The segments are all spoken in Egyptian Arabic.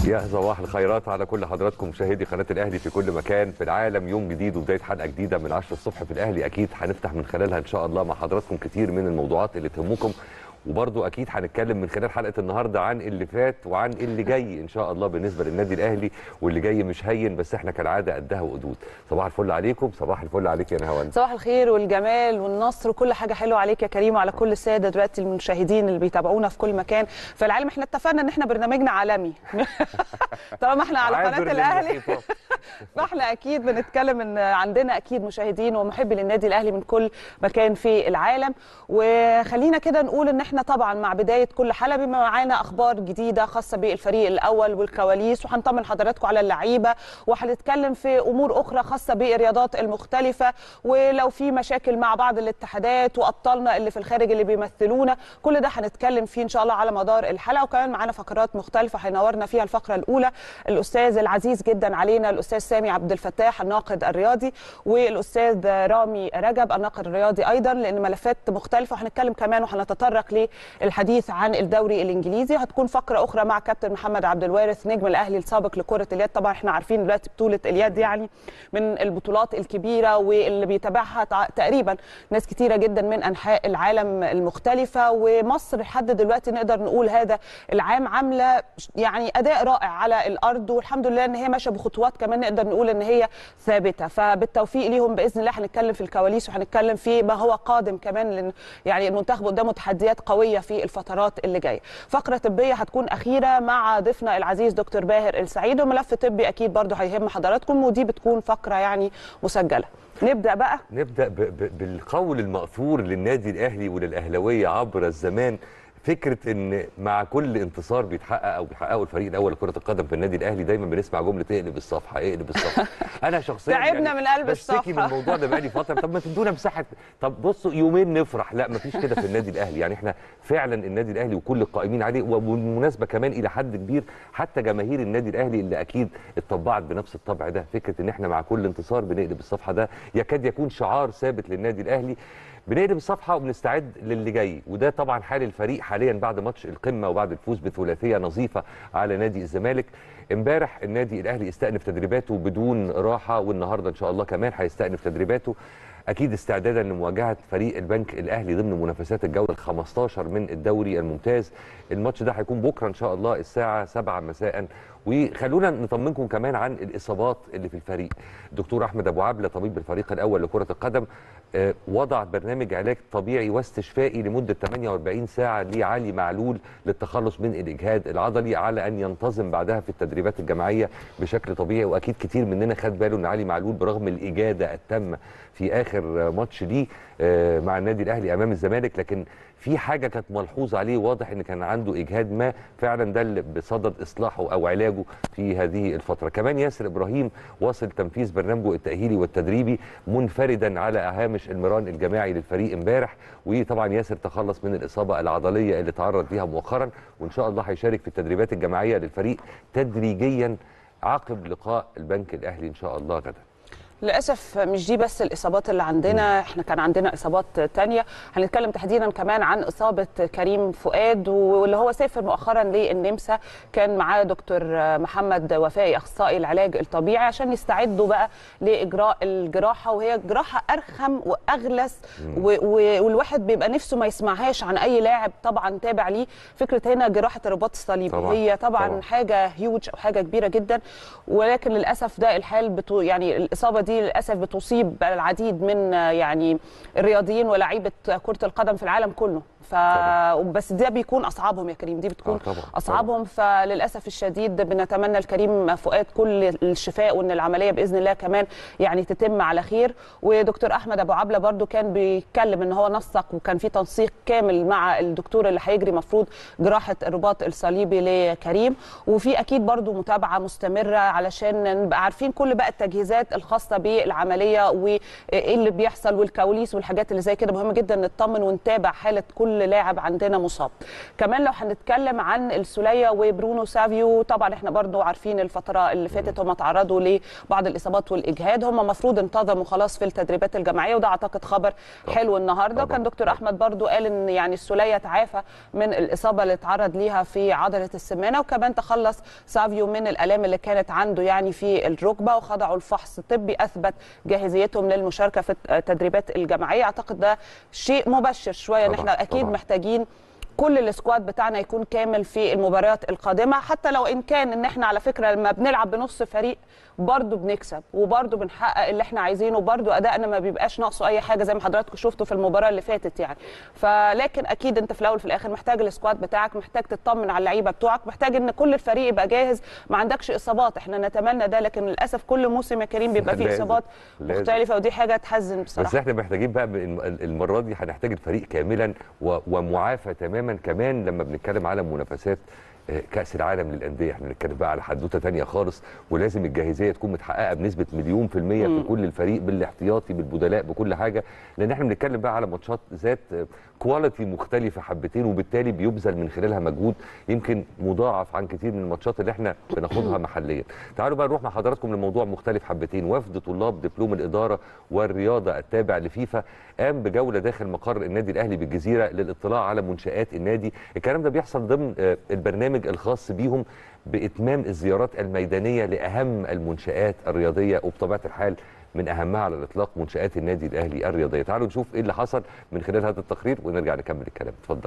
يا صباح الخيرات على كل حضراتكم مشاهدي قناه الاهلي في كل مكان في العالم يوم جديد وبدايه حلقه جديده من 10 الصبح في الاهلي اكيد هنفتح من خلالها ان شاء الله مع حضراتكم كتير من الموضوعات اللي تهمكم وبرضو اكيد هنتكلم من خلال حلقه النهارده عن اللي فات وعن اللي جاي ان شاء الله بالنسبه للنادي الاهلي واللي جاي مش هين بس احنا كالعاده قدها وقدود صباح الفل عليكم صباح الفل عليك يا نهاوند صباح الخير والجمال والنصر وكل حاجه حلوه عليك يا كريم وعلى كل الساده دلوقتي المشاهدين اللي بيتابعونا في كل مكان في العالم احنا اتفقنا ان احنا برنامجنا عالمي طالما احنا على قناه عابر الاهلي للمحيطات. فاحنا اكيد بنتكلم ان عندنا اكيد مشاهدين ومحبي للنادي الاهلي من كل مكان في العالم وخلينا كده نقول ان احنا طبعا مع بدايه كل حلقه بيبقى معانا اخبار جديده خاصه بالفريق الاول والكواليس وهنطمن حضراتكم على اللعيبه وهنتكلم في امور اخرى خاصه بالرياضات المختلفه ولو في مشاكل مع بعض الاتحادات وابطالنا اللي في الخارج اللي بيمثلونا كل ده هنتكلم فيه ان شاء الله على مدار الحلقه وكمان معانا فقرات مختلفه هينورنا فيها الفقره الاولى الاستاذ العزيز جدا علينا الاستاذ سامي عبد الفتاح الناقد الرياضي والاستاذ رامي رجب الناقد الرياضي ايضا لان ملفات مختلفه وهنتكلم كمان وهنتطرق للحديث عن الدوري الانجليزي وهتكون فقره اخرى مع كابتن محمد عبد الوارث نجم الاهلي السابق لكره اليد طبعا احنا عارفين دلوقتي بطوله اليد يعني من البطولات الكبيره واللي بيتابعها تع- تقريبا ناس كتيره جدا من انحاء العالم المختلفه ومصر لحد دلوقتي نقدر نقول هذا العام عامله يعني اداء رائع على الارض والحمد لله ان هي ماشيه بخطوات كمان نقدر نقول ان هي ثابته فبالتوفيق ليهم باذن الله هنتكلم في الكواليس وهنتكلم في ما هو قادم كمان لان يعني المنتخب قدامه تحديات قويه في الفترات اللي جايه فقره طبيه هتكون اخيره مع ضيفنا العزيز دكتور باهر السعيد وملف طبي اكيد برضو هيهم حضراتكم ودي بتكون فقره يعني مسجله نبدا بقى نبدا ب ب بالقول المأثور للنادي الاهلي وللاهلاويه عبر الزمان فكره ان مع كل انتصار بيتحقق او بيحققه الفريق الاول لكره القدم في النادي الاهلي دايما بنسمع جمله اقلب الصفحه اقلب الصفحه انا شخصيا تعبنا من قلب بشتكي من الصفحة. الموضوع ده بقالي فتره طب ما تدونا مساحه طب بصوا يومين نفرح لا ما فيش كده في النادي الاهلي يعني احنا فعلا النادي الاهلي وكل القائمين عليه وبالمناسبه كمان الى حد كبير حتى جماهير النادي الاهلي اللي اكيد اتطبعت بنفس الطبع ده فكره ان احنا مع كل انتصار بنقلب الصفحه ده يكاد يكون شعار ثابت للنادي الاهلي بنقلب الصفحه وبنستعد للي جاي وده طبعا حال الفريق حاليا بعد ماتش القمه وبعد الفوز بثلاثيه نظيفه على نادي الزمالك امبارح النادي الاهلي استأنف تدريباته بدون راحه والنهارده ان شاء الله كمان هيستأنف تدريباته اكيد استعدادا لمواجهه فريق البنك الاهلي ضمن منافسات الجوله ال 15 من الدوري الممتاز الماتش ده هيكون بكره ان شاء الله الساعه 7 مساء وخلونا نطمنكم كمان عن الاصابات اللي في الفريق دكتور احمد ابو عبله طبيب الفريق الاول لكره القدم آه، وضع برنامج علاج طبيعي واستشفائي لمده 48 ساعه لعلي معلول للتخلص من الاجهاد العضلي على ان ينتظم بعدها في التدريبات الجماعيه بشكل طبيعي واكيد كتير مننا خد باله ان علي معلول برغم الاجاده التامه في اخر ماتش ليه آه، مع النادي الاهلي امام الزمالك لكن في حاجه كانت ملحوظه عليه واضح ان كان عنده اجهاد ما فعلا ده اللي بصدد اصلاحه او علاجه في هذه الفتره كمان ياسر ابراهيم واصل تنفيذ برنامجه التاهيلي والتدريبي منفردا على هامش المران الجماعي للفريق امبارح وطبعا ياسر تخلص من الاصابه العضليه اللي تعرض ليها مؤخرا وان شاء الله هيشارك في التدريبات الجماعيه للفريق تدريجيا عقب لقاء البنك الاهلي ان شاء الله غدا للاسف مش دي بس الاصابات اللي عندنا احنا كان عندنا اصابات تانية هنتكلم تحديدا كمان عن اصابه كريم فؤاد واللي هو سافر مؤخرا للنمسا كان معاه دكتور محمد وفائي اخصائي العلاج الطبيعي عشان يستعدوا بقى لاجراء الجراحه وهي جراحه ارخم واغلس و- و- والواحد بيبقى نفسه ما يسمعهاش عن اي لاعب طبعا تابع ليه فكره هنا جراحه الرباط الصليبي طبعاً، هي طبعا, طبعاً. حاجه هيوج او حاجه كبيره جدا ولكن للاسف ده الحال بتو يعني الاصابه دي للاسف بتصيب العديد من آه، يعني الرياضيين ولاعيبه كره القدم في العالم كله ف طبعاً. بس ده بيكون اصعبهم يا كريم دي بتكون آه، طبعاً، اصعبهم فللاسف الشديد بنتمنى لكريم فؤاد كل الشفاء وان العمليه باذن الله كمان يعني تتم على خير ودكتور احمد ابو عبله برضو كان بيتكلم ان هو نسق وكان في تنسيق كامل مع الدكتور اللي هيجري مفروض جراحه الرباط الصليبي لكريم وفي اكيد برضو متابعه مستمره علشان نبقى عارفين كل بقى التجهيزات الخاصه بالعمليه وايه اللي بيحصل والكواليس والحاجات اللي زي كده مهم جدا نطمن ونتابع حاله كل كل لاعب عندنا مصاب كمان لو هنتكلم عن السوليه وبرونو سافيو طبعا احنا برضو عارفين الفتره اللي فاتت هم تعرضوا لبعض الاصابات والاجهاد هم المفروض انتظموا خلاص في التدريبات الجماعيه وده اعتقد خبر حلو النهارده طبعاً. وكان دكتور احمد برضو قال ان يعني السوليه تعافى من الاصابه اللي اتعرض ليها في عضله السمانه وكمان تخلص سافيو من الالام اللي كانت عنده يعني في الركبه وخضعوا الفحص الطبي اثبت جاهزيتهم للمشاركه في التدريبات الجماعيه اعتقد ده شيء مبشر شويه ان طبعاً، احنا اكيد طبعاً. محتاجين كل السكواد بتاعنا يكون كامل في المباريات القادمه حتى لو ان كان ان احنا على فكره لما بنلعب بنص فريق برضه بنكسب وبرضه بنحقق اللي احنا عايزينه وبرضه ادائنا ما بيبقاش ناقصه اي حاجه زي ما حضراتكم شفتوا في المباراه اللي فاتت يعني فلكن اكيد انت في الاول وفي الاخر محتاج السكواد بتاعك محتاج تطمن على اللعيبه بتوعك محتاج ان كل الفريق يبقى جاهز ما عندكش اصابات احنا نتمنى ده لكن للاسف كل موسم يا كريم بيبقى فيه لازم، اصابات لازم. مختلفه ودي حاجه تحزن بس بصراحه احنا محتاجين بقى الم- المره دي هنحتاج الفريق كاملا و- ومعافى تماما كمان لما بنتكلم على منافسات آه، كاس العالم للانديه احنا بنتكلم بقى على حدوته تانية خالص ولازم الجاهزيه تكون متحققه بنسبه مليون في الميه في كل الفريق بالاحتياطي بالبدلاء بكل حاجه لان احنا بنتكلم بقى على ماتشات ذات آه، كواليتي مختلفه حبتين وبالتالي بيبذل من خلالها مجهود يمكن مضاعف عن كتير من الماتشات اللي احنا بناخدها محليا تعالوا بقى نروح مع حضراتكم لموضوع مختلف حبتين وفد طلاب دبلوم الاداره والرياضه التابع لفيفا قام بجوله داخل مقر النادي الاهلي بالجزيره للاطلاع على منشات النادي الكلام ده بيحصل ضمن آه، البرنامج الخاص بيهم باتمام الزيارات الميدانيه لاهم المنشات الرياضيه وبطبيعه الحال من اهمها على الاطلاق منشات النادي الاهلي الرياضيه تعالوا نشوف ايه اللي حصل من خلال هذا التقرير ونرجع نكمل الكلام اتفضل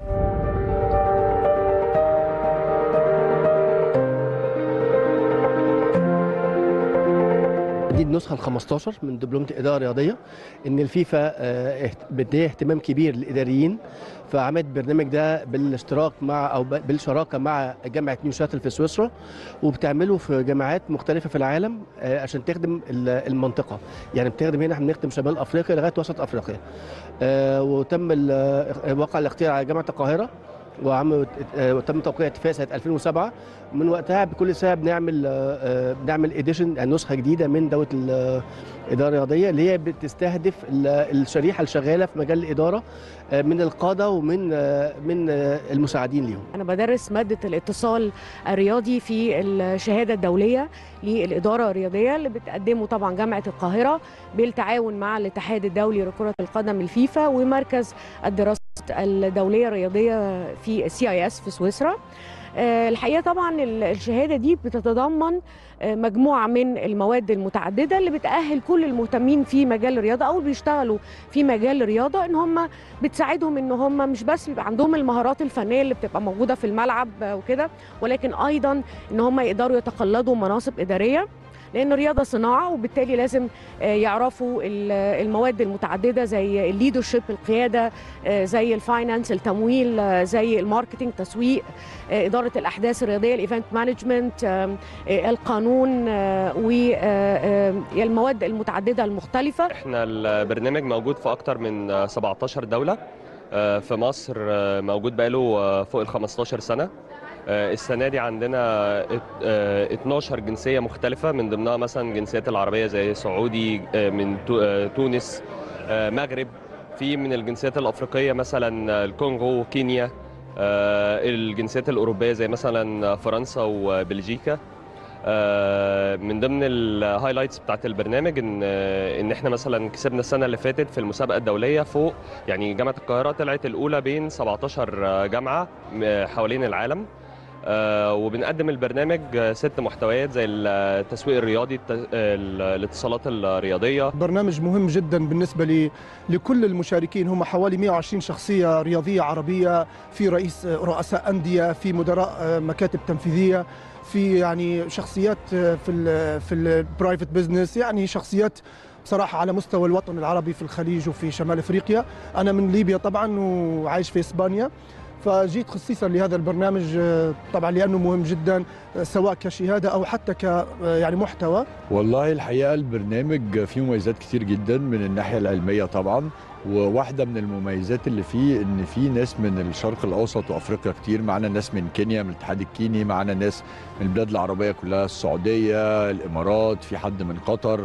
دي النسخه ال 15 من دبلومه الاداره الرياضيه ان الفيفا آه، اهت- بتدي اهتمام كبير للاداريين فعملت البرنامج ده بالاشتراك مع او ب- بالشراكه مع جامعه نيو شاتل في سويسرا وبتعمله في جامعات مختلفه في العالم آه، عشان تخدم ال- المنطقه يعني بتخدم هنا احنا بنخدم شمال افريقيا لغايه وسط افريقيا آه، وتم ال- آه، وقع الاختيار على جامعه القاهره وعم آه، وتم توقيع اتفاق سنه 2007 من وقتها بكل سنه بنعمل آه، آه، بنعمل اديشن نسخه جديده من دوله ال- الاداره الرياضيه اللي هي بتستهدف ال- الشريحه الشغاله في مجال الاداره آه، من القاده ومن آه، من آه، المساعدين ليهم أنا بدرس مادة الاتصال الرياضي في الشهادة الدولية للإدارة الرياضية اللي بتقدمه طبعا جامعة القاهرة بالتعاون مع الاتحاد الدولي لكرة القدم الفيفا ومركز الدراسات الدولية الرياضية في سي اي اس في سويسرا آه، الحقيقة طبعا ال- الشهادة دي بتتضمن آه، مجموعة من المواد المتعددة اللي بتأهل كل المهتمين في مجال الرياضة أو بيشتغلوا في مجال الرياضة إن هم بتساعدهم ان هم مش بس بيبقى عندهم المهارات الفنيه اللي بتبقى موجوده في الملعب وكده ولكن ايضا ان هم يقدروا يتقلدوا مناصب اداريه لان الرياضه صناعه وبالتالي لازم آه، يعرفوا ال- المواد المتعدده زي الليدرشيب القياده آه، زي الفاينانس التمويل آه، زي الماركتينج تسويق آه، اداره الاحداث الرياضيه الايفنت مانجمنت آه، آه، القانون والمواد المتعدده المختلفه احنا البرنامج موجود في اكتر من 17 دولة آه، في مصر آه، موجود بقاله آه، فوق ال 15 سنة آه، السنة دي عندنا ات- آه، 12 جنسية مختلفة من ضمنها مثلا جنسيات العربية زي سعودي آه، من تو- آه، تونس آه، مغرب في من الجنسيات الأفريقية مثلا الكونغو كينيا آه، الجنسيات الأوروبية زي مثلا فرنسا وبلجيكا آه، من ضمن الهايلايتس بتاعت البرنامج ان آه، ان احنا مثلا كسبنا السنه اللي فاتت في المسابقه الدوليه فوق يعني جامعه القاهره طلعت الاولى بين 17 جامعه آه، حوالين العالم آه، وبنقدم البرنامج آه، ست محتويات زي التسويق الرياضي الت- ال- الاتصالات الرياضيه برنامج مهم جدا بالنسبة لي لكل المشاركين هم حوالي 120 شخصية رياضية عربية في رئيس رؤساء أندية في مدراء مكاتب تنفيذية في يعني شخصيات في ال في البرايفت بزنس يعني شخصيات بصراحة على مستوى الوطن العربي في الخليج وفي شمال افريقيا، أنا من ليبيا طبعا وعايش في اسبانيا فجيت خصيصا لهذا البرنامج آه، طبعا لانه مهم جدا آه، سواء كشهاده او حتى ك آه، يعني محتوى والله الحقيقة البرنامج فيه مميزات كتير جدا من الناحية العلمية طبعا وواحدة من المميزات اللي فيه ان في ناس من الشرق الاوسط وافريقيا كتير معانا ناس من كينيا من الاتحاد الكيني معانا ناس من البلاد العربية كلها السعودية الامارات في حد من قطر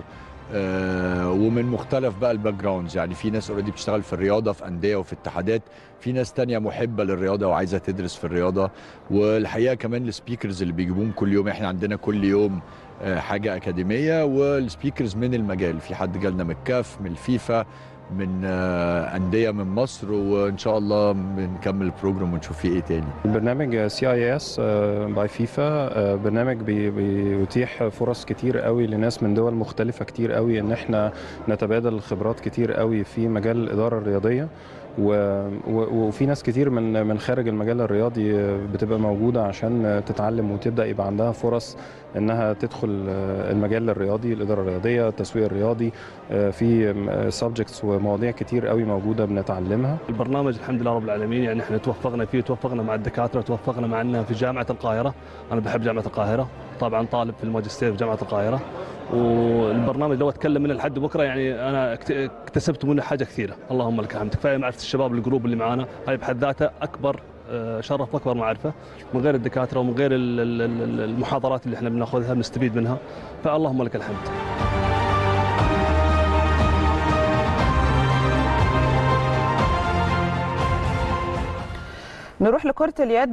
آه، ومن مختلف بقى الباك جراوندز يعني في ناس اوريدي بتشتغل في الرياضه في انديه وفي اتحادات في ناس تانية محبه للرياضه وعايزه تدرس في الرياضه والحقيقه كمان السبيكرز اللي بيجيبوهم كل يوم احنا عندنا كل يوم آه، حاجه اكاديميه والسبيكرز من المجال في حد جالنا من الكاف من الفيفا من آه، انديه من مصر وان شاء الله بنكمل البروجرام ونشوف فيه ايه تاني برنامج سي اي اس باي فيفا برنامج بي- بيتيح فرص كتير قوي لناس من دول مختلفة كتير قوي ان احنا نتبادل خبرات كتير قوي في مجال الإدارة الرياضية و- و- وفي ناس كتير من من خارج المجال الرياضي بتبقى موجودة عشان تتعلم وتبدأ يبقى عندها فرص انها تدخل المجال الرياضي الإدارة الرياضية التسويق الرياضي في سبجكتس ومواضيع كتير قوي موجودة بنتعلمها البرنامج الحمد لله رب العالمين يعني احنا توفقنا فيه توفقنا مع الدكاتره توفقنا معنا في جامعه القاهره انا بحب جامعه القاهره طبعا طالب في الماجستير في جامعه القاهره والبرنامج لو اتكلم منه لحد بكره يعني انا اكت- اكتسبت منه حاجه كثيره اللهم لك الحمد كفايه معرفه الشباب الجروب اللي معانا هاي بحد ذاتها اكبر آه، شرف واكبر معرفه من غير الدكاتره ومن غير ال- ال- ال- المحاضرات اللي احنا بناخذها بنستفيد منها فاللهم لك الحمد نروح لكرة اليد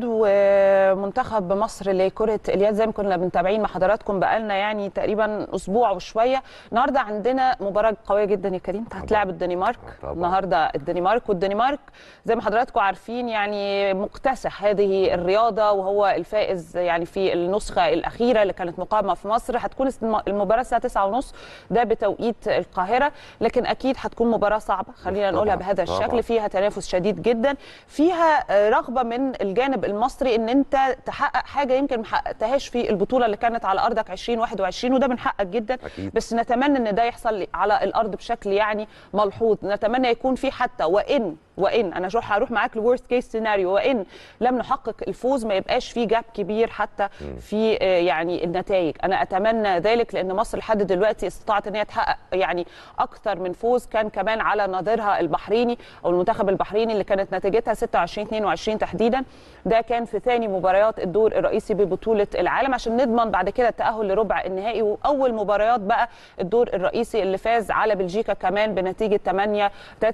ومنتخب مصر لكرة اليد زي ما كنا متابعين مع حضراتكم بقالنا يعني تقريبا اسبوع وشويه النهارده عندنا مباراة قوية جدا يا كريم انت هتلاعب الدنمارك طبعاً. النهارده الدنمارك والدنمارك زي ما حضراتكم عارفين يعني مكتسح هذه الرياضة وهو الفائز يعني في النسخة الأخيرة اللي كانت مقامة في مصر هتكون المباراة الساعة 9:30 ده بتوقيت القاهرة لكن أكيد هتكون مباراة صعبة خلينا نقولها طبعاً، بهذا طبعاً. الشكل فيها تنافس شديد جدا فيها آه، رغبه من الجانب المصري ان انت تحقق حاجه يمكن ما حققتهاش في البطوله اللي كانت على ارضك 2021 وده من حقك جدا أكيد. بس نتمنى ان ده يحصل على الارض بشكل يعني ملحوظ نتمنى يكون في حتى وان وان انا هروح هروح معاك لورست كيس سيناريو وان لم نحقق الفوز ما يبقاش في جاب كبير حتى في آه، يعني النتائج انا اتمنى ذلك لان مصر لحد دلوقتي استطاعت ان هي تحقق يعني اكثر من فوز كان كمان على نظيرها البحريني او المنتخب البحريني اللي كانت نتيجتها 26 22 تحديدا ده كان في ثاني مباريات الدور الرئيسي ببطوله العالم عشان نضمن بعد كده التاهل لربع النهائي واول مباريات بقى الدور الرئيسي اللي فاز على بلجيكا كمان بنتيجه 8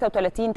33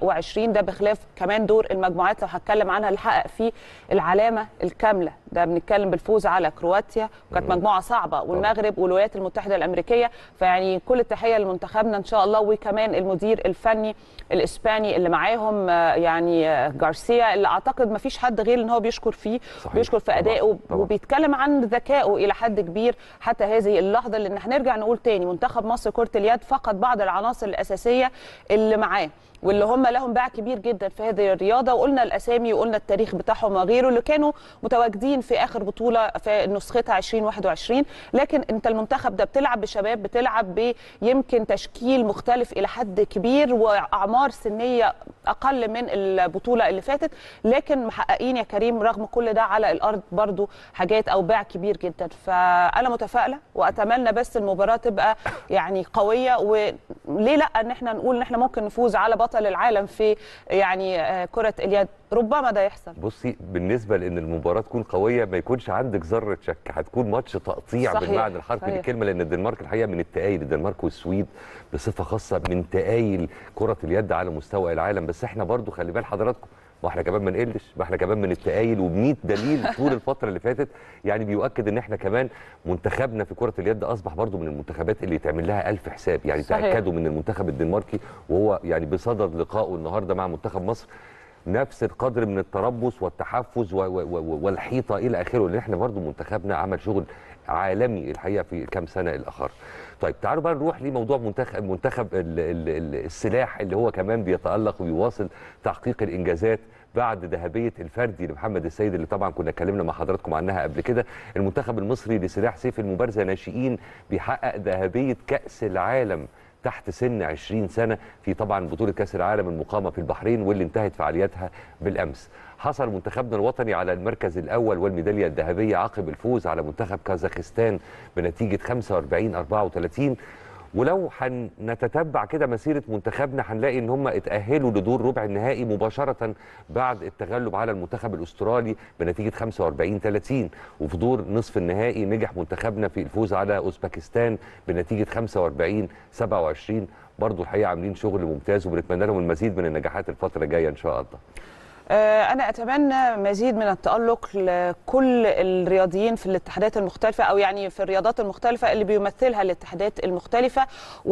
28 ده بخلاف كمان دور المجموعات لو هتكلم عنها اللي حقق فيه العلامه الكامله ده بنتكلم بالفوز على كرواتيا وكانت مجموعه صعبه والمغرب والولايات المتحده الامريكيه فيعني كل التحيه لمنتخبنا ان شاء الله وكمان المدير الفني الاسباني اللي معاهم آه، يعني آه، جارسيا اللي اعتقد ما فيش حد غير ان هو بيشكر فيه صحيح. بيشكر في طبعاً، ادائه طبعاً. وبيتكلم عن ذكائه الى حد كبير حتى هذه اللحظه لان هنرجع نقول تاني منتخب مصر كره اليد فقد بعض العناصر الاساسيه اللي معاه واللي هم لهم باع كبير جدا في هذه الرياضه وقلنا الاسامي وقلنا التاريخ بتاعهم وغيره اللي كانوا متواجدين في اخر بطوله في نسختها 2021 لكن انت المنتخب ده بتلعب بشباب بتلعب بيمكن تشكيل مختلف الى حد كبير واعمار سنيه اقل من البطوله اللي فاتت لكن محققين يا كريم رغم كل ده على الارض برضو حاجات او باع كبير جدا فانا متفائله واتمنى بس المباراه تبقى يعني قويه وليه لا ان احنا نقول ان احنا ممكن نفوز على بطل العالم في يعني آه، كره اليد ربما ده يحصل بصي بالنسبه لان المباراه تكون قويه ما يكونش عندك ذره شك هتكون ماتش تقطيع صحيح، بالمعنى الحرفي صحيح. للكلمه لان الدنمارك الحقيقه من التقايل الدنمارك والسويد بصفه خاصه من تقايل كره اليد على مستوى العالم بس احنا برضو خلي بال حضراتكم ما احنا كمان ما نقلش ما احنا كمان من التقايل وب100 دليل طول الفتره اللي فاتت يعني بيؤكد ان احنا كمان منتخبنا في كره اليد اصبح برضو من المنتخبات اللي يتعمل لها ألف حساب يعني صحيح. تاكدوا من المنتخب الدنماركي وهو يعني بصدد لقائه النهارده مع منتخب مصر نفس القدر من التربص والتحفز و- و- و- والحيطه الى اخره لان احنا برضو منتخبنا عمل شغل عالمي الحقيقه في كام سنه الاخر. طيب تعالوا بقى نروح لموضوع منتخب منتخب ال- ال- ال- السلاح اللي هو كمان بيتالق وبيواصل تحقيق الانجازات بعد ذهبيه الفردي لمحمد السيد اللي طبعا كنا اتكلمنا مع حضراتكم عنها قبل كده المنتخب المصري لسلاح سيف المبارزه ناشئين بيحقق ذهبيه كاس العالم تحت سن 20 سنه في طبعا بطوله كاس العالم المقامه في البحرين واللي انتهت فعالياتها بالامس حصل منتخبنا الوطني على المركز الاول والميداليه الذهبيه عقب الفوز على منتخب كازاخستان بنتيجه 45 34 ولو هنتتبع كده مسيره منتخبنا هنلاقي ان هم اتاهلوا لدور ربع النهائي مباشره بعد التغلب على المنتخب الاسترالي بنتيجه 45 30 وفي دور نصف النهائي نجح منتخبنا في الفوز على اوزبكستان بنتيجه 45 27 برضه الحقيقه عاملين شغل ممتاز وبنتمنى لهم المزيد من النجاحات الفتره الجايه ان شاء الله آه، أنا أتمنى مزيد من التألق لكل الرياضيين في الاتحادات المختلفة أو يعني في الرياضات المختلفة اللي بيمثلها الاتحادات المختلفة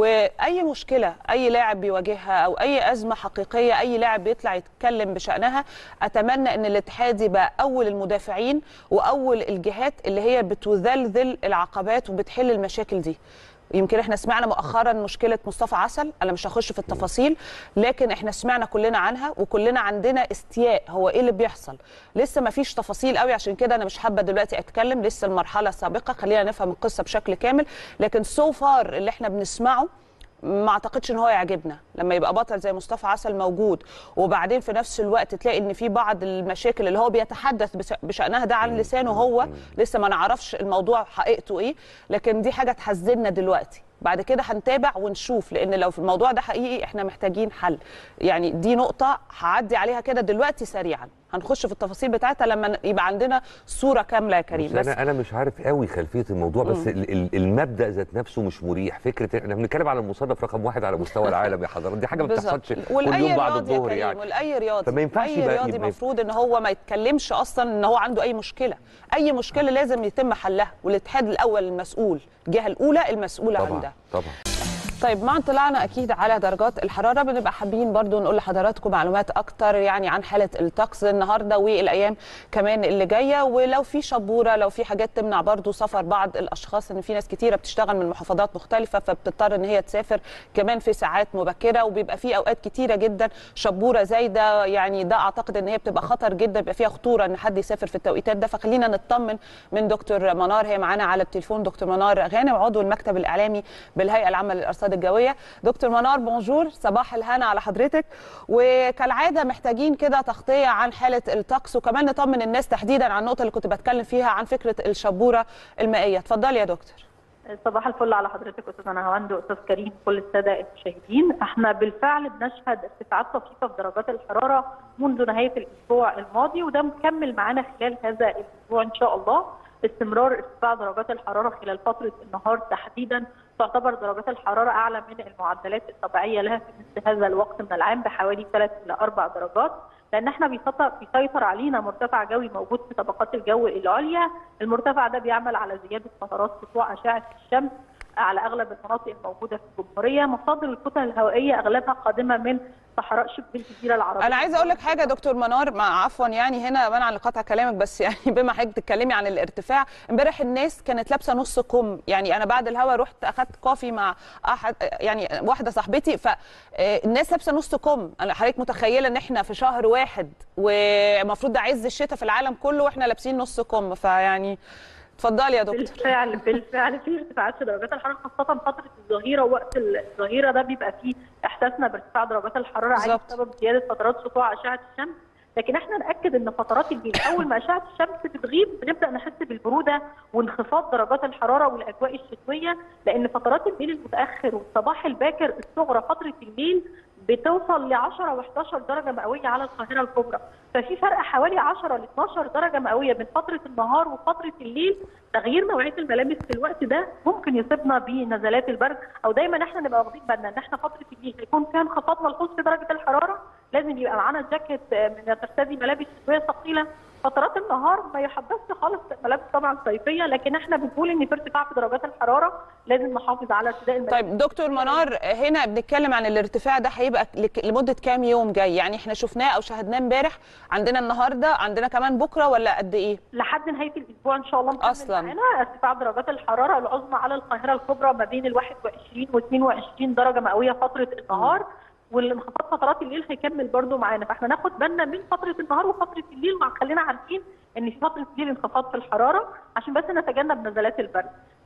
وأي مشكلة أي لاعب بيواجهها أو أي أزمة حقيقية أي لاعب بيطلع يتكلم بشأنها أتمنى أن الاتحاد يبقى أول المدافعين وأول الجهات اللي هي بتذلذل العقبات وبتحل المشاكل دي يمكن احنا سمعنا مؤخرا مشكله مصطفى عسل انا مش هخش في التفاصيل لكن احنا سمعنا كلنا عنها وكلنا عندنا استياء هو ايه اللي بيحصل لسه ما فيش تفاصيل قوي عشان كده انا مش حابه دلوقتي اتكلم لسه المرحله السابقه خلينا نفهم القصه بشكل كامل لكن سو فار اللي احنا بنسمعه ما اعتقدش ان هو يعجبنا لما يبقى بطل زي مصطفى عسل موجود وبعدين في نفس الوقت تلاقي ان في بعض المشاكل اللي هو بيتحدث بس- بشانها ده عن لسانه هو لسه ما نعرفش الموضوع حقيقته ايه لكن دي حاجه تحزننا دلوقتي بعد كده هنتابع ونشوف لان لو في الموضوع ده حقيقي احنا محتاجين حل يعني دي نقطه هعدي عليها كده دلوقتي سريعا هنخش في التفاصيل بتاعتها لما يبقى عندنا صوره كامله يا كريم بس انا انا مش عارف قوي خلفيه الموضوع بس ال- ال- المبدا ذات نفسه مش مريح فكره احنا بنتكلم على المصنف رقم واحد على مستوى العالم يا حضرات دي حاجه ما بالظبط. بتحصلش كل ولأي يوم بعد رياضي يا الظهر كريم، يعني ولاي رياضي فما ينفعش اي يبقى- رياضي يبقى- المفروض ان هو ما يتكلمش اصلا ان هو عنده اي مشكله اي مشكله لازم يتم حلها والاتحاد الاول المسؤول الجهه الاولى المسؤوله عن طبعا ده طبعا طيب مع انطلاعنا اكيد على درجات الحراره بنبقى حابين برضو نقول لحضراتكم معلومات اكتر يعني عن حاله الطقس النهارده والايام كمان اللي جايه ولو في شبوره لو في حاجات تمنع برضو سفر بعض الاشخاص ان في ناس كتيره بتشتغل من محافظات مختلفه فبتضطر ان هي تسافر كمان في ساعات مبكره وبيبقى في اوقات كتيره جدا شبوره زايده يعني ده اعتقد ان هي بتبقى خطر جدا بيبقى فيها خطوره ان حد يسافر في التوقيتات ده فخلينا نطمن من دكتور منار هي معانا على التليفون دكتور منار غانم عضو المكتب الاعلامي بالهيئه العامه للارصاد الجويه دكتور منار بونجور صباح الهنا على حضرتك وكالعاده محتاجين كده تغطيه عن حاله الطقس وكمان نطمن الناس تحديدا عن النقطه اللي كنت بتكلم فيها عن فكره الشبوره المائيه اتفضلي يا دكتور صباح الفل على حضرتك استاذ نهاوند واستاذ كريم كل الساده المشاهدين احنا بالفعل بنشهد ارتفاعات طفيفه في درجات الحراره منذ نهايه الاسبوع الماضي وده مكمل معانا خلال هذا الاسبوع ان شاء الله استمرار ارتفاع درجات الحراره خلال فتره النهار تحديدا تعتبر درجات الحراره اعلى من المعدلات الطبيعيه لها في مثل هذا الوقت من العام بحوالي 3 الى 4 درجات لان احنا بيسيطر بيسيطر علينا مرتفع جوي موجود في طبقات الجو العليا المرتفع ده بيعمل على زياده فترات سطوع اشعه الشمس على اغلب المناطق الموجوده في الجمهوريه مصادر الكتل الهوائيه اغلبها قادمه من صحراء شبه الجزيره العربيه انا عايزه اقول لك حاجه يا دكتور منار مع عفوا يعني هنا منع لقطع كلامك بس يعني بما حضرتك تتكلمي عن الارتفاع امبارح الناس كانت لابسه نص كم يعني انا بعد الهوا رحت اخدت كوفي مع احد يعني واحده صاحبتي فالناس لابسه نص كم انا حضرتك متخيله ان احنا في شهر واحد والمفروض ده عز الشتاء في العالم كله واحنا لابسين نص كم فيعني اتفضلي يا دكتور بالفعل بالفعل في ارتفاعات في درجات الحراره خاصه فتره الظهيره ووقت الظهيره ده بيبقى فيه احساسنا بارتفاع درجات الحراره عالي بالظبط. بسبب زياده فترات سطوع اشعه الشمس لكن احنا ناكد ان فترات الليل اول ما اشعه الشمس بتغيب بنبدا نحس بالبروده وانخفاض درجات الحراره والاجواء الشتويه لان فترات الليل المتاخر والصباح الباكر الصغرى فتره الليل بتوصل ل 10 و11 درجه مئويه على القاهره الكبرى ففي فرق حوالي 10 ل 12 درجه مئويه بين فتره النهار وفتره الليل تغيير نوعيه الملابس في الوقت ده ممكن يصيبنا بنزلات البرد او دايما احنا نبقى واخدين بالنا ان احنا فتره الليل هيكون فيها انخفاض ملحوظ في درجه الحراره لازم يبقى معانا جاكيت آه، من ترتدي ملابس شتويه ثقيله فترات النهار ما يحبسش خالص ملابس طبعا صيفيه لكن احنا بنقول ان في ارتفاع في درجات الحراره لازم نحافظ على ارتداء الملابس طيب دكتور منار هنا بنتكلم عن الارتفاع ده هيبقى لك- لمده كام يوم جاي يعني احنا شفناه او شاهدناه امبارح عندنا النهارده عندنا كمان بكره ولا قد ايه لحد نهايه الاسبوع ان شاء الله مكمل أصلاً. معانا ارتفاع درجات الحراره العظمى على القاهره الكبرى ما بين ال 21 و 22 درجه مئويه فتره النهار والانخفاض فترات الليل هيكمل برضو معانا فاحنا ناخد بالنا من فتره النهار وفتره الليل وخلينا عارفين ان في فتره الليل انخفاض في الحراره عشان بس نتجنب نزلات البرد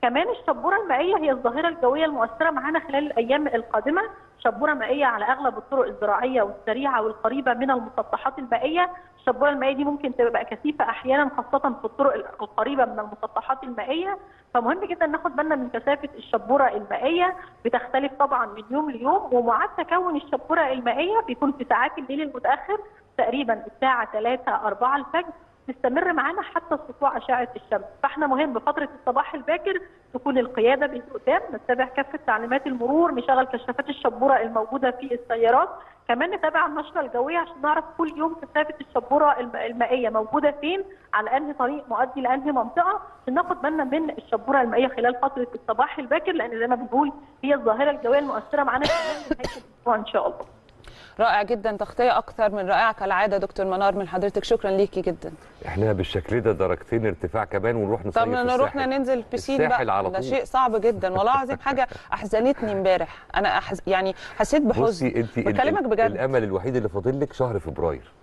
كمان الشبوره المائيه هي الظاهره الجويه المؤثره معانا خلال الايام القادمه شبوره مائيه على اغلب الطرق الزراعيه والسريعه والقريبه من المسطحات المائيه الشبوره المائيه دي ممكن تبقى كثيفه احيانا خاصه في الطرق القريبه من المسطحات المائيه فمهم جدا ناخد بالنا من كثافه الشبوره المائيه بتختلف طبعا من يوم ليوم ومعاد تكون الشبوره المائيه بيكون في ساعات الليل المتاخر تقريبا الساعه 3 4 الفجر تستمر معانا حتى سطوع اشعه الشمس فاحنا مهم بفتره الصباح الباكر تكون القياده بالقدام نتبع كافه تعليمات المرور نشغل كشافات الشبوره الموجوده في السيارات كمان نتابع النشره الجويه عشان نعرف كل يوم كثافه الشبوره الم- المائيه موجوده فين على انهي طريق مؤدي لانهي منطقه عشان ناخد بالنا من الشبوره المائيه خلال فتره الصباح الباكر لان زي ما بنقول هي الظاهره الجويه المؤثره معانا خلال نهايه الاسبوع ان شاء الله رائع جدا تغطيه اكثر من رائعه كالعاده دكتور منار من حضرتك شكرا ليكي جدا احنا بالشكل ده درجتين ارتفاع كمان ونروح نصيف طب في نروحنا الساحل. ننزل البسين الساحل بقى على ده طول. شيء صعب جدا والله العظيم حاجه احزنتني امبارح انا أحز... يعني حسيت بحزن بصي انت ال- بكلمك ال- بجد الامل الوحيد اللي فاضل لك شهر فبراير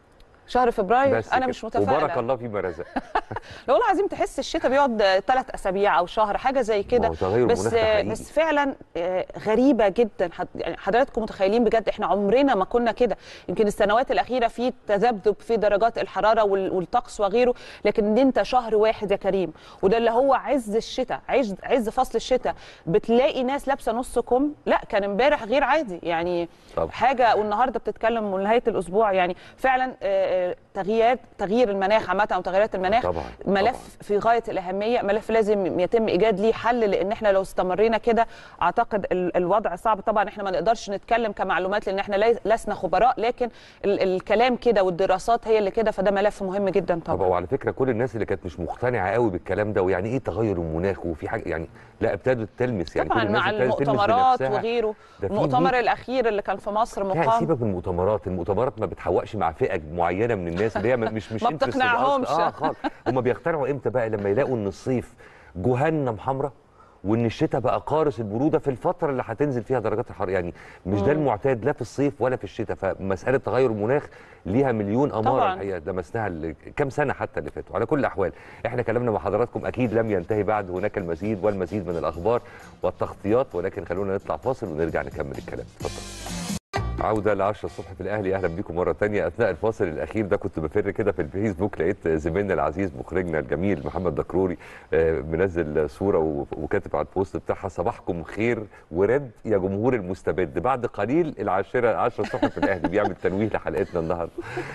شهر فبراير بس انا كده. مش وبارك متفائله الله فيما رزق لو العظيم تحس الشتاء بيقعد ثلاث اسابيع او شهر حاجه زي كده ما هو تغير بس المناخ ده حقيقي. بس فعلا آه، غريبه جدا حد- يعني حضراتكم متخيلين بجد احنا عمرنا ما كنا كده يمكن السنوات الاخيره في تذبذب في درجات الحراره وال- والطقس وغيره لكن ان انت شهر واحد يا كريم وده اللي هو عز الشتاء عز عز فصل الشتاء بتلاقي ناس لابسه نص كم لا كان امبارح غير عادي يعني طب. حاجه والنهارده بتتكلم من نهايه الاسبوع يعني فعلا آه، آه، تغييرات تغيير المناخ عامه او تغيرات المناخ طبعا ملف في غايه الاهميه ملف لازم يتم ايجاد ليه حل لان احنا لو استمرينا كده اعتقد ال- الوضع صعب طبعا احنا ما نقدرش نتكلم كمعلومات لان احنا لي- لسنا خبراء لكن ال الكلام كده والدراسات هي اللي كده فده ملف مهم جدا طبعا طبعا وعلى فكره كل الناس اللي كانت مش مقتنعه قوي بالكلام ده ويعني ايه تغير المناخ وفي حاجه يعني لا ابتدت تلمس يعني طبعا كل الناس مع ابتدت تلمس المؤتمرات بنفسها. وغيره ده في المؤتمر مية- الاخير اللي كان في مصر لا مقام سيبك من المؤتمرات المؤتمرات ما بتحوقش مع فئه معينه من الناس اللي هي مش مش ما interested أصلاً. بتقنعهمش. اه خالص هم بيقتنعوا امتى بقى لما يلاقوا ان الصيف جهنم حمراء وان الشتاء بقى قارس البروده في الفتره اللي هتنزل فيها درجات الحراره يعني مش ده مم. المعتاد لا في الصيف ولا في الشتاء فمساله تغير المناخ ليها مليون اماره طبعاً. الحقيقه لمسناها ال- كام سنه حتى اللي فاتوا على كل الاحوال احنا كلامنا مع حضراتكم اكيد لم ينتهي بعد هناك المزيد والمزيد من الاخبار والتغطيات ولكن خلونا نطلع فاصل ونرجع نكمل الكلام اتفضل عودة ل 10 الصبح في الأهلي أهلا بكم مرة تانية أثناء الفاصل الأخير ده كنت بفر كده في الفيسبوك لقيت زميلنا العزيز مخرجنا الجميل محمد دكروري آه، منزل صورة و- وكاتب على البوست بتاعها صباحكم خير ورد يا جمهور المستبد بعد قليل العاشرة 10 الصبح في الأهلي بيعمل تنويه لحلقتنا النهاردة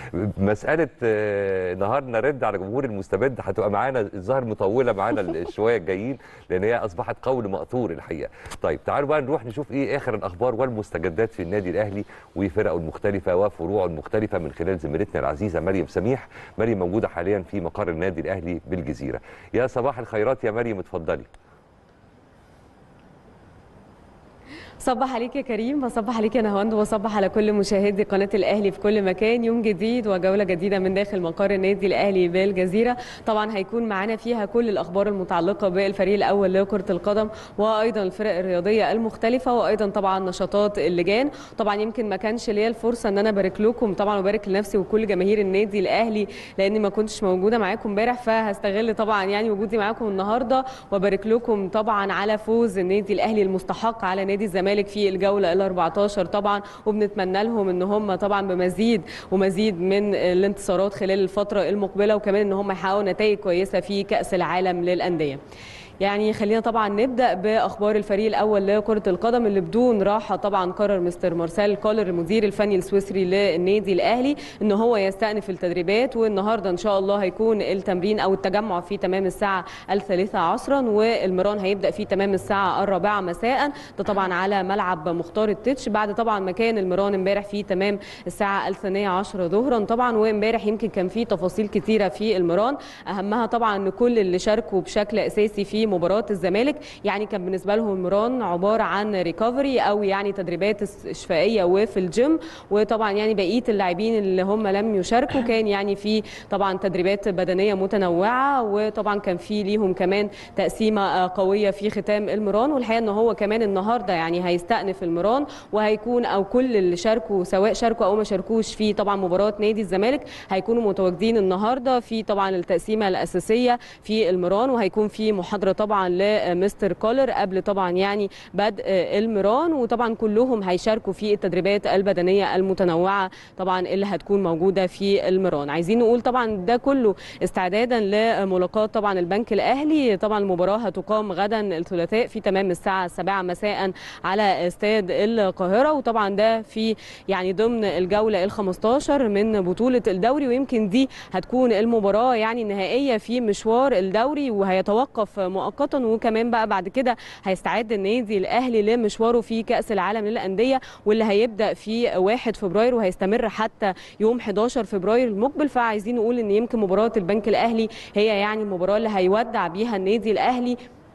مسألة آه، نهارنا رد على جمهور المستبد هتبقى معانا الظاهر مطولة معانا الشوية الجايين لأن هي أصبحت قول مأثور الحقيقة طيب تعالوا بقى نروح نشوف إيه آخر الأخبار والمستجدات في النادي الأهلي وفرقه المختلفة وفروعه المختلفة من خلال زميلتنا العزيزة مريم سميح مريم موجودة حاليا في مقر النادي الأهلي بالجزيرة يا صباح الخيرات يا مريم اتفضلي صبح عليك يا كريم وصبح عليك يا نهاوند وصبح على كل مشاهدي قناة الأهلي في كل مكان يوم جديد وجولة جديدة من داخل مقر النادي الأهلي بالجزيرة طبعا هيكون معانا فيها كل الأخبار المتعلقة بالفريق الأول لكرة القدم وأيضا الفرق الرياضية المختلفة وأيضا طبعا نشاطات اللجان طبعا يمكن ما كانش ليا الفرصة أن أنا أبارك لكم طبعا وبارك لنفسي وكل جماهير النادي الأهلي لأني ما كنتش موجودة معاكم امبارح فهستغل طبعا يعني وجودي معاكم النهاردة وبارك لكم طبعا على فوز النادي الأهلي المستحق على نادي الزمالك في الجولة ال 14 طبعا وبنتمنى لهم ان هم طبعا بمزيد ومزيد من الانتصارات خلال الفترة المقبلة وكمان ان هم يحققوا نتائج كويسة في كأس العالم للأندية يعني خلينا طبعا نبدا باخبار الفريق الاول لكره القدم اللي بدون راحه طبعا قرر مستر مارسيل كولر المدير الفني السويسري للنادي الاهلي ان هو يستأنف التدريبات والنهارده ان شاء الله هيكون التمرين او التجمع في تمام الساعه الثالثه عصرا والمران هيبدا في تمام الساعه الرابعه مساء ده طبعا على ملعب مختار التتش بعد طبعا ما كان المران امبارح في تمام الساعه الثانيه عشرة ظهرا طبعا وامبارح يمكن كان في تفاصيل كتيره في المران اهمها طبعا ان كل اللي شاركوا بشكل اساسي في مباراه الزمالك يعني كان بالنسبه لهم المران عباره عن ريكفري او يعني تدريبات استشفائيه وفي الجيم وطبعا يعني بقيه اللاعبين اللي هم لم يشاركوا كان يعني في طبعا تدريبات بدنيه متنوعه وطبعا كان في ليهم كمان تقسيمه قويه في ختام المران والحقيقه ان هو كمان النهارده يعني هيستأنف المران وهيكون او كل اللي شاركوا سواء شاركوا او ما شاركوش في طبعا مباراه نادي الزمالك هيكونوا متواجدين النهارده في طبعا التقسيمه الاساسيه في المران وهيكون في محاضره طبعا لمستر كولر قبل طبعا يعني بدء المران وطبعا كلهم هيشاركوا في التدريبات البدنيه المتنوعه طبعا اللي هتكون موجوده في المران عايزين نقول طبعا ده كله استعدادا لملاقاه طبعا البنك الاهلي طبعا المباراه هتقام غدا الثلاثاء في تمام الساعه 7 مساء على استاد القاهره وطبعا ده في يعني ضمن الجوله ال 15 من بطوله الدوري ويمكن دي هتكون المباراه يعني النهائيه في مشوار الدوري وهيتوقف مؤقتا وكمان بقى بعد كده هيستعد النادي الاهلي لمشواره في كاس العالم للانديه واللي هيبدا في 1 فبراير وهيستمر حتى يوم 11 فبراير المقبل فعايزين نقول ان يمكن مباراه البنك الاهلي هي يعني المباراه اللي هيودع بيها النادي الاهلي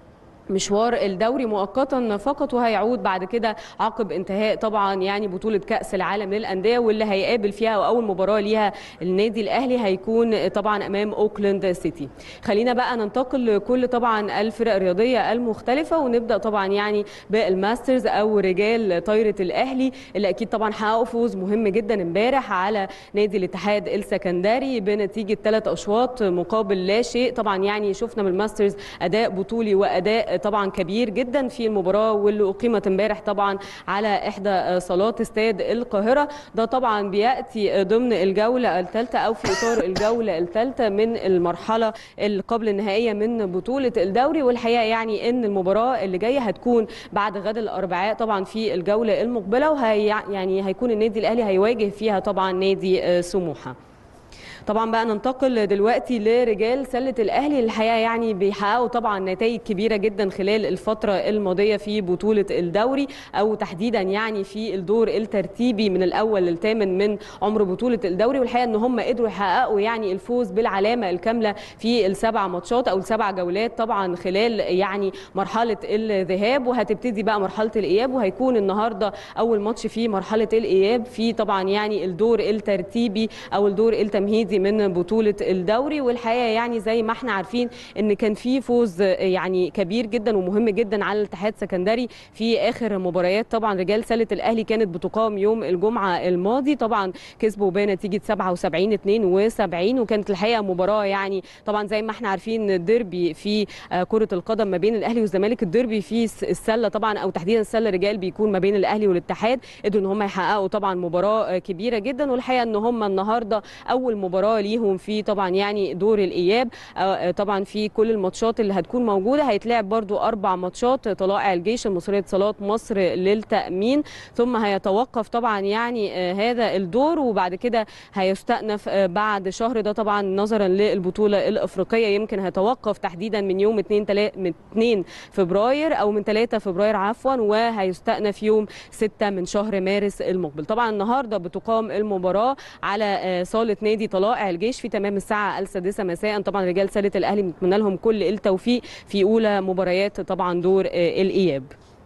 مشوار الدوري مؤقتا فقط وهيعود بعد كده عقب انتهاء طبعا يعني بطوله كاس العالم للانديه واللي هيقابل فيها اول مباراه ليها النادي الاهلي هيكون طبعا امام اوكلاند سيتي خلينا بقى ننتقل لكل طبعا الفرق الرياضيه المختلفه ونبدا طبعا يعني بالماسترز او رجال طايره الاهلي اللي اكيد طبعا حققوا فوز مهم جدا امبارح على نادي الاتحاد السكندري بنتيجه ثلاث اشواط مقابل لا شيء طبعا يعني شفنا من الماسترز اداء بطولي واداء طبعا كبير جدا في المباراه واللي اقيمت امبارح طبعا على احدى صالات استاد القاهره ده طبعا بياتي ضمن الجوله الثالثه او في اطار الجوله الثالثه من المرحله اللي قبل النهائيه من بطوله الدوري والحقيقه يعني ان المباراه اللي جايه هتكون بعد غد الاربعاء طبعا في الجوله المقبله وهي يعني هيكون النادي الاهلي هيواجه فيها طبعا نادي سموحه طبعا بقى ننتقل دلوقتي لرجال سله الاهلي الحقيقه يعني بيحققوا طبعا نتائج كبيره جدا خلال الفتره الماضيه في بطوله الدوري او تحديدا يعني في الدور الترتيبي من الاول للثامن من عمر بطوله الدوري والحقيقه ان هم قدروا يحققوا يعني الفوز بالعلامه الكامله في السبع ماتشات او السبع جولات طبعا خلال يعني مرحله الذهاب وهتبتدي بقى مرحله الاياب وهيكون النهارده اول ماتش في مرحله الاياب في طبعا يعني الدور الترتيبي او الدور التمهيدي من بطوله الدوري والحقيقه يعني زي ما احنا عارفين ان كان في فوز يعني كبير جدا ومهم جدا على الاتحاد سكندري في اخر مباريات طبعا رجال سله الاهلي كانت بتقام يوم الجمعه الماضي طبعا كسبوا بنتيجه 77 72 وكانت الحقيقه مباراه يعني طبعا زي ما احنا عارفين الديربي في كره القدم ما بين الاهلي والزمالك الديربي في السله طبعا او تحديدا السله رجال بيكون ما بين الاهلي والاتحاد قدروا ان هم يحققوا طبعا مباراه كبيره جدا والحقيقه ان هم النهارده اول مباراه ليهم في طبعا يعني دور الاياب طبعا في كل الماتشات اللي هتكون موجوده هيتلعب برضو اربع ماتشات طلائع الجيش المصريه اتصالات مصر للتامين ثم هيتوقف طبعا يعني هذا الدور وبعد كده هيستأنف بعد شهر ده طبعا نظرا للبطوله الافريقيه يمكن هيتوقف تحديدا من يوم 2 من 2 فبراير او من 3 فبراير عفوا وهيستأنف يوم 6 من شهر مارس المقبل طبعا النهارده بتقام المباراه على صاله نادي طلائع الجيش في تمام الساعه السادسه مساء طبعا رجال سله الاهلي بنتمنى لهم كل التوفيق في اولى مباريات طبعا دور الاياب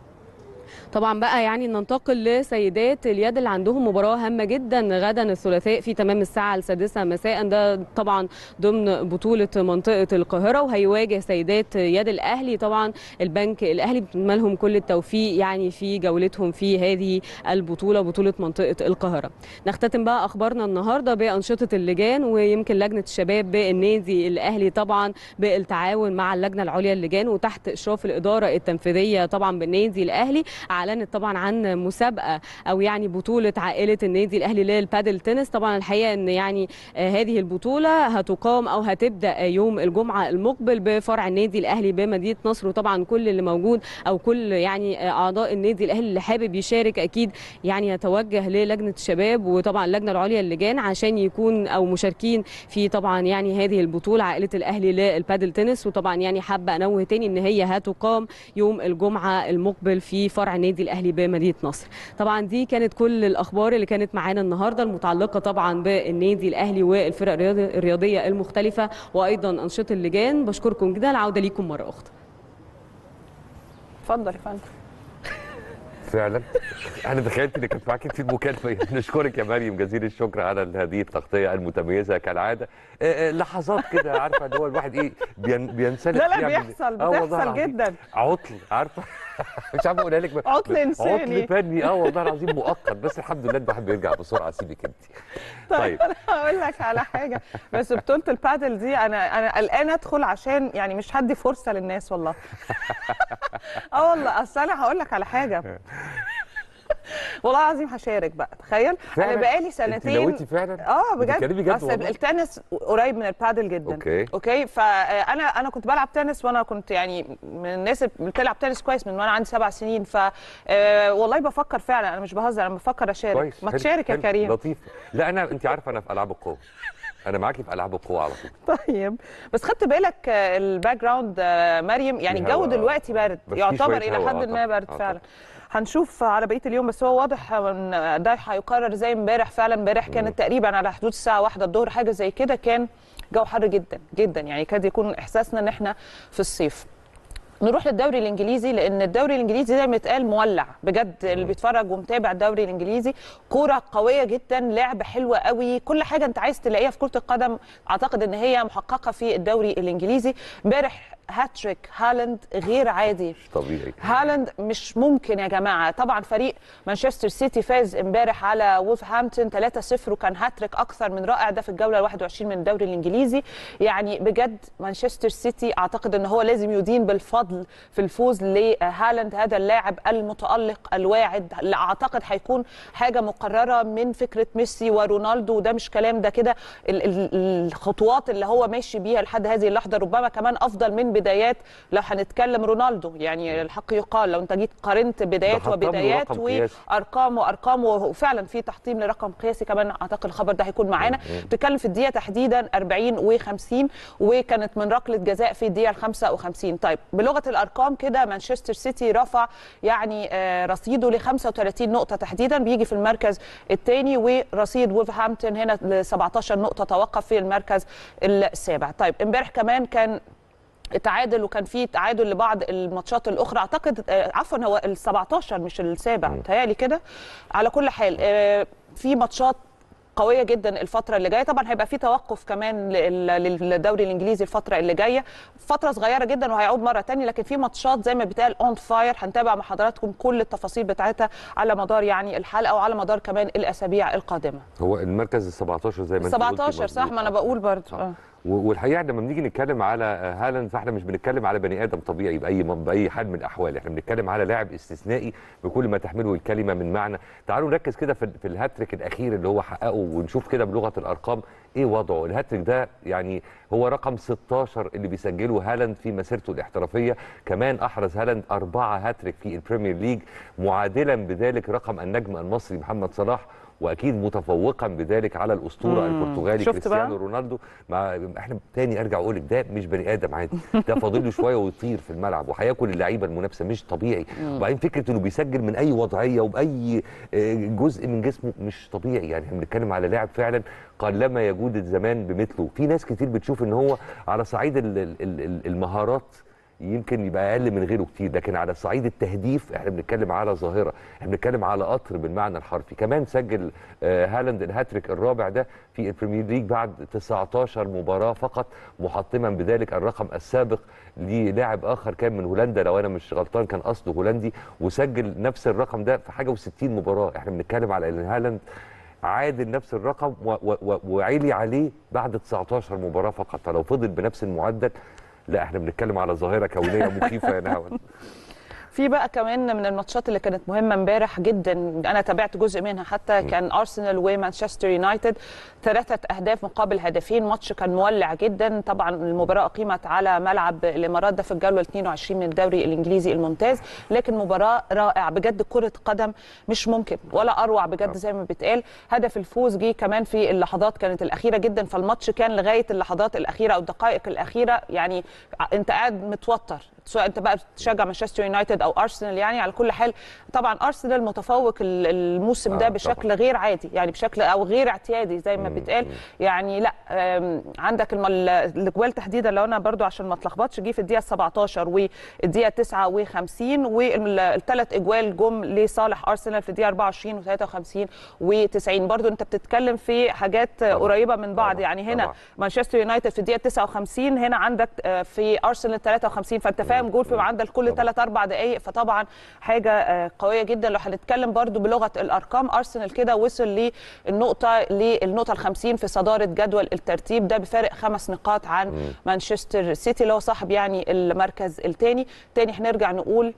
طبعا بقى يعني ننتقل لسيدات اليد اللي عندهم مباراه هامه جدا غدا الثلاثاء في تمام الساعه السادسه مساء ده طبعا ضمن بطوله منطقه القاهره وهيواجه سيدات يد الاهلي طبعا البنك الاهلي بنتمنى لهم كل التوفيق يعني في جولتهم في هذه البطوله بطوله منطقه القاهره نختتم بقى اخبارنا النهارده بانشطه اللجان ويمكن لجنه الشباب بالنادي الاهلي طبعا بالتعاون مع اللجنه العليا للجان وتحت اشراف الاداره التنفيذيه طبعا بالنادي الاهلي اعلنت طبعا عن مسابقه او يعني بطوله عائله النادي الاهلي للبادل تنس طبعا الحقيقه ان يعني هذه البطوله هتقام او هتبدا يوم الجمعه المقبل بفرع النادي الاهلي بمدينه نصر وطبعا كل اللي موجود او كل يعني اعضاء النادي الاهلي اللي حابب يشارك اكيد يعني يتوجه للجنه الشباب وطبعا اللجنه العليا للجان عشان يكون او مشاركين في طبعا يعني هذه البطوله عائله الاهلي للبادل تنس وطبعا يعني حابه انوه تاني ان هي هتقام يوم الجمعه المقبل في فرع النادي الاهلي بمدينه نصر طبعا دي كانت كل الاخبار اللي كانت معانا النهارده المتعلقه طبعا بالنادي الاهلي والفرق الرياضيه المختلفه وايضا انشطه اللجان بشكركم جدا العوده ليكم مره اخرى اتفضل يا فندم فعلا انا تخيلت ان كانت معاكي في المكالمه نشكرك يا مريم جزيل الشكر على هذه التغطيه المتميزه كالعاده آه، آه، لحظات كده عارفه اللي هو الواحد ايه بين بينسلق لا لا يعمل- بيحصل آه والله بتحصل العظيم. جدا عطل عارفه مش عارف اقولها لك عطل إنساني. عطل فني اه والله العظيم مؤقت بس الحمد لله الواحد بيرجع بسرعه سيبك انت طيب انا هقول لك على حاجه بس بطوله البادل دي انا انا قلقانه ادخل عشان يعني مش هدي فرصه للناس والله اه والله اصل انا هقول لك على حاجه والله العظيم هشارك بقى تخيل فعلاً؟ انا بقالي أنت سنتين نويتي فعلا اه بتتكلمي بجد جد اصل والله؟ التنس قريب من البادل جدا أوكي. اوكي فانا انا كنت بلعب تنس وانا كنت يعني من الناس اللي بتلعب تنس كويس من وانا عندي سبع سنين ف آه، والله بفكر فعلا انا مش بهزر انا بفكر اشارك كويس ما حلو، تشارك يا حلو، كريم لطيف لا انا انت عارفه انا في العاب القوه انا معاكي في العاب القوه على طول طيب بس خدت بالك آه، الباك جراوند آه، مريم يعني في الجو هوا. دلوقتي بارد بس في يعتبر شوية الى هوا، حد آه ما طبعاً، بارد آه فعلا هنشوف على بقيه اليوم بس هو واضح ان ده هيقرر زي امبارح فعلا امبارح كانت تقريبا على حدود الساعه واحدة الظهر حاجه زي كده كان جو حر جدا جدا يعني كاد يكون احساسنا ان احنا في الصيف نروح للدوري الانجليزي لان الدوري الانجليزي زي ما اتقال مولع بجد اللي بيتفرج ومتابع الدوري الانجليزي كوره قويه جدا لعب حلوه قوي كل حاجه انت عايز تلاقيها في كره القدم اعتقد ان هي محققه في الدوري الانجليزي امبارح هاتريك هالاند غير عادي مش طبيعي هالاند مش ممكن يا جماعه طبعا فريق مانشستر سيتي فاز امبارح على وولفهامبتون 3-0 وكان هاتريك اكثر من رائع ده في الجوله 21 من الدوري الانجليزي يعني بجد مانشستر سيتي اعتقد ان هو لازم يدين بالفضل في الفوز لهالاند هذا اللاعب المتالق الواعد اللي اعتقد هيكون حاجه مقرره من فكره ميسي ورونالدو وده مش كلام ده كده ال- ال- الخطوات اللي هو ماشي بيها لحد هذه اللحظه ربما كمان افضل من بدايات لو هنتكلم رونالدو يعني الحق يقال لو انت جيت قارنت بدايات حطم له وبدايات رقم قياسي. وارقام وارقام وفعلا في تحطيم لرقم قياسي كمان اعتقد الخبر ده هيكون معانا بتتكلم في الدقيقه تحديدا 40 و50 وكانت من ركله جزاء في الدقيقه 55 طيب بلغه الارقام كده مانشستر سيتي رفع يعني آه، رصيده ل 35 نقطه تحديدا بيجي في المركز الثاني ورصيد وولفهامبتون هنا ل 17 نقطه توقف في المركز السابع طيب امبارح كمان كان تعادل وكان في تعادل لبعض الماتشات الاخرى اعتقد آه، عفوا هو ال 17 مش السابع متهيألي كده على كل حال آه، في ماتشات قويه جدا الفتره اللي جايه طبعا هيبقى في توقف كمان لل- للدوري الانجليزي الفتره اللي جايه فتره صغيره جدا وهيعود مره تانية لكن في ماتشات زي ما بيتقال اون فاير هنتابع مع حضراتكم كل التفاصيل بتاعتها على مدار يعني الحلقه وعلى مدار كمان الاسابيع القادمه هو المركز ال 17 زي ما انت قلتي 17 صح مظبوط. ما انا بقول برضه آه. و- والحقيقه لما بنيجي نتكلم على هالاند فاحنا مش بنتكلم على بني ادم طبيعي باي باي حال من الاحوال احنا بنتكلم على لاعب استثنائي بكل ما تحمله الكلمه من معنى تعالوا نركز كده في, في الهاتريك الاخير اللي هو حققه ونشوف كده بلغه الارقام ايه وضعه الهاتريك ده يعني هو رقم 16 اللي بيسجله هالاند في مسيرته الاحترافيه كمان احرز هالاند اربعه هاتريك في البريمير ليج معادلا بذلك رقم النجم المصري محمد صلاح واكيد متفوقا بذلك على الاسطوره مم. البرتغالي شفت كريستيانو بقى؟ رونالدو مع احنا تاني ارجع اقول لك ده مش بني ادم عادي ده فاضل له شويه ويطير في الملعب وهياكل اللعيبه المنافسه مش طبيعي مم. وبعدين فكره انه بيسجل من اي وضعيه وباي آه، جزء من جسمه مش طبيعي يعني احنا بنتكلم على لاعب فعلا قلما يجود الزمان بمثله في ناس كتير بتشوف ان هو على صعيد ال- ال- ال- المهارات يمكن يبقى اقل من غيره كتير لكن على صعيد التهديف احنا بنتكلم على ظاهره احنا بنتكلم على قطر بالمعنى الحرفي كمان سجل آه، هالاند الهاتريك الرابع ده في البريمير ليج بعد 19 مباراه فقط محطما بذلك الرقم السابق للاعب اخر كان من هولندا لو انا مش غلطان كان اصله هولندي وسجل نفس الرقم ده في حاجه و60 مباراه احنا بنتكلم على ان هالاند عادل نفس الرقم و- و- و- وعلي عليه بعد 19 مباراه فقط فلو فضل بنفس المعدل لا احنا بنتكلم على ظاهره كونيه مخيفه يا نهاوند في بقى كمان من الماتشات اللي كانت مهمه امبارح جدا انا تابعت جزء منها حتى كان ارسنال ومانشستر يونايتد ثلاثه اهداف مقابل هدفين ماتش كان مولع جدا طبعا المباراه اقيمت على ملعب الامارات ده في الجوله 22 من الدوري الانجليزي الممتاز لكن مباراه رائعه بجد كره قدم مش ممكن ولا اروع بجد زي ما بيتقال هدف الفوز جه كمان في اللحظات كانت الاخيره جدا فالماتش كان لغايه اللحظات الاخيره او الدقائق الاخيره يعني انت قاعد متوتر سواء انت بقى بتشجع مانشستر يونايتد او ارسنال يعني على كل حال طبعا ارسنال متفوق ال- الموسم ده آه، بشكل طبعاً. غير عادي يعني بشكل او غير اعتيادي زي ما بيتقال يعني لا آم، عندك الم- ال- الاجوال تحديدا لو انا برضو عشان ما اتلخبطش جه في الدقيقه 17 والدقيقه 59 والثلاث اجوال جم لصالح ارسنال في الدقيقه 24 و53 و90 برضو انت بتتكلم في حاجات قريبه من بعض طبعاً، يعني هنا طبعاً. مانشستر يونايتد في الدقيقه 59 هنا عندك آه، في ارسنال 53 فانت فاهم جول في معدل كل 3 4 دقائق فطبعا حاجه آه، قويه جدا لو هنتكلم برضو بلغه الارقام ارسنال كده وصل للنقطه للنقطه ال 50 في صداره جدول الترتيب ده بفارق خمس نقاط عن مانشستر سيتي اللي هو صاحب يعني المركز الثاني تاني هنرجع نقول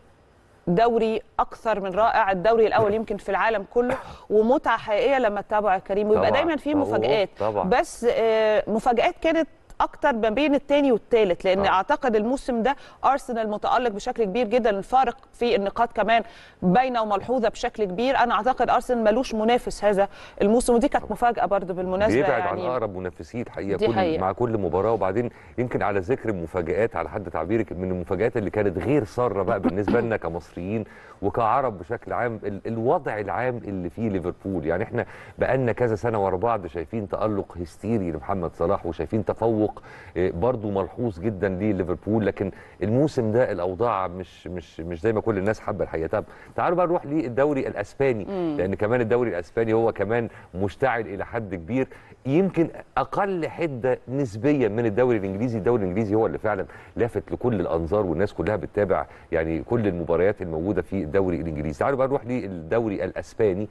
دوري اكثر من رائع الدوري الاول يمكن في العالم كله ومتعه حقيقيه لما تتابع يا كريم ويبقى طبعاً. دايما في طبعاً. مفاجات طبعاً. بس آه، مفاجات كانت اكتر ما بين الثاني والثالث لان آه. اعتقد الموسم ده ارسنال متالق بشكل كبير جدا الفارق في النقاط كمان باينه وملحوظه بشكل كبير انا اعتقد ارسنال ملوش منافس هذا الموسم ودي كانت مفاجاه برضو بالمناسبه بيبعد عن يعني اقرب منافسيه الحقيقه دي كل حقيقة. مع كل مباراه وبعدين يمكن على ذكر المفاجات على حد تعبيرك من المفاجات اللي كانت غير ساره بقى بالنسبه لنا كمصريين وكعرب بشكل عام ال- الوضع العام اللي فيه ليفربول يعني احنا بقالنا كذا سنه ورا بعض شايفين تالق هستيري لمحمد صلاح وشايفين تفوق آه، برضو ملحوظ جدا لليفربول لكن الموسم ده الاوضاع مش مش مش زي ما كل الناس حابه الحقيقه طب تعالوا بقى نروح للدوري الاسباني لان كمان الدوري الاسباني هو كمان مشتعل الى حد كبير يمكن اقل حده نسبيا من الدوري الانجليزي الدوري الانجليزي هو اللي فعلا لافت لكل الانظار والناس كلها بتتابع يعني كل المباريات الموجوده في الدوري الانجليزي تعالوا بقى نروح للدوري الاسباني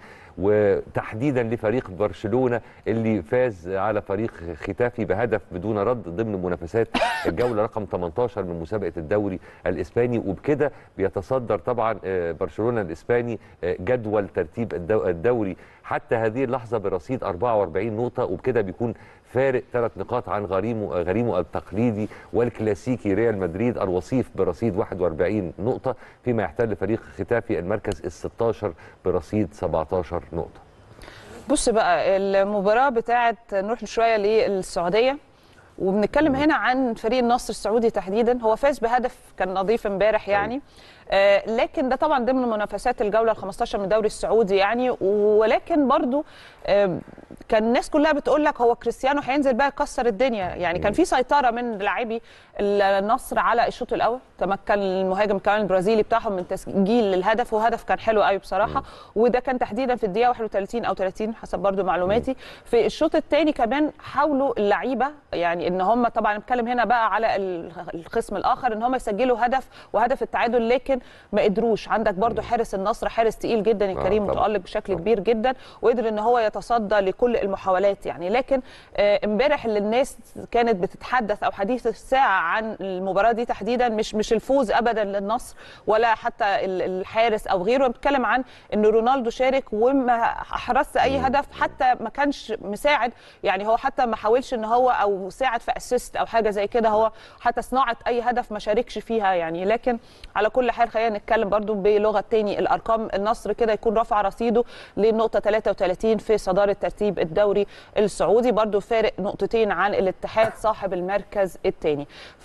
وتحديدا لفريق برشلونه اللي فاز على فريق ختافي بهدف بدون رد ضمن منافسات الجوله رقم 18 من مسابقه الدوري الاسباني وبكده بيتصدر طبعا آه، برشلونه الاسباني آه، جدول ترتيب الدو- الدوري حتى هذه اللحظه برصيد 44 نقطه وبكده بيكون فارق ثلاث نقاط عن غريمه غريمه التقليدي والكلاسيكي ريال مدريد الوصيف برصيد 41 نقطه فيما يحتل فريق ختافي المركز ال 16 برصيد 17 نقطه بص بقى المباراة بتاعت نروح شوية للسعودية وبنتكلم هنا عن فريق النصر السعودي تحديدا هو فاز بهدف كان نظيف امبارح يعني آه لكن ده طبعا ضمن منافسات الجوله ال 15 من الدوري السعودي يعني ولكن برضو آه كان الناس كلها بتقول لك هو كريستيانو هينزل بقى يكسر الدنيا يعني كان في سيطره من لاعبي النصر على الشوط الاول تمكن المهاجم كمان البرازيلي بتاعهم من تسجيل الهدف وهدف كان حلو قوي بصراحه وده كان تحديدا في الدقيقه 31 او 30 حسب برضو معلوماتي في الشوط الثاني كمان حاولوا اللعيبه يعني ان هم طبعا نتكلم هنا بقى على القسم الاخر ان هم يسجلوا هدف وهدف التعادل لكن ما قدروش عندك برضو حارس النصر حارس تقيل جدا يا آه، كريم طبعاً. متالق بشكل طبعاً. كبير جدا وقدر ان هو يتصدى لكل المحاولات يعني لكن آه، امبارح اللي الناس كانت بتتحدث او حديث الساعه عن المباراه دي تحديدا مش مش الفوز ابدا للنصر ولا حتى ال- الحارس او غيره بتكلم عن ان رونالدو شارك وما احرزش اي هدف حتى ما كانش مساعد يعني هو حتى ما حاولش ان هو او ساعد في اسيست او حاجه زي كده هو حتى صناعه اي هدف ما شاركش فيها يعني لكن على كل حال خلينا نتكلم برضو بلغه تاني الارقام النصر كده يكون رفع رصيده للنقطه 33 في صداره ترتيب الدوري السعودي برضو فارق نقطتين عن الاتحاد صاحب المركز الثاني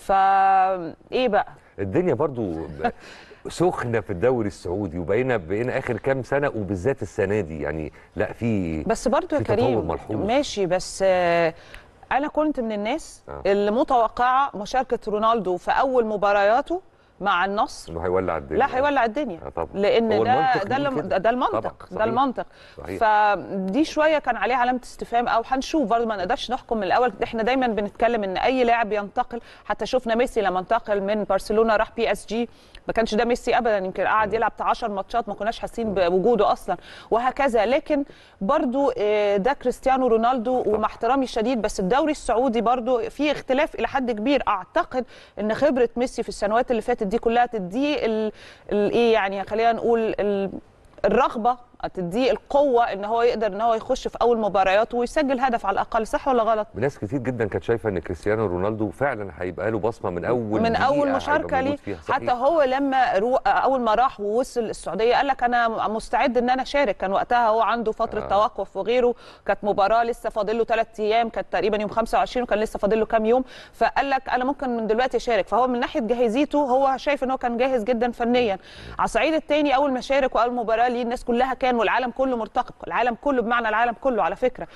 فا ايه بقى الدنيا برضو ب- سخنه في الدوري السعودي وبقينا بقينا اخر كام سنه وبالذات السنه دي يعني لا في بس برضو يا في تطور كريم ملحوظ. ماشي بس آه، انا كنت من الناس آه. اللي متوقعه مشاركه رونالدو في اول مبارياته مع النصر انه هيولع الدنيا لا هيولع الدنيا آه طبعا. لان هو ده المنطق ده بيقول الم- كده. ده المنطق طبعاً، ده صحيح. المنطق صحيح. فدي شويه كان عليها علامه استفهام او هنشوف برضه ما نقدرش نحكم من الاول احنا دايما بنتكلم ان اي لاعب ينتقل حتى شفنا ميسي لما انتقل من برشلونه راح بي اس جي ما كانش ده ميسي ابدا يمكن قعد يلعب بتاع 10 ماتشات ما كناش حاسين بوجوده اصلا وهكذا لكن برضو آه، ده كريستيانو رونالدو ومع احترامي الشديد بس الدوري السعودي برضو في اختلاف الى حد كبير اعتقد ان خبره ميسي في السنوات اللي فاتت دي كلها تديه ال- ال- ايه يعني خلينا نقول ال- الرغبه تديه القوه ان هو يقدر ان هو يخش في اول مباريات ويسجل هدف على الاقل صح ولا غلط ناس كتير جدا كانت شايفه ان كريستيانو رونالدو فعلا هيبقى له بصمه من اول من دقيقة اول هيبقى مشاركه موجود ليه فيها. صحيح. حتى هو لما رو... اول ما راح ووصل السعوديه قال لك انا مستعد ان انا اشارك كان وقتها هو عنده فتره آه. آه. توقف وغيره كانت مباراه لسه فاضل له ثلاث ايام كانت تقريبا يوم 25 وكان لسه فاضل له كام يوم فقال لك انا ممكن من دلوقتي اشارك فهو من ناحيه جاهزيته هو شايف ان هو كان جاهز جدا فنيا على الصعيد الثاني اول ما شارك واول مباراه ليه الناس كلها كان والعالم كله مرتقب العالم كله بمعنى العالم كله على فكره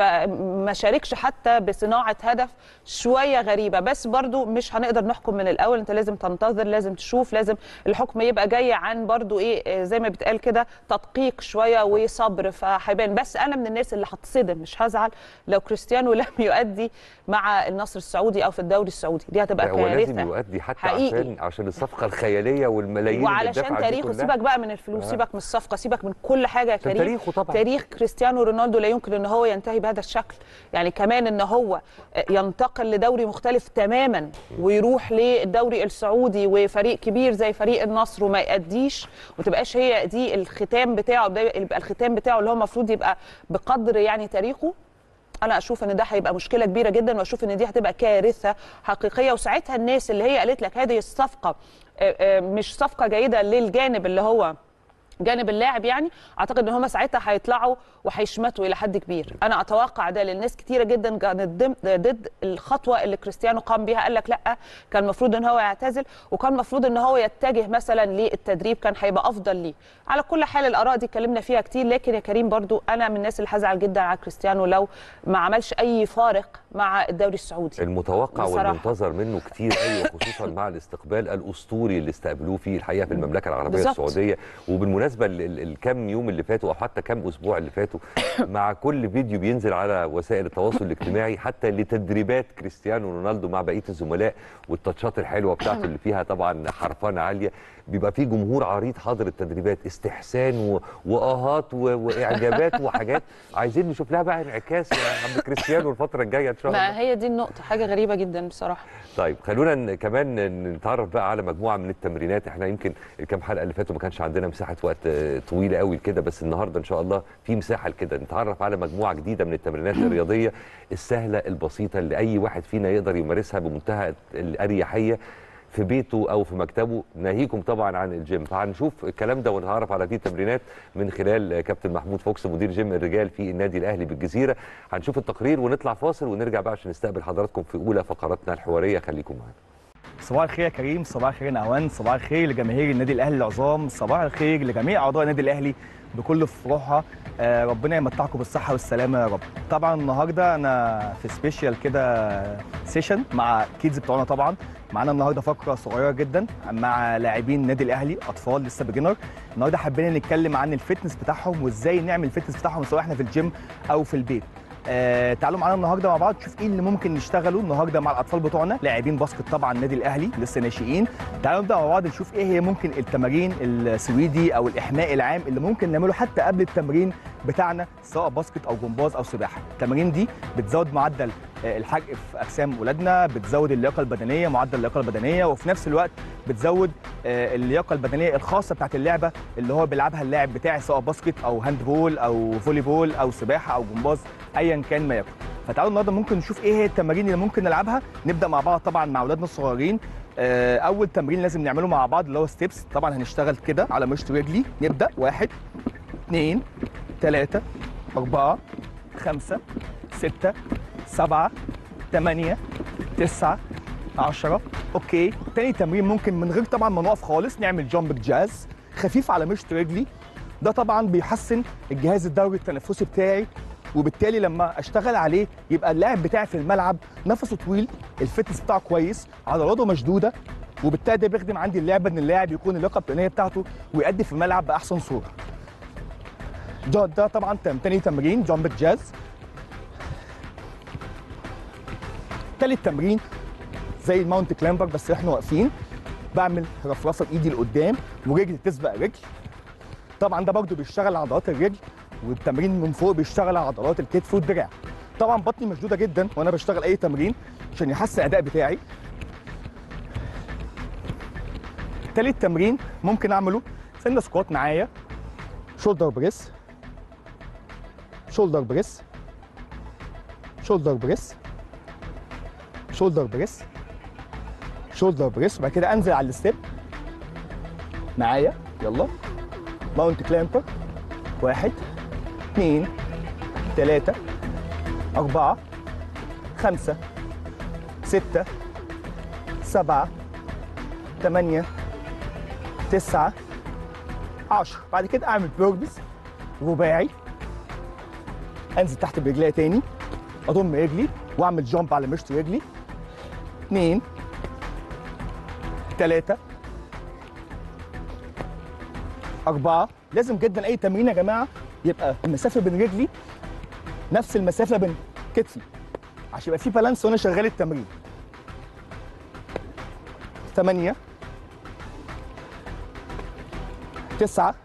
فما شاركش حتى بصناعه هدف شويه غريبه بس برضو مش هنقدر نحكم من الاول انت لازم تنتظر لازم تشوف لازم الحكم يبقى جاي عن برضو ايه آه، زي ما بيتقال كده تدقيق شويه وصبر فهيبان بس انا من الناس اللي هتصدم مش هزعل لو كريستيانو لم يؤدي مع النصر السعودي او في الدوري السعودي دي هتبقى لا، هو لازم كارثه يؤدي حتى حقيقي. عشان عشان الصفقه الخياليه والملايين اللي وعلشان اتدفعت دي تاريخه كلها. سيبك بقى من الفلوس آه. سيبك من الصفقه سيبك من كل حاجه يا عشان كريم تاريخه طبعا. تاريخ كريستيانو رونالدو لا يمكن ان هو ينتهي بهذا الشكل يعني كمان ان هو ينتقل لدوري مختلف تماما ويروح للدوري السعودي وفريق كبير زي فريق النصر وما يأديش وتبقاش هي دي الختام بتاعه ده يبقى الختام بتاعه اللي هو المفروض يبقى بقدر يعني تاريخه انا اشوف ان ده هيبقى مشكله كبيره جدا واشوف ان دي هتبقى كارثه حقيقيه وساعتها الناس اللي هي قالت لك هذه الصفقه آه، آه، مش صفقه جيده للجانب اللي هو جانب اللاعب يعني اعتقد ان هم ساعتها هيطلعوا وهيشمتوا الى حد كبير انا اتوقع ده لان ناس كتيره جدا كانت ضم- ضد الخطوه اللي كريستيانو قام بيها قال لك لا كان المفروض ان هو يعتزل وكان المفروض ان هو يتجه مثلا للتدريب كان هيبقى افضل ليه على كل حال الاراء دي اتكلمنا فيها كتير لكن يا كريم برضو انا من الناس اللي هزعل جدا على كريستيانو لو ما عملش اي فارق مع الدوري السعودي المتوقع بصراحة. والمنتظر منه كتير قوي وخصوصا مع الاستقبال الاسطوري اللي استقبلوه فيه الحقيقه في المملكه العربيه بالظبط. السعوديه وبالمناسبه ال- ال- الكام يوم اللي فاتوا او حتى كام اسبوع اللي فاتوا مع كل فيديو بينزل على وسائل التواصل الاجتماعي حتى لتدريبات كريستيانو رونالدو مع بقيه الزملاء والتاتشات الحلوه بتاعته اللي فيها طبعا حرفنه عاليه بيبقى في جمهور عريض حاضر التدريبات استحسان و... واهات و... واعجابات وحاجات عايزين نشوف لها بقى انعكاس يا عم كريستيانو الفتره الجايه ان شاء الله ما هي دي النقطه حاجه غريبه جدا بصراحه طيب خلونا ن- كمان نتعرف بقى على مجموعه من التمرينات احنا يمكن الكام حلقه اللي فاتوا ما كانش عندنا مساحه وقت آه، طويله قوي كده بس النهارده ان شاء الله في مساحه لكده نتعرف على مجموعه جديده من التمرينات الرياضيه السهله البسيطه اللي اي واحد فينا يقدر يمارسها بمنتهى الاريحيه في بيته او في مكتبه ناهيكم طبعا عن الجيم فهنشوف الكلام ده ونتعرف على هذه التمرينات من خلال آه، كابتن محمود فوكس مدير جيم الرجال في النادي الاهلي بالجزيره هنشوف التقرير ونطلع فاصل ونرجع بقى عشان نستقبل حضراتكم في اولى فقراتنا الحواريه خليكم معانا صباح الخير يا كريم صباح الخير يا نهوان صباح الخير لجماهير النادي الاهلي العظام صباح الخير لجميع اعضاء النادي الاهلي بكل فروعها آه ربنا يمتعكم بالصحه والسلامه يا رب طبعا النهارده انا في سبيشال كده سيشن مع كيدز بتوعنا طبعا معانا النهارده فقره صغيره جدا مع لاعبين النادي الاهلي اطفال لسه بيجنر النهارده حبينا نتكلم عن الفتنس بتاعهم وازاي نعمل الفتنس بتاعهم سواء احنا في الجيم او في البيت آه تعالوا معانا النهارده مع بعض نشوف ايه اللي ممكن نشتغله النهارده مع الاطفال بتوعنا لاعبين باسكت طبعا النادي الاهلي لسه ناشئين تعالوا نبدا مع بعض نشوف ايه هي ممكن التمارين السويدي او الاحماء العام اللي ممكن نعمله حتى قبل التمرين بتاعنا سواء باسكت او جمباز او سباحه التمارين دي بتزود معدل آه، الحرق في اجسام ولادنا بتزود اللياقه البدنيه معدل اللياقه البدنيه وفي نفس الوقت بتزود آه، اللياقه البدنيه الخاصه بتاعت اللعبه اللي هو بيلعبها اللاعب بتاعي سواء باسكت او هاند بول او فولي بول او سباحه او جمباز ايا كان ما يكن فتعالوا النهارده ممكن نشوف ايه هي التمارين اللي ممكن نلعبها نبدا مع بعض طبعا مع اولادنا الصغيرين آه، اول تمرين لازم نعمله مع بعض اللي هو ستيبس طبعا هنشتغل كده على مشط رجلي نبدا واحد اثنين ثلاثة أربعة خمسة ستة سبعة ثمانية تسعة عشرة أوكي تاني تمرين ممكن من غير طبعا ما نقف خالص نعمل جامب جاز خفيف على مشط رجلي ده طبعا بيحسن الجهاز الدوري التنفسي بتاعي وبالتالي لما اشتغل عليه يبقى اللاعب بتاعي في الملعب نفسه طويل الفتنس بتاعه كويس عضلاته مشدوده وبالتالي ده بيخدم عندي اللعبه ان اللاعب يكون اللياقه البدنيه بتاعته ويأدي في الملعب باحسن صوره ده ده طبعا تم- تاني تمرين جامب جاز تالت تمرين زي الماونت كلامبر بس احنا واقفين بعمل رفرفه بايدي لقدام ورجلي تسبق رجل طبعا ده برضه بيشتغل على عضلات الرجل والتمرين من فوق بيشتغل على عضلات الكتف والدراع طبعا بطني مشدوده جدا وانا بشتغل اي تمرين عشان يحسن الاداء بتاعي تالت تمرين ممكن اعمله سنه سكوات معايا شولدر بريس شولدر بريس شولدر بريس شولدر بريس شولدر بريس وبعد كده انزل على الستيب معايا يلا ماونت كلامبر واحد اثنين ثلاثة أربعة خمسة ستة سبعة ثمانية تسعة عشرة بعد كده أعمل بيربز رباعي أنزل تحت برجليا تاني أضم رجلي وأعمل جامب على مشط رجلي اثنين ثلاثة أربعة لازم جدا أي تمرين يا جماعة يبقى المسافة بين رجلي نفس المسافة بين كتفي عشان يبقى في بالانس وأنا شغال التمرين ثمانية تسعة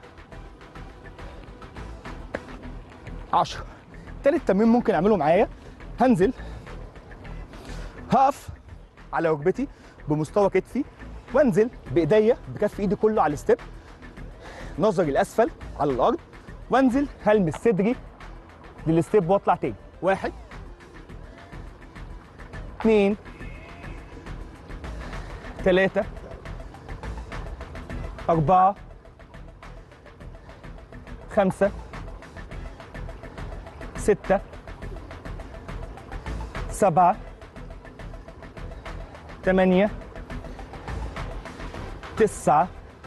عشرة تالت تمرين ممكن أعمله معايا هنزل هقف على ركبتي بمستوى كتفي وانزل بايديا بكف ايدي كله على الستيب نظري الاسفل على الارض وانزل هلمس صدري للستيب واطلع تاني واحد اثنين ثلاثة أربعة خمسة ستة سبعة ثمانية تسعة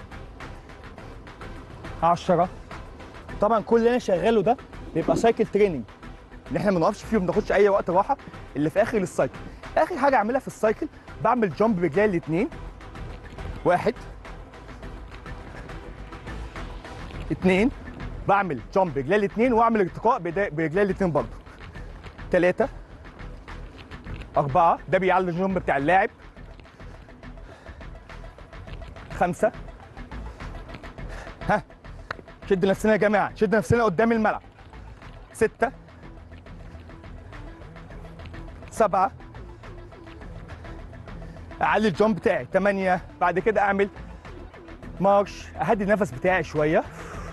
عشرة طبعا كل اللي انا شغاله ده بيبقى سايكل تريننج اللي احنا ما بنقفش فيه وما بناخدش اي وقت راحه اللي في اخر السايكل اخر حاجه اعملها في السايكل بعمل جامب برجلي الاثنين واحد اثنين بعمل جامب برجلي الاثنين واعمل ارتقاء بدا- برجلي الاثنين برضه ثلاثة أربعة ده بيعلي الجامب بتاع اللاعب خمسة ها شد نفسنا يا جماعة شد نفسنا قدام الملعب ستة سبعة أعلي الجامب بتاعي تمانية بعد كده أعمل مارش أهدي النفس بتاعي شوية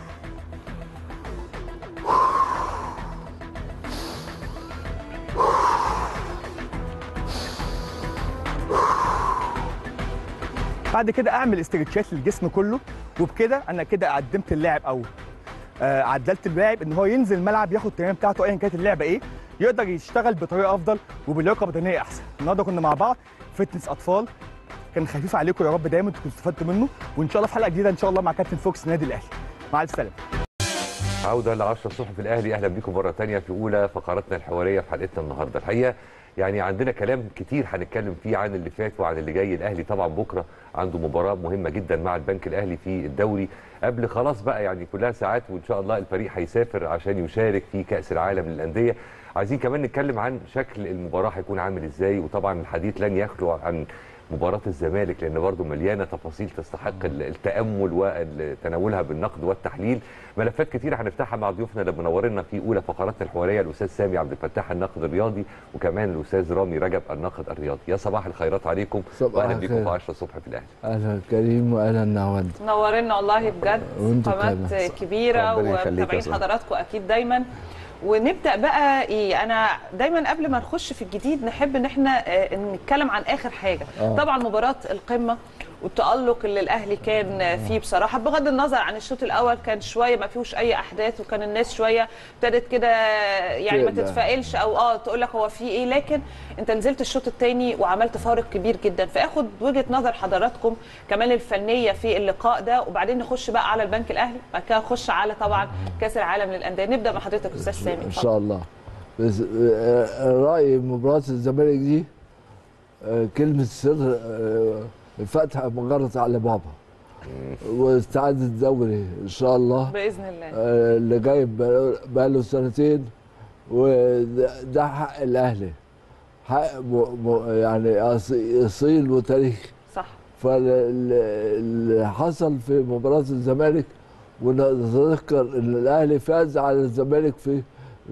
بعد كده اعمل استرتشات للجسم كله وبكده انا كده قدمت اللاعب او آه، عدلت اللاعب ان هو ينزل الملعب ياخد التمرين بتاعته ايا كانت اللعبه ايه يقدر يشتغل بطريقه افضل وبلياقه بدنيه احسن النهارده كنا مع بعض فتنس اطفال كان خفيف عليكم يا رب دايما تكونوا استفدتوا منه وان شاء الله في حلقه جديده ان شاء الله مع كابتن فوكس نادي الاهلي مع الف سلامه عودة ل 10 الصبح في الأهلي أهلا بكم مرة تانية في أولى فقراتنا الحوارية في حلقتنا النهاردة الحقيقة يعني عندنا كلام كتير هنتكلم فيه عن اللي فات وعن اللي جاي الأهلي طبعا بكرة عنده مباراة مهمة جدا مع البنك الأهلي في الدوري قبل خلاص بقى يعني كلها ساعات وإن شاء الله الفريق هيسافر عشان يشارك في كأس العالم للأندية عايزين كمان نتكلم عن شكل المباراة هيكون عامل إزاي وطبعا الحديث لن يخلو عن مباراة الزمالك لأن برضه مليانة تفاصيل تستحق التأمل وتناولها بالنقد والتحليل ملفات كتيرة هنفتحها مع ضيوفنا اللي منورنا في أولى فقراتنا الحوارية الأستاذ سامي عبد الفتاح الناقد الرياضي وكمان الأستاذ رامي رجب الناقد الرياضي يا صباح الخيرات عليكم صباح وأهلا بكم الخير. في 10 الصبح في الأهلي اهلا كريم واهلا نعود نورنا والله بجد وانتوا قامات كمان. كبيره ربنا يخليك يا ومتابعين صاحبي. حضراتكم اكيد دايما ونبدا بقى ايه انا دايما قبل ما نخش في الجديد نحب ان احنا آه، نتكلم عن اخر حاجه آه. طبعا مباراه القمه والتالق اللي الاهلي كان فيه بصراحه بغض النظر عن الشوط الاول كان شويه ما فيهوش اي احداث وكان الناس شويه ابتدت كده يعني ما تقلق. تتفائلش او اه تقول لك هو في ايه لكن انت نزلت الشوط الثاني وعملت فارق كبير جدا فاخد وجهه نظر حضراتكم كمان الفنيه في اللقاء ده وبعدين نخش بقى على البنك الاهلي بعد كده نخش على طبعا كاس العالم للانديه نبدا مع حضرتك استاذ سامي ان شاء الله بس آه، رايي مباراه الزمالك دي آه، كلمه سر آه، فتح مجره على بابا واستعاده الدوري ان شاء الله باذن الله آه، اللي جاي بقاله سنتين وده ده حق الاهلي حق م... م... يعني أص- اصيل وتاريخي صح فاللي حصل في مباراه الزمالك ونتذكر ان الاهلي فاز على الزمالك في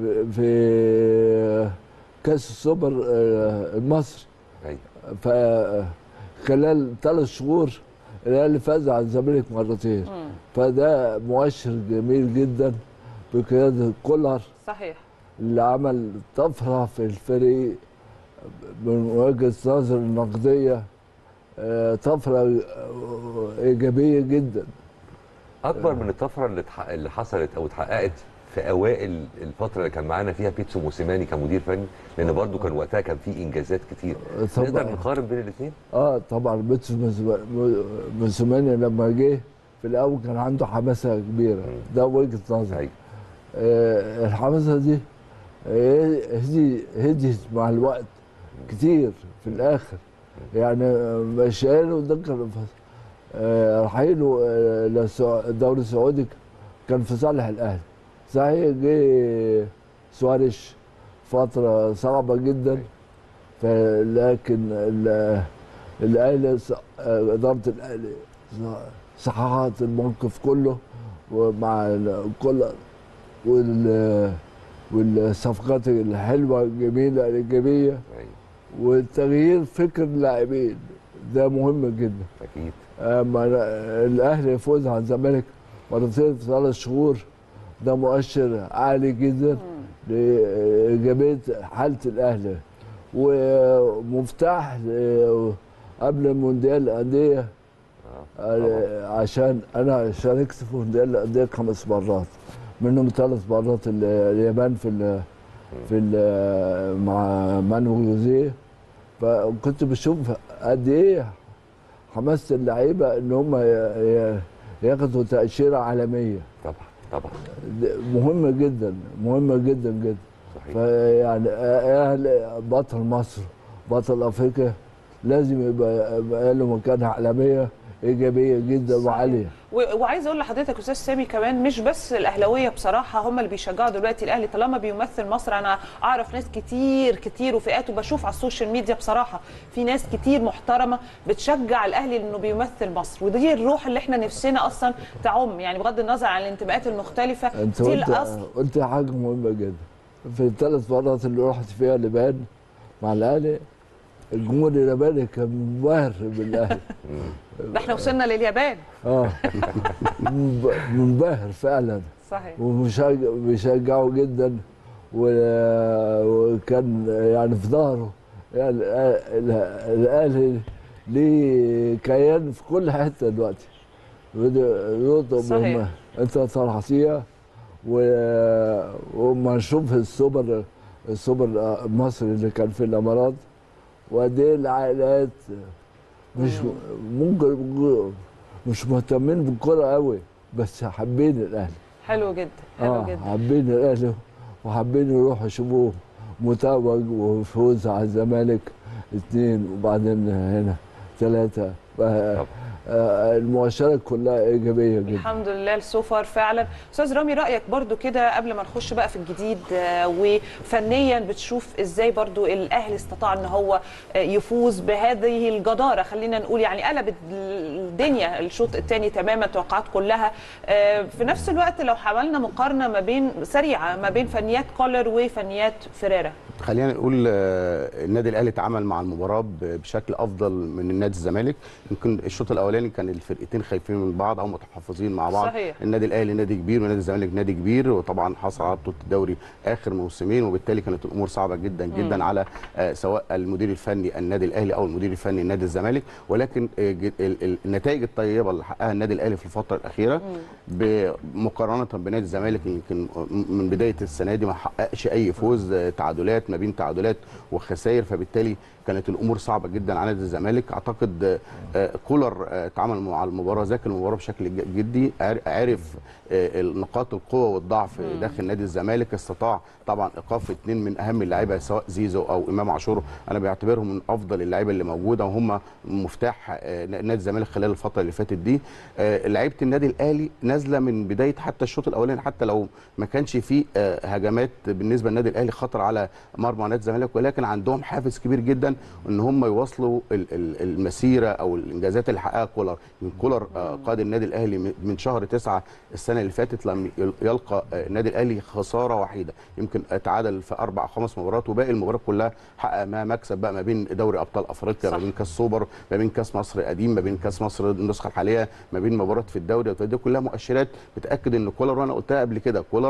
في كاس السوبر آه، المصري أيوة. فخلال ثلاث شهور الاهلي فاز على الزمالك مرتين فده مؤشر جميل جدا بقياده كولر صحيح اللي عمل طفره في الفريق من وجهه نظر النقديه آه، طفره آه، ايجابيه جدا اكبر من الطفره اللي اتح- اللي حصلت او اتحققت في اوائل الفتره اللي كان معانا فيها بيتسو موسيماني كمدير فني لان برضو كان وقتها كان في انجازات كتير طبعاً. نقدر نقارن بين الاثنين اه طبعا بيتسو موسيماني لما جه في الاول كان عنده حماسه كبيره ده وجهه نظري آه الحماسه دي آه، هدي هديت مع الوقت كتير في الاخر يعني آه، مشاله ده كان آه، رحيله آه، للسع- الدوري السعودي كان في صالح الاهلي صحيح جه سواريش فتره صعبه جدا فلكن ال- الاهلي ص- آه، اداره الاهلي ص- صححت الموقف كله ومع ال- كل وال والصفقات الحلوه الجميله الايجابيه وتغيير فكر اللاعبين ده مهم جدا اكيد اما الاهلي يفوز على الزمالك مرتين في ثلاث شهور ده مؤشر عالي جدا لايجابيه حاله الاهلي ومفتاح ل- قبل مونديال الانديه آه، عشان انا شاركت في مونديال الانديه خمس مرات منهم ثلاث مرات ال- اليابان في ال في ال مع مانو جوزيه فكنت بشوف قد ايه حماسه اللعيبه ان هم ي- ي- ياخدوا تاشيره عالميه طبعا طبعا ده مهمه جدا مهمه جدا جدا صحيح. فيعني اهل بطل مصر بطل افريقيا لازم يبقى يبقى له مكانه عالميه ايجابيه جدا وعاليه و- وعايز اقول لحضرتك استاذ سامي كمان مش بس الاهلاويه بصراحه هم اللي بيشجعوا دلوقتي الاهلي طالما بيمثل مصر انا اعرف ناس كتير كتير وفئات وبشوف على السوشيال ميديا بصراحه في ناس كتير محترمه بتشجع الاهلي لانه بيمثل مصر ودي الروح اللي احنا نفسنا اصلا تعم يعني بغض النظر عن الانتماءات المختلفه انت دي قلت الاصل قلت حاجه مهمه جدا في الثلاث مرات اللي رحت فيها اليابان مع الاهلي الجمهور الياباني كان منبهر بالاهلي ده احنا وصلنا لليابان اه منب- منبهر فعلا صحيح ومشجع بيشجعوا جدا و- وكان يعني في ظهره يعني الأ- الأ- الاهلي ليه كيان في كل حته دلوقتي ودي نقطه صحيح. مهمه انت صرحتيها و- وما نشوف السوبر السوبر المصري اللي كان في الامارات وقد ايه العائلات مش ممكن مش مهتمين بالكره قوي بس حابين الاهلي حلو جدا حلو اه جدا حابين الاهلي وحابين يروحوا يشوفوه متوج وفوز على الزمالك اثنين وبعدين هنا ثلاثه المؤشرات كلها ايجابيه جدا الحمد لله السوفر فعلا استاذ رامي رايك برضو كده قبل ما نخش بقى في الجديد آه، وفنيا بتشوف ازاي برضو الاهلي استطاع ان هو آه، يفوز بهذه الجداره خلينا نقول يعني قلبت الدنيا الشوط الثاني تماما توقعات كلها آه، في نفس الوقت لو حاولنا مقارنه ما بين سريعه ما بين فنيات كولر وفنيات فيريرا خلينا نقول آه، النادي الاهلي اتعامل مع المباراه ب- بشكل افضل من النادي الزمالك يمكن الشوط الاولاني كان الفرقتين خايفين من بعض او متحفظين مع بعض صحيح. النادي الاهلي نادي كبير والنادي الزمالك نادي كبير وطبعا حصل على بطوله الدوري اخر موسمين وبالتالي كانت الامور صعبه جدا جدا مم. على آه، سواء المدير الفني النادي الاهلي او المدير الفني النادي الزمالك ولكن آه، ج- ال- ال- النتائج الطيبه اللي حققها النادي الاهلي في الفتره الاخيره بمقارنه بنادي الزمالك يمكن من بدايه السنه دي ما حققش اي فوز آه، تعادلات ما بين تعادلات وخسائر فبالتالي كانت الامور صعبه جدا على نادي الزمالك اعتقد آه، آه، كولر آه، اتعامل مع المباراه ذاكر المباراه بشكل ج- جدي عر- عرف آه، نقاط القوه والضعف داخل نادي الزمالك استطاع طبعا ايقاف اثنين من اهم اللعيبه سواء زيزو او امام عاشور انا بعتبرهم من افضل اللعيبه اللي موجوده وهم مفتاح آه، نادي الزمالك خلال الفتره اللي فاتت دي آه، لعيبه النادي الاهلي نازله من بدايه حتى الشوط الاولاني حتى لو ما كانش فيه آه، هجمات بالنسبه للنادي الاهلي خطر على مرمى نادي الزمالك ولكن عندهم حافز كبير جدا ان هم يواصلوا ال- ال- المسيره او الانجازات اللي حققها كولر من كولر آه، قاد النادي الاهلي من- من شهر تسعة السنه اللي فاتت لم يل- يلقى آه، النادي الاهلي خساره وحيده يمكن تعادل في اربع أو خمس مباريات وباقي المباريات كلها حقق ما مكسب بقى ما بين دوري ابطال افريقيا ما بين كاس سوبر ما بين كاس مصر قديم ما بين كاس مصر النسخه الحاليه ما بين مباراه في الدوري دي كلها مؤشرات بتاكد ان كولر وانا قلتها قبل كده كولر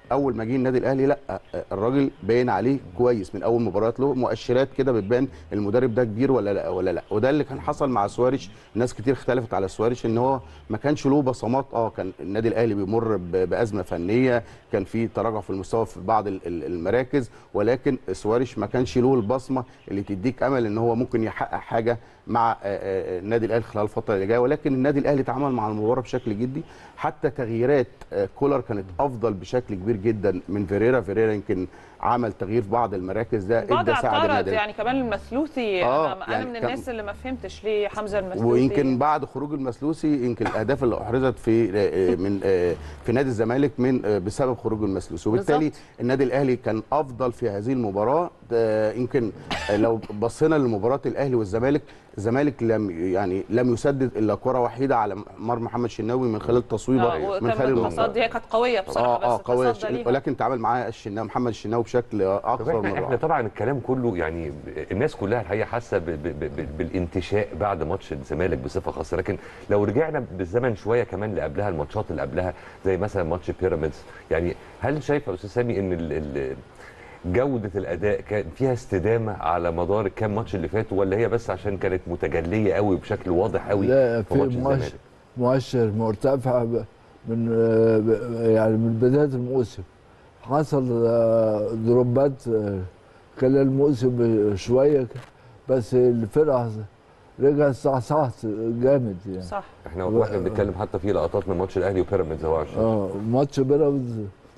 اول ما جه النادي الاهلي لا آه، الراجل باين عليه كويس من اول مباريات له مؤشرات كده بتبان المدرب ده كبير ولا لا ولا لا وده اللي كان حصل مع سواريش ناس كتير اختلفت على سواريش ان هو ما كانش له بصمات اه كان النادي الاهلي بيمر ب- بازمه فنيه كان في تراجع في المستوى في بعض ال- ال- المراكز ولكن سواريش ما كانش له البصمه اللي تديك امل ان هو ممكن يحقق حاجه مع آه، آه، النادي الاهلي خلال الفتره اللي جايه ولكن النادي الاهلي تعامل مع المباراه بشكل جدي حتى تغييرات آه، كولر كانت افضل بشكل كبير جدا من فيريرا فيريرا يمكن عمل تغيير في بعض المراكز ده بعض ادى ساعد اعترض النادي يعني كمان المثلوثي آه، انا, أنا يعني من كان- الناس اللي ما فهمتش ليه حمزه المثلوثي ويمكن بعد خروج المسلوسي يمكن الاهداف اللي احرزت في آه، من آه، في نادي الزمالك من آه، بسبب خروج المسلوسي وبالتالي بالظبط. النادي الاهلي كان افضل في هذه المباراه ده يمكن آه، لو بصينا لمباراه الاهلي والزمالك الزمالك لم يعني لم يسدد الا كره وحيده على مرمى محمد شناوي من خلال تصويبه اه من وتم خلال التصدي هي كانت قويه بصراحه اه اه بس قويه التصدي ليها. ولكن تعامل معاه الشناوي محمد الشناوي بشكل طب اكثر من احنا, احنا رائع طبعا الكلام كله يعني الناس كلها الحقيقه حاسه ب- ب- ب- بالانتشاء بعد ماتش الزمالك بصفه خاصه لكن لو رجعنا بالزمن شويه كمان اللي قبلها الماتشات اللي قبلها زي مثلا ماتش بيراميدز يعني هل شايف يا استاذ سامي ان ال ال جوده الاداء كان فيها استدامه على مدار الكام ماتش اللي فاتوا ولا هي بس عشان كانت متجليه قوي بشكل واضح قوي لا في في ماتش مؤشر الزمالك مؤشر مرتفع ب- من آه، ب- يعني من بدايه الموسم حصل آه، دروبات آه، خلال الموسم شويه ك- بس الفرقه رجعت صحصحت جامد يعني صح احنا واحنا بنتكلم حتى في لقطات من ماتش الاهلي وبيراميدز اهو عشان اه ماتش بيراميدز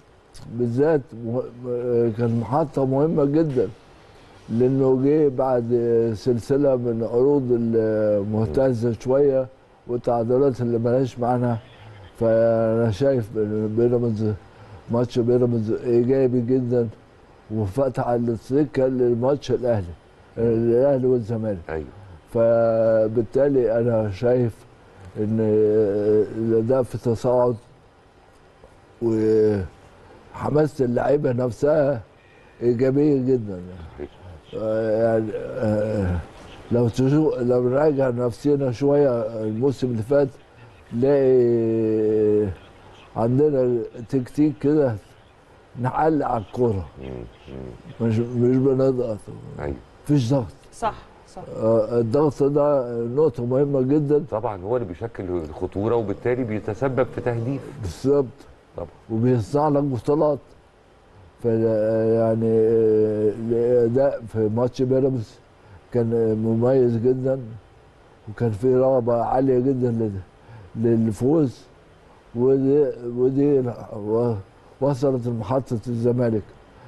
بالذات مه- م- كان محطه مهمه جدا لانه جه بعد سلسله من عروض المهتزه شويه والتعادلات اللي مالهاش معنى فانا شايف إن بيراميدز ماتش بيراميدز ايجابي جدا وفتح السكه للماتش الاهلي الاهلي والزمالك ايوه فبالتالي انا شايف ان الاداء في تصاعد وحماسه اللعيبه نفسها ايجابيه جدا يعني, آه، يعني آه، لو تشوف لو نراجع نفسنا شويه الموسم اللي فات نلاقي عندنا تكتيك كده نعلق على الكوره مش مش بنضغط ايوه مفيش ضغط صح صح آه، الضغط ده نقطة مهمة جدا طبعا هو اللي بيشكل الخطوره وبالتالي بيتسبب في تهديف بالظبط طبعا وبيصنع لك بطولات ف يعني آه، الأداء في ماتش بيراميدز كان آه، مميز جدا وكان في رغبة عالية جدا لل- للفوز ودي ودي و- وصلت لمحطة الزمالك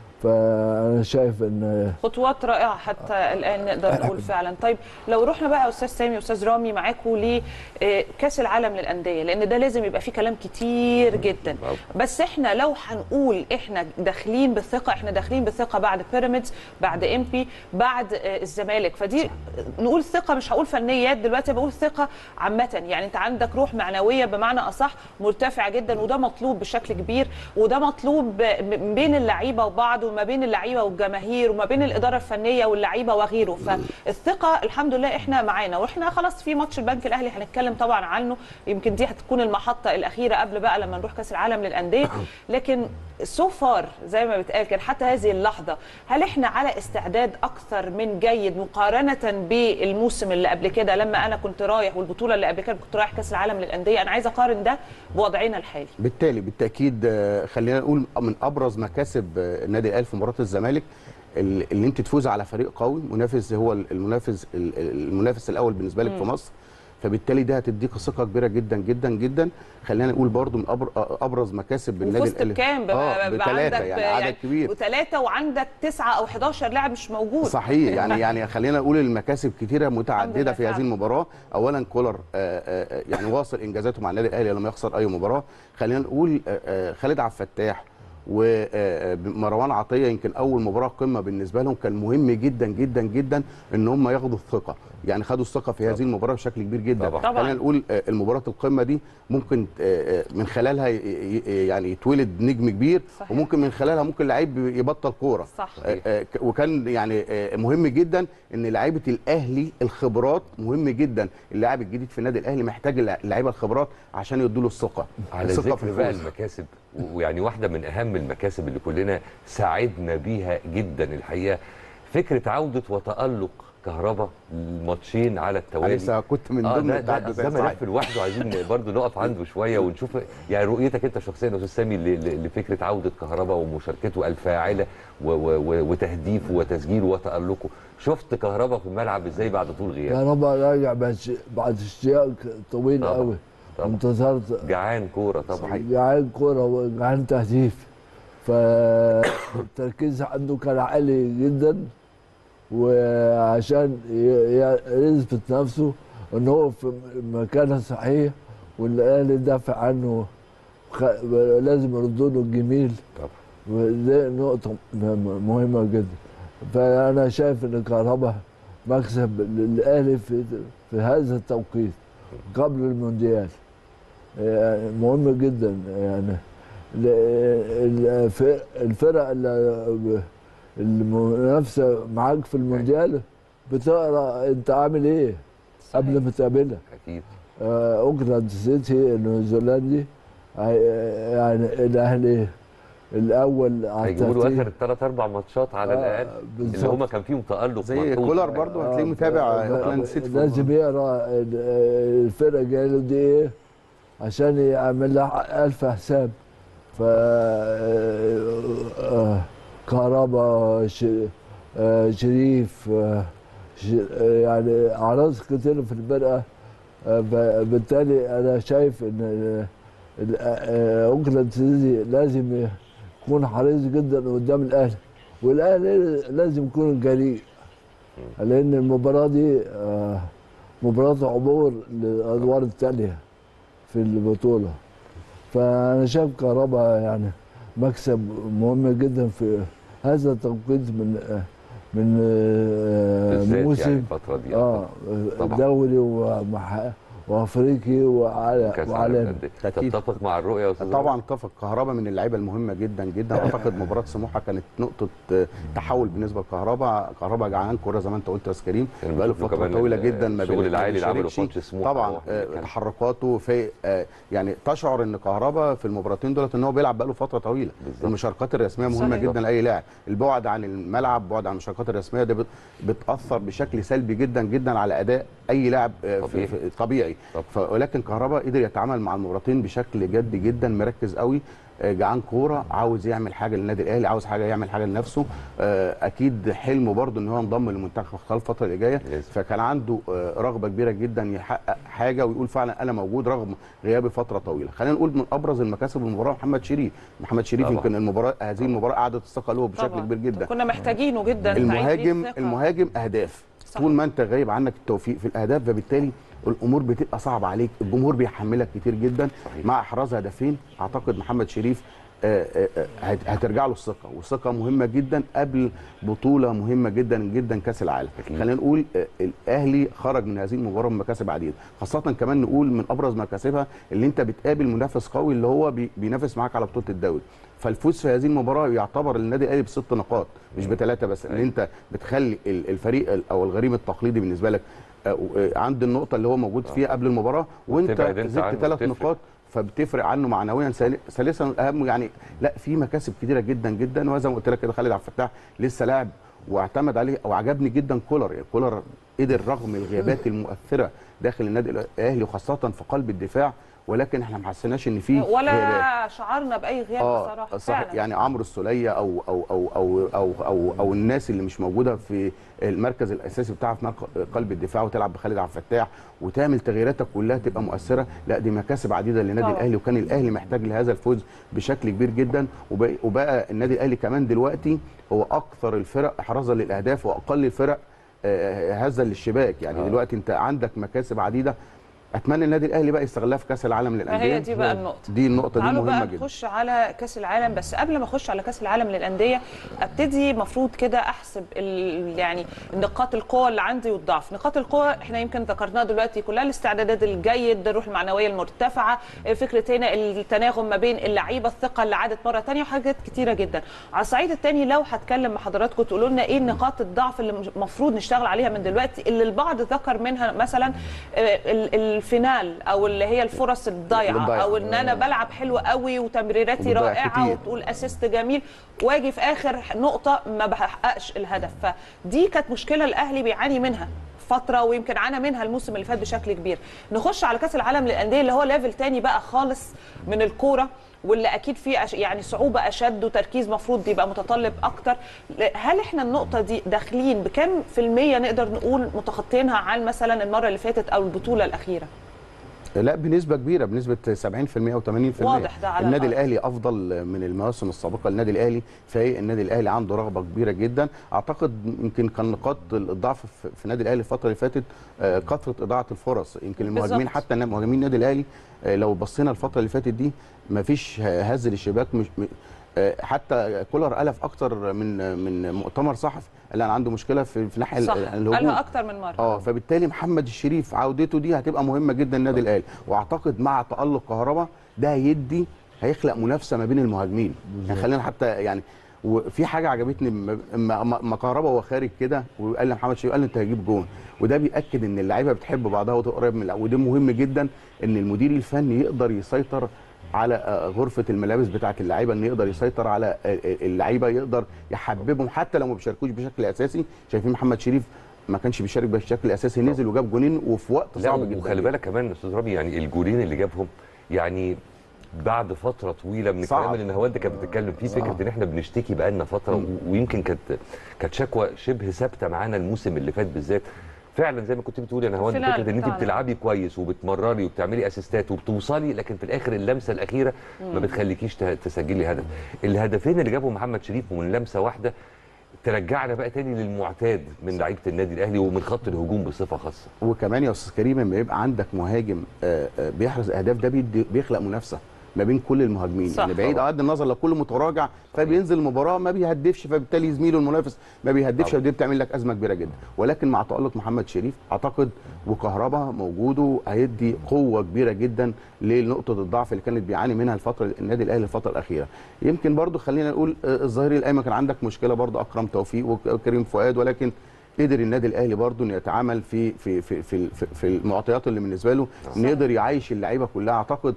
فأنا شايف إن خطوات رائعه حتى الان نقدر نقول فعلا طيب لو رحنا بقى يا استاذ سامي استاذ رامي معاكم لكاس العالم للانديه لان ده لازم يبقى فيه كلام كتير جدا بس احنا لو هنقول احنا داخلين بالثقه احنا داخلين بالثقه بعد بيراميدز بعد امبي بعد آه، الزمالك فدي نقول ثقه مش هقول فنيات دلوقتي بقول ثقه عامه يعني انت عندك روح معنويه بمعنى اصح مرتفعه جدا وده مطلوب بشكل كبير وده مطلوب م- بين اللعيبه وبعض وما بين اللعيبه والجماهير وما بين الاداره الفنيه واللعيبه وغيره فالثقه الحمد لله احنا معانا واحنا خلاص في ماتش البنك الاهلي هنتكلم طبعا عنه يمكن دي هتكون المحطه الاخيره قبل بقى لما نروح كاس العالم للانديه لكن سو فار زي ما بيتقال كده حتى هذه اللحظه هل احنا على استعداد اكثر من جيد مقارنه بالموسم اللي قبل كده لما انا كنت رايح والبطوله اللي قبل كده كنت رايح كاس العالم للانديه انا عايزه اقارن ده بوضعنا الحالي بالتالي بالتاكيد آه، خلينا نقول من ابرز مكاسب آه، النادي الاهلي في مباراه الزمالك ال- اللي انت تفوز على فريق قوي منافس هو المنافس ال- المنافس الاول بالنسبه لك في مم. مصر فبالتالي ده هتديك ثقه كبيره جدا جدا جدا خلينا نقول برضو من أبر ابرز مكاسب النادي وفزت بكام؟ اه بقى بثلاثه يعني عدد كبير وثلاثه وعندك تسعه او 11 لاعب مش موجود صحيح يعني يعني خلينا نقول المكاسب كتيره متعدده في هذه فعلا. المباراه اولا كولر آه، آه، يعني واصل انجازاته مع النادي الاهلي لم يخسر اي مباراه خلينا نقول آه، آه، خالد عبد الفتاح ومروان عطيه يمكن اول مباراه قمه بالنسبه لهم كان مهم جدا جدا جدا ان هم ياخدوا الثقه يعني خدوا الثقه في هذه المباراه بشكل كبير جدا طبعا. طبعا. خلينا نقول آه، المباراه القمه دي ممكن آه، آه، من خلالها ي- ي- يعني يتولد نجم كبير صحيح. وممكن من خلالها ممكن لعيب يبطل كوره صح آه، آه، ك- وكان يعني آه، مهم جدا ان لعيبه الاهلي الخبرات مهم جدا اللاعب الجديد في النادي الاهلي محتاج اللع- اللعيبه الخبرات عشان يدوا له الثقه على الثقه ذكر بقى المكاسب ويعني واحده من اهم المكاسب اللي كلنا ساعدنا بيها جدا الحقيقه فكره عوده وتالق كهربا الماتشين على التوالي لسه كنت من آه ضمن ده, ده, التحدثات ده صحيح. ملف لوحده عايزين برضه نقف عنده شويه ونشوف يعني رؤيتك انت شخصيا يا استاذ سامي ل- ل- لفكره عوده كهربا ومشاركته الفاعله و- و- و- وتهديفه وتسجيله وتالقه شفت كهربا في الملعب ازاي بعد طول غياب كهربا راجع بعد بعد اشتياق طويل طبعاً. قوي طبعاً. انتظرت جعان كوره طبعا جعان كوره وجعان تهديف فالتركيز عنده كان عالي جدا وعشان ي- ي- يثبت نفسه ان هو في مكانه صحيح والاهلي دافع عنه خ... لازم يردوا له الجميل طبعا ودي نقطة م- م- مهمة جدا فأنا شايف إن كهربا مكسب للأهلي في في هذا التوقيت قبل المونديال يعني مهم جدا يعني ل- الف- الفرق اللي المنافسة معاك في المونديال بتقرا أنت عامل إيه قبل ما تقابلها اكيد آه، اوكلاند سيتي النيوزيلندي هي- يعني الاهلي الاول على هيجيبوا له الترتيب. اخر ثلاث اربع ماتشات على آه، الاقل اللي بالظبط. هم كان فيهم تالق زي ملحوظ. كولر برضه هتلاقيه متابع آه، اوكلاند سيتي في لازم يقرا ال- الفرقه جايه له دي ايه عشان يعمل لها الف حساب ف آه، كهربا ش- آه، شريف آه، ش- آه، يعني عناصر كتير في الفرقه آه، ب- بالتالي انا شايف ان ال- ال- آه، اوكلاند سيتي لازم يكون حريص جدا قدام الاهلي والاهلي لازم يكون جريء لان المباراه دي آه، مباراه عبور للادوار التاليه في البطوله فانا شايف كهربا يعني مكسب مهم جدا في هذا التوقيت من آه، من آه، بالذات موسم يعني الفتره دي اه طبعاً. دولي ومح- وافريقي وعالمي كاس العالم وعالمي للأندية. تتفق مع الرؤيه يا استاذ طبعا اتفق كهربا من اللعيبه المهمه جدا جدا اعتقد مباراه سموحه كانت نقطه آه، تحول بالنسبه لكهربا كهربا جعان كوره زي ما انت قلت يا أستاذ كريم يعني بقى له بنشوف له فتره كمان طويله ال- جدا ما الشغل العالي اللي عمله بيشاركش. في ماتش سموحة طبعا طبعاً. آه، كان- تحركاته في آه، يعني تشعر ان كهربا في المباراتين دولت ان هو بيلعب بقى له فتره طويله بالظبط. المشاركات الرسميه مهمه صحيح. جدا لاي لاعب البعد عن الملعب بعد عن المشاركات الرسميه ده بت- بتاثر بشكل سلبي جدا جدا على اداء اي لاعب آه، في- طبيعي. في- طبيعي طب. ف- ولكن كهربا قدر يتعامل مع المباراتين بشكل جد جدا مركز قوي آه، جعان كوره عاوز يعمل حاجه للنادي الاهلي عاوز حاجه يعمل حاجه لنفسه آه، اكيد حلمه برضه ان هو ينضم للمنتخب خلال الفتره اللي جايه لازم. فكان عنده آه، رغبه كبيره جدا يحقق حاجه ويقول فعلا انا موجود رغم غيابي فتره طويله خلينا نقول من ابرز المكاسب المباراه محمد شريف محمد شريف طبعا. يمكن المباراه هذه المباراه قعدت الثقه له بشكل طبعاً. كبير جدا كنا محتاجينه جدا المهاجم تعيد ليه المهاجم اهداف صح. طول ما انت غايب عنك التوفيق في الاهداف فبالتالي الامور بتبقى صعبه عليك الجمهور بيحملك كتير جدا صحيح. مع احراز هدفين اعتقد محمد شريف آه، آه، آه، هت- هترجع له الثقه والثقه مهمه جدا قبل بطوله مهمه جدا جدا كاس العالم أكيد. خلينا نقول آه، الاهلي خرج من هذه المباراه بمكاسب عديده خاصه كمان نقول من ابرز مكاسبها اللي انت بتقابل منافس قوي اللي هو بي- بينافس معاك على بطوله الدوري فالفوز في هذه المباراه يعتبر للنادي الاهلي بست نقاط مش بثلاثه بس ان أيوة. انت بتخلي ال- الفريق ال- او الغريم التقليدي بالنسبه لك آه، آه، عند النقطه اللي هو موجود فيها قبل المباراه وانت وتبعد انت زدت عنه ثلاث وتفرق. نقاط فبتفرق عنه معنويا ثالث- ثالثا الاهم يعني لا في مكاسب كتيره جدا جدا وزي ما قلت لك كده خالد عبد الفتاح لسه لاعب واعتمد عليه وعجبني جدا كولر يعني كولر قدر رغم الغيابات المؤثره داخل النادي الاهلي وخاصه في قلب الدفاع ولكن احنا ما حسيناش ان في غيابات. ولا شعرنا باي غياب بصراحه صحيح فعلا. يعني عمرو السوليه أو أو, أو او او او او الناس اللي مش موجوده في المركز الاساسي بتاعها في مرك- قلب الدفاع وتلعب بخالد عبد الفتاح وتعمل تغييراتك كلها تبقى مؤثره لا دي مكاسب عديده للنادي طبعا. الاهلي وكان الاهلي محتاج لهذا الفوز بشكل كبير جدا وبقى, وبقى النادي الاهلي كمان دلوقتي هو اكثر الفرق احرازا للاهداف واقل الفرق آه، هزا للشباك يعني آه. دلوقتي انت عندك مكاسب عديده اتمنى النادي الاهلي بقى يستغلها في كاس العالم للانديه ما هي دي بقى النقطه دي النقطه دي تعالوا مهمه بقى جدا نخش على كاس العالم بس قبل ما اخش على كاس العالم للانديه ابتدي مفروض كده احسب ال- يعني نقاط القوه اللي عندي والضعف نقاط القوه احنا يمكن ذكرناها دلوقتي كلها الاستعدادات الجيد الروح المعنويه المرتفعه فكره هنا التناغم ما بين اللعيبه الثقه اللي عادت مره ثانيه وحاجات كتيره جدا على الصعيد الثاني لو هتكلم مع حضراتكم تقولوا لنا ايه نقاط الضعف اللي المفروض نشتغل عليها من دلوقتي اللي البعض ذكر منها مثلا آه، ال- الفينال او اللي هي الفرص الضايعه الضايعة. او ان انا بلعب حلو قوي وتمريراتي وبتضيع رائعه كتير. وتقول اسيست جميل واجي في اخر نقطه ما بحققش الهدف فدي كانت مشكله الاهلي بيعاني منها فتره ويمكن عانى منها الموسم اللي فات بشكل كبير نخش على كاس العالم للانديه اللي هو ليفل تاني بقى خالص من الكوره واللي اكيد فيه أش... يعني صعوبه اشد وتركيز مفروض يبقى متطلب اكتر هل احنا النقطه دي داخلين بكم في الميه نقدر نقول متخطينها عن مثلا المره اللي فاتت او البطوله الاخيره لا بنسبه كبيره بنسبه 70% او 80% واضح ده على النادي الأرض. الاهلي افضل من المواسم السابقه للنادي الاهلي في النادي الاهلي عنده رغبه كبيره جدا اعتقد يمكن كان نقاط الضعف في- في النادي الاهلي الفتره اللي فاتت آه، كثره اضاعه الفرص يمكن المهاجمين بالظبط. حتى مهاجمين النادي الاهلي آه، لو بصينا الفتره اللي فاتت دي ما فيش هز للشباك مش م- آه، حتى كولر الف اكتر من من مؤتمر صحفي قال انا عنده مشكله في في ناحيه صح ال- الهجوم قالها اكتر من مره اه فبالتالي محمد الشريف عودته دي هتبقى مهمه جدا للنادي الاهلي واعتقد مع تالق كهربا ده هيدي هيخلق منافسه ما بين المهاجمين يعني خلينا حتى يعني وفي حاجه عجبتني لما- لما ما كهربا وهو خارج كده وقال لمحمد شريف قال له انت هتجيب جون وده بياكد ان اللعيبه بتحب بعضها وتقرب من اللعيبة. وده مهم جدا ان المدير الفني يقدر يسيطر على آه، غرفه الملابس بتاعه اللعيبه ان يقدر يسيطر على آه، آه، اللعيبه يقدر يحببهم حتى لو ما بيشاركوش بشكل اساسي شايفين محمد شريف ما كانش بيشارك بشكل اساسي نزل وجاب جونين وفي وقت لا صعب جدا وخلي بالك كمان يا استاذ رامي يعني الجولين اللي جابهم يعني بعد فتره طويله من صعب. الكلام اللي نهاوند كانت بتتكلم فيه فكره ان احنا بنشتكي بقالنا فتره و- ويمكن كانت كانت شكوى شبه ثابته معانا الموسم اللي فات بالذات فعلا زي ما كنت بتقولي يا نهاوند الفينال فكره ان انت بتاعنا. بتلعبي كويس وبتمرري وبتعملي اسيستات وبتوصلي لكن في الاخر اللمسه الاخيره ما بتخليكيش ته- تسجلي هدف الهدفين اللي جابهم محمد شريف ومن لمسه واحده ترجعنا بقى تاني للمعتاد من لعيبه النادي الاهلي ومن خط الهجوم بصفه خاصه وكمان يا استاذ كريم لما يبقى عندك مهاجم آه، آه، بيحرز اهداف ده بيدي- بيخلق منافسه ما بين كل المهاجمين صح يعني بعيد طبعا. بغض النظر لو كل متراجع فبينزل المباراه ما بيهدفش فبالتالي زميله المنافس ما بيهدفش طبعا. ودي بتعمل لك ازمه كبيره جدا ولكن مع تالق محمد شريف اعتقد وكهربا موجوده هيدي قوه كبيره جدا لنقطه الضعف اللي كانت بيعاني منها الفتره النادي الاهلي الفتره الاخيره يمكن برضو خلينا نقول آه، الظهير الايمن كان عندك مشكله برضو اكرم توفيق وك- وكريم فؤاد ولكن قدر النادي الاهلي برضه انه يتعامل في في في في, في, في المعطيات اللي بالنسبه له انه يقدر يعيش اللعيبه كلها اعتقد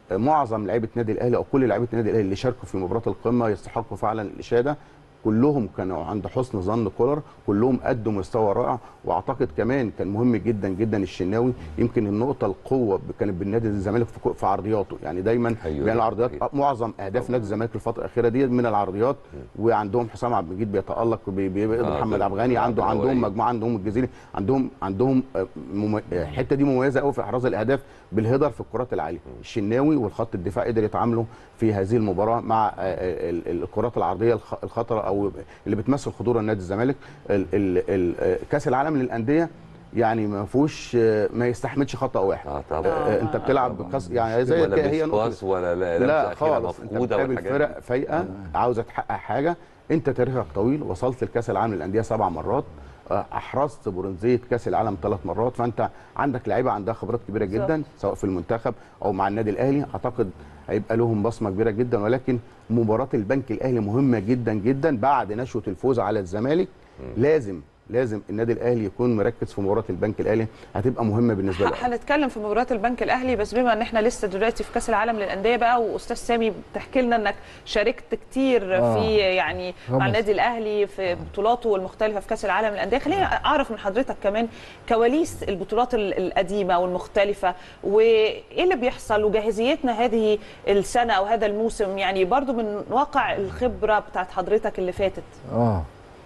معظم لعيبه النادي الاهلي او كل لعيبه النادي الاهلي اللي شاركوا في مباراه القمه يستحقوا فعلا الاشاده كلهم كانوا عند حسن ظن كولر كلهم قدوا مستوى رائع واعتقد كمان كان مهم جدا جدا الشناوي يمكن النقطه القوه كانت بالنادي الزمالك في كو- في عرضياته يعني دايما أيوة. بين العرضيات أيوة. معظم اهداف نادي الزمالك الفتره الاخيره دي من العرضيات وعندهم حسام عبد المجيد بيتالق وبي- بيقدر آه، محمد ده- عبد الغني عنده ده عندهم أولية. مجموعه عندهم الجزيري عندهم عندهم آه، مم- الحته دي مميزه قوي في احراز الاهداف بالهدر في الكرات العاليه الشناوي والخط الدفاع قدر يتعاملوا في هذه المباراه مع آه، ال- ال- الكرات العرضيه الخ- الخطره او اللي بتمثل خطوره نادي الزمالك ال- ال- ال- آه، كاس العالم للانديه يعني ما فيهوش آه، ما يستحملش خطا واحد اه طبعا آه، انت بتلعب بكاس يعني زي ولا كده هي مش نقطة- باص ولا لا, لا لمسة أخيرة خالص انت مفقوده بتقابل والحاجات فرق دي. فايقه عاوزه تحقق حاجه انت تاريخك طويل وصلت لكاس العالم للانديه سبع مرات آه، احرزت برونزيه كاس العالم ثلاث مرات فانت عندك لعيبه عندها خبرات كبيره جدا سواء في المنتخب او مع النادي الاهلي اعتقد هيبقى لهم بصمه كبيره جدا ولكن مباراه البنك الاهلي مهمه جدا جدا بعد نشوه الفوز على الزمالك لازم لازم النادي الاهلي يكون مركز في مباراه البنك الاهلي هتبقى مهمه بالنسبه له هنتكلم في مباراه البنك الاهلي بس بما ان احنا لسه دلوقتي في كاس العالم للانديه بقى واستاذ سامي بتحكي لنا انك شاركت كتير آه. في يعني مع خمس. النادي الاهلي في بطولاته المختلفه في كاس العالم للانديه خليني اعرف من حضرتك كمان كواليس البطولات ال- القديمه والمختلفه وايه اللي بيحصل وجاهزيتنا هذه السنه او هذا الموسم يعني برضو من واقع الخبره بتاعت حضرتك اللي فاتت اه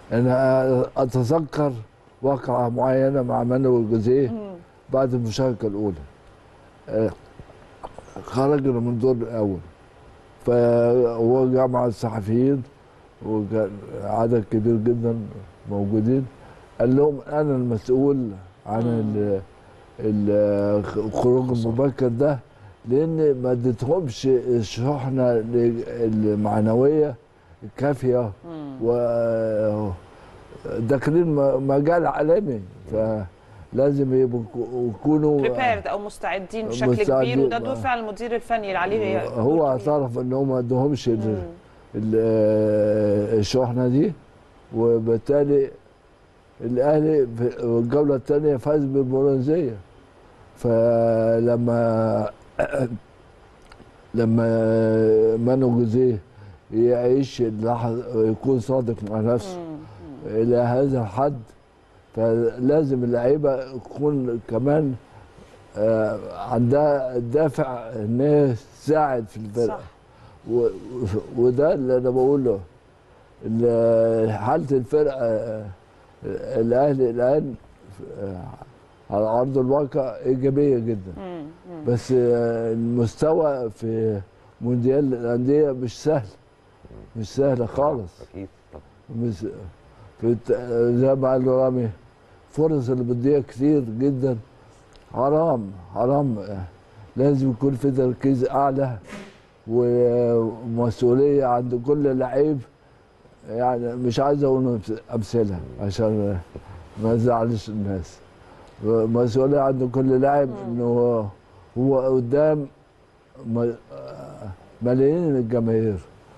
انا اتذكر واقعه معينه مع مانويل جوزيه بعد المشاركه الاولى آه، خرجنا من الدور الاول فهو جاء مع الصحفيين وكان عدد كبير جدا موجودين قال لهم انا المسؤول عن ال- ال- الخروج المبكر ده لان ما اديتهمش الشحنه المعنويه الكافيه و داخلين م- مجال عالمي فلازم يبقوا يكونوا بريبيرد او مستعدين بشكل مستعدين. كبير وده دور فعلا المدير الفني اللي عليه هو اعترف ان هم ما ادوهمش ال- ال- الشحنه دي وبالتالي الاهلي في الجوله الثانيه فاز بالبرونزيه فلما لما مانو جوزيه يعيش اللحظة يكون صادق مع نفسه إلى هذا الحد فلازم اللعيبة تكون كمان آه، عندها دافع إن هي تساعد في الفرقة و- و- وده اللي أنا بقوله إن حالة الفرقة آه، الأهلي الآن آه، على أرض الواقع إيجابية جدا بس آه، المستوى في مونديال الأندية مش سهل مش سهل خالص اكيد مش في الت- زي ما قال رامي فرص اللي بتضيع كتير جدا حرام حرام لازم يكون في تركيز اعلى ومسؤوليه عند كل لعيب يعني مش عايز اقول أمس- امثله عشان ما ازعلش الناس مسؤوليه عند كل لاعب انه هو- هو قدام م- ملايين الجماهير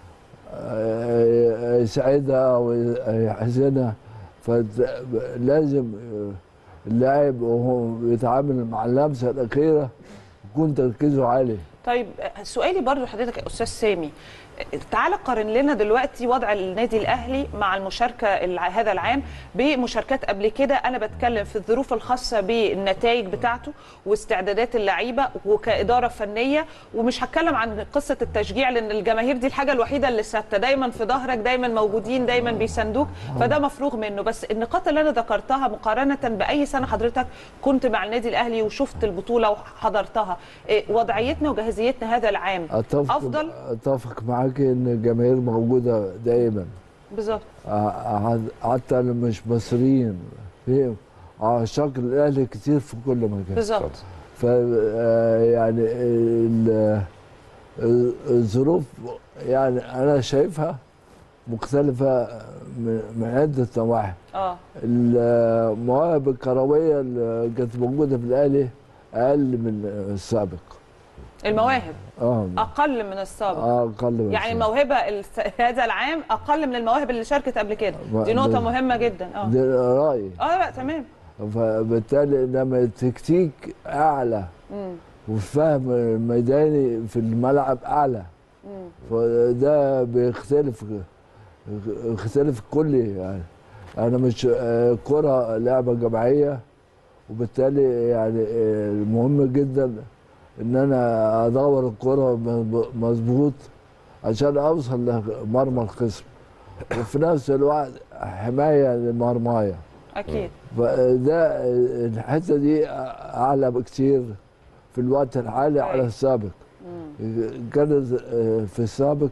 آه، يسعدها ويحزنها فلازم اللاعب وهو بيتعامل مع اللمسه الاخيره يكون تركيزه عالي طيب سؤالي برضو لحضرتك يا استاذ سامي تعال قارن لنا دلوقتي وضع النادي الاهلي مع المشاركه الع- هذا العام بمشاركات قبل كده انا بتكلم في الظروف الخاصه بالنتائج بتاعته واستعدادات اللعيبه وكاداره فنيه ومش هتكلم عن قصه التشجيع لان الجماهير دي الحاجه الوحيده اللي ثابته دايما في ظهرك دايما موجودين دايما بيساندوك فده مفروغ منه بس النقاط اللي انا ذكرتها مقارنه باي سنه حضرتك كنت مع النادي الاهلي وشفت البطوله وحضرتها إيه وضعيتنا وجاهزيتنا هذا العام اتفق افضل اتفق معاك ان الجماهير موجوده دائما بالظبط ع- حتى اللي مش مصريين فيهم عشاق الاهلي كتير في كل مكان بالظبط ف آه، يعني ال- ال- الظروف يعني انا شايفها مختلفه من من عده نواحي اه المواهب الكرويه اللي كانت موجوده في الاهلي اقل من السابق المواهب اه اقل من السابق اه اقل من يعني السابق. الموهبه الس- هذا العام اقل من المواهب اللي شاركت قبل كده ما- دي نقطه ده- مهمه جدا اه ده رايي اه لا تمام فبالتالي لما التكتيك اعلى مم. والفهم الميداني في الملعب اعلى مم. فده بيختلف يختلف كلي يعني انا مش آه، كرة لعبة جماعية وبالتالي يعني آه، المهم جدا ان انا ادور الكرة مظب- مظبوط عشان اوصل لمرمى الخصم وفي نفس الوقت حماية لمرمايا اكيد فده الحته دي اعلى بكتير في الوقت الحالي على السابق كانت في السابق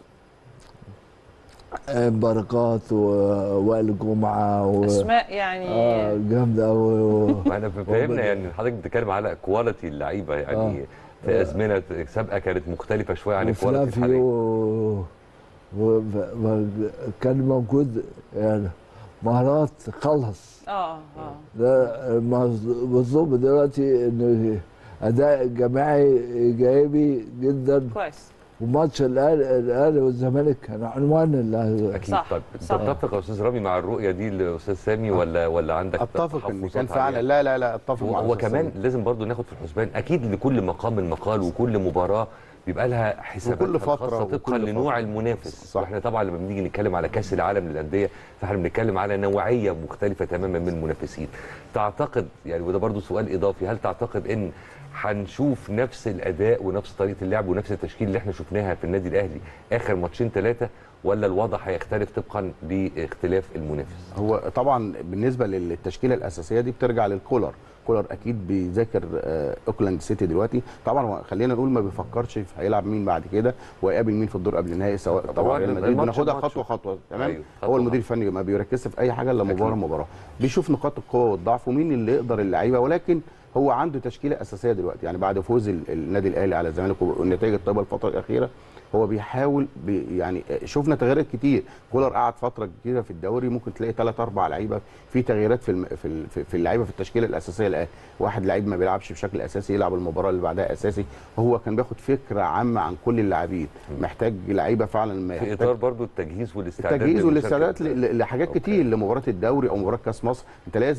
بركات ووائل جمعه و... اسماء يعني اه جامده قوي ما احنا فهمنا يعني حضرتك بتتكلم على كواليتي اللعيبه يعني آه. في ازمنه سابقه كانت مختلفه شويه عن الكواليتي وفلافيو الحاليه و... و... و... كان موجود يعني مهارات خلص اه اه ده مطلوب دلوقتي ان اداء جماعي ايجابي جدا كويس وماتش الاهلي الاهلي والزمالك كان عنوان ال- اكيد طيب تتفق يا استاذ رامي مع الرؤيه دي لاستاذ سامي ولا ولا عندك اتفق ان تحفظات كان فعلا عليها؟ لا لا لا اتفق هو, مع هو الأستاذ كمان سامي. لازم برضو ناخد في الحسبان اكيد لكل مقام مقال وكل مباراه بيبقى لها حسابات وكل فترة خاصه طبقا وكل لنوع فترة. المنافس واحنا طبعا لما بنيجي نتكلم على كاس العالم للانديه فاحنا بنتكلم على نوعيه مختلفه تماما من المنافسين تعتقد يعني وده برضو سؤال اضافي هل تعتقد ان هنشوف نفس الاداء ونفس طريقه اللعب ونفس التشكيل اللي احنا شفناها في النادي الاهلي اخر ماتشين ثلاثه ولا الوضع هيختلف طبقا لاختلاف المنافس هو طبعا بالنسبه للتشكيله الاساسيه دي بترجع للكولر كولر اكيد بيذاكر آه، اوكلاند سيتي دلوقتي طبعا هو خلينا نقول ما بيفكرش في هيلعب مين بعد كده وهيقابل مين في الدور قبل النهائي سواء هو طبعا ريال مدريد الماتش بناخدها بماتش. خطوه خطوه تمام أيوه، خطوة هو المدير الفني ما بيركزش في اي حاجه الا مباراه أكيد. مباراه بيشوف نقاط القوه والضعف ومين اللي يقدر اللعيبه ولكن هو عنده تشكيله اساسيه دلوقتي يعني بعد فوز ال- النادي الاهلي على الزمالك والنتائج الطيبه الفتره الاخيره هو بيحاول بي يعني شفنا تغييرات كتير كولر قعد فتره كبيره في الدوري ممكن تلاقي ثلاث اربع لعيبه في تغييرات في الم... في ال- في- في اللعيبه في التشكيله الاساسيه الاهلي واحد لعيب ما بيلعبش بشكل اساسي يلعب المباراه اللي بعدها اساسي هو كان بياخد فكره عامه عن كل اللاعبين محتاج لعيبه فعلا ما في يحتاج اطار برضو التجهيز والاستعداد التجهيز للمشاركة. والاستعداد ل- ل- لحاجات كتير لمباراه الدوري او مباراه كاس مصر انت لازم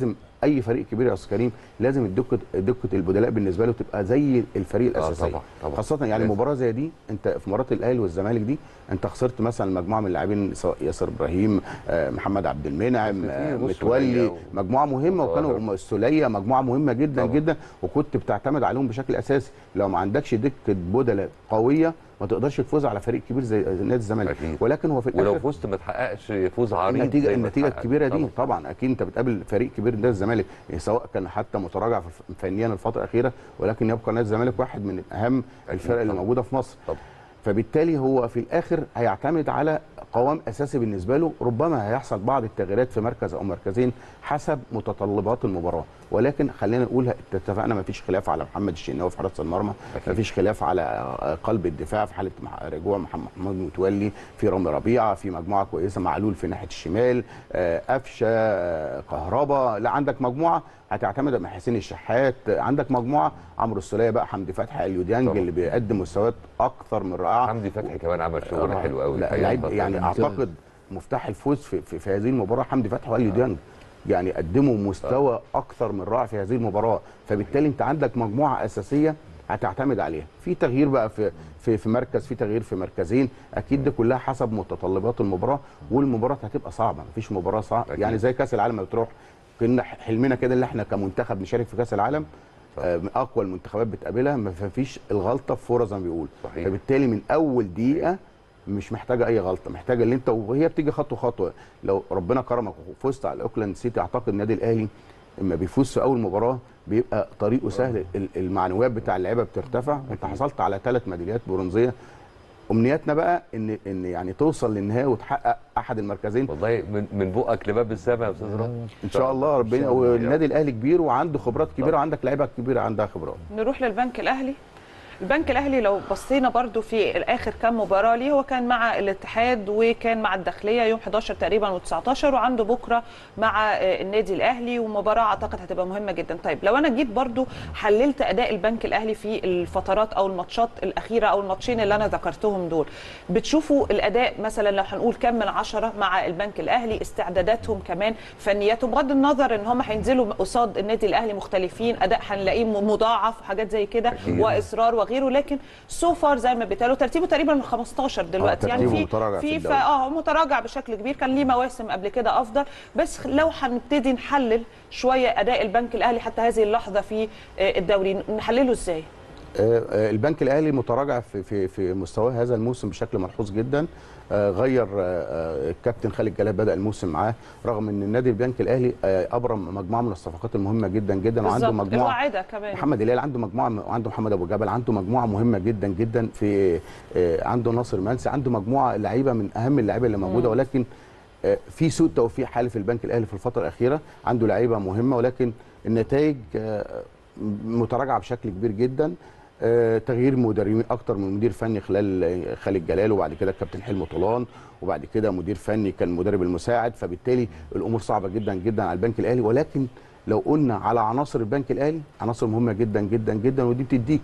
اي فريق كبير يا استاذ كريم لازم الدكه دكه البدلاء بالنسبه له تبقى زي الفريق آه، الاساسي طبعا، طبعا. خاصه يعني لازم. مباراه زي دي انت في مباراه الاهلي والزمالك دي انت خسرت مثلا مجموعه من اللاعبين سواء ياسر ابراهيم آه، محمد عبد المنعم آه، بص متولي سولية و- مجموعه مهمه وطاهر. وكانوا السوليه مجموعه مهمه جدا طبعا. جدا وكنت بتعتمد عليهم بشكل اساسي لو ما عندكش دكه بدلاء قويه ما تقدرش تفوز على فريق كبير زي نادي الزمالك أكيد. ولكن هو في الاخر ولو فزت ما تحققش فوز عريض النتيجه زي ما النتيجه اتحقق. الكبيره دي طبعا. طبعا اكيد انت بتقابل فريق كبير نادي الزمالك يعني سواء كان حتى متراجع في- فنيا الفتره الاخيره ولكن يبقى نادي الزمالك واحد من اهم الفرق اللي طبعا. موجوده في مصر طبعا. فبالتالي هو في الاخر هيعتمد على قوام اساسي بالنسبه له ربما هيحصل بعض التغييرات في مركز او مركزين حسب متطلبات المباراه ولكن خلينا نقول اتفقنا ما فيش خلاف على محمد الشناوي في حراسه المرمى ما فيش خلاف على قلب الدفاع في حاله مح- رجوع محمد محمود متولي في رامي ربيعه في مجموعه كويسه معلول في ناحيه الشمال آه، قفشه آه، كهربا لا عندك مجموعه هتعتمد على حسين الشحات آه، عندك مجموعه عمرو السوليه بقى حمدي فتحي اليو ديانج طبعا. اللي بيقدم مستويات اكثر من رائعه حمدي فتحي كمان عمل شغل حلو قوي لا الحقيقة لعيب الفترة يعني دي. اعتقد مفتاح الفوز في, في, في هذه المباراه حمدي فتحي واليو ديانج يعني قدموا مستوى اكثر من رائع في هذه المباراه فبالتالي انت عندك مجموعه اساسيه هتعتمد عليها في تغيير بقى في في في مركز في تغيير في مركزين اكيد ده كلها حسب متطلبات المباراه والمباراه هتبقى صعبه مفيش مباراه صعبه أكيد. يعني زي كاس العالم ما بتروح كنا حلمنا كده اللي احنا كمنتخب نشارك في كاس العالم آه، من اقوى المنتخبات بتقابلها ما فيش الغلطه في فوره زي ما بيقول صحيح. فبالتالي من اول دقيقه مش محتاجه اي غلطه محتاجه اللي انت وهي بتيجي خطوه خطوه لو ربنا كرمك وفزت على اوكلاند سيتي اعتقد النادي الاهلي لما بيفوز في اول مباراه بيبقى طريقه سهل ال- المعنويات بتاع اللعيبه بترتفع انت حصلت على ثلاث ميداليات برونزيه امنياتنا بقى ان ان يعني توصل للنهائي وتحقق احد المركزين والله من من بقك لباب السماء يا استاذ رامي ان شاء الله ربنا والنادي الاهلي كبير وعنده خبرات كبيره وعندك لعيبه كبيره عندها خبرات نروح للبنك الاهلي البنك الاهلي لو بصينا برضو في الاخر كام مباراه ليه هو كان مع الاتحاد وكان مع الداخليه يوم 11 تقريبا و19 وعنده بكره مع آه، النادي الاهلي ومباراه اعتقد هتبقى مهمه جدا طيب لو انا جيت برضو حللت اداء البنك الاهلي في الفترات او الماتشات الاخيره او الماتشين اللي انا ذكرتهم دول بتشوفوا الاداء مثلا لو هنقول كام من عشرة مع البنك الاهلي استعداداتهم كمان فنياتهم بغض النظر ان هم هينزلوا قصاد النادي الاهلي مختلفين اداء هنلاقيه مضاعف وحاجات زي كده أكيد. واصرار وغيره لكن سو فار زي ما بيتقالوا ترتيبه تقريبا من 15 دلوقتي يعني ترتيبه في متراجع في في الدوري. ف- اه متراجع بشكل كبير كان ليه مواسم قبل كده افضل بس لو هنبتدي نحلل شويه اداء البنك الاهلي حتى هذه اللحظه في آه، الدوري نحلله ازاي؟ آه، آه، البنك الاهلي متراجع في في في مستواه هذا الموسم بشكل ملحوظ جدا آه، غير آه، آه، الكابتن خالد جلال بدا الموسم معاه رغم ان النادي البنك الاهلي آه، ابرم مجموعه من الصفقات المهمه جدا جدا وعنده بالظبط مجموعه الواعده كمان محمد هلال عنده مجموعه وعنده محمد ابو جبل عنده مجموعه مهمه جدا جدا في آه، عنده ناصر منسي عنده مجموعه لعيبه من اهم اللعيبه اللي موجوده مم. ولكن آه، في سوء توفيق حالي في البنك الاهلي في الفتره الاخيره عنده لعيبه مهمه ولكن النتائج آه، متراجعه بشكل كبير جدا آه، تغيير مدربين اكتر من مدير فني خلال آه، خالد جلال وبعد كده الكابتن حلمي طولان وبعد كده مدير فني كان المدرب المساعد فبالتالي الامور صعبه جدا جدا على البنك الاهلي ولكن لو قلنا على عناصر البنك الاهلي عناصر مهمه جدا جدا جدا ودي بتديك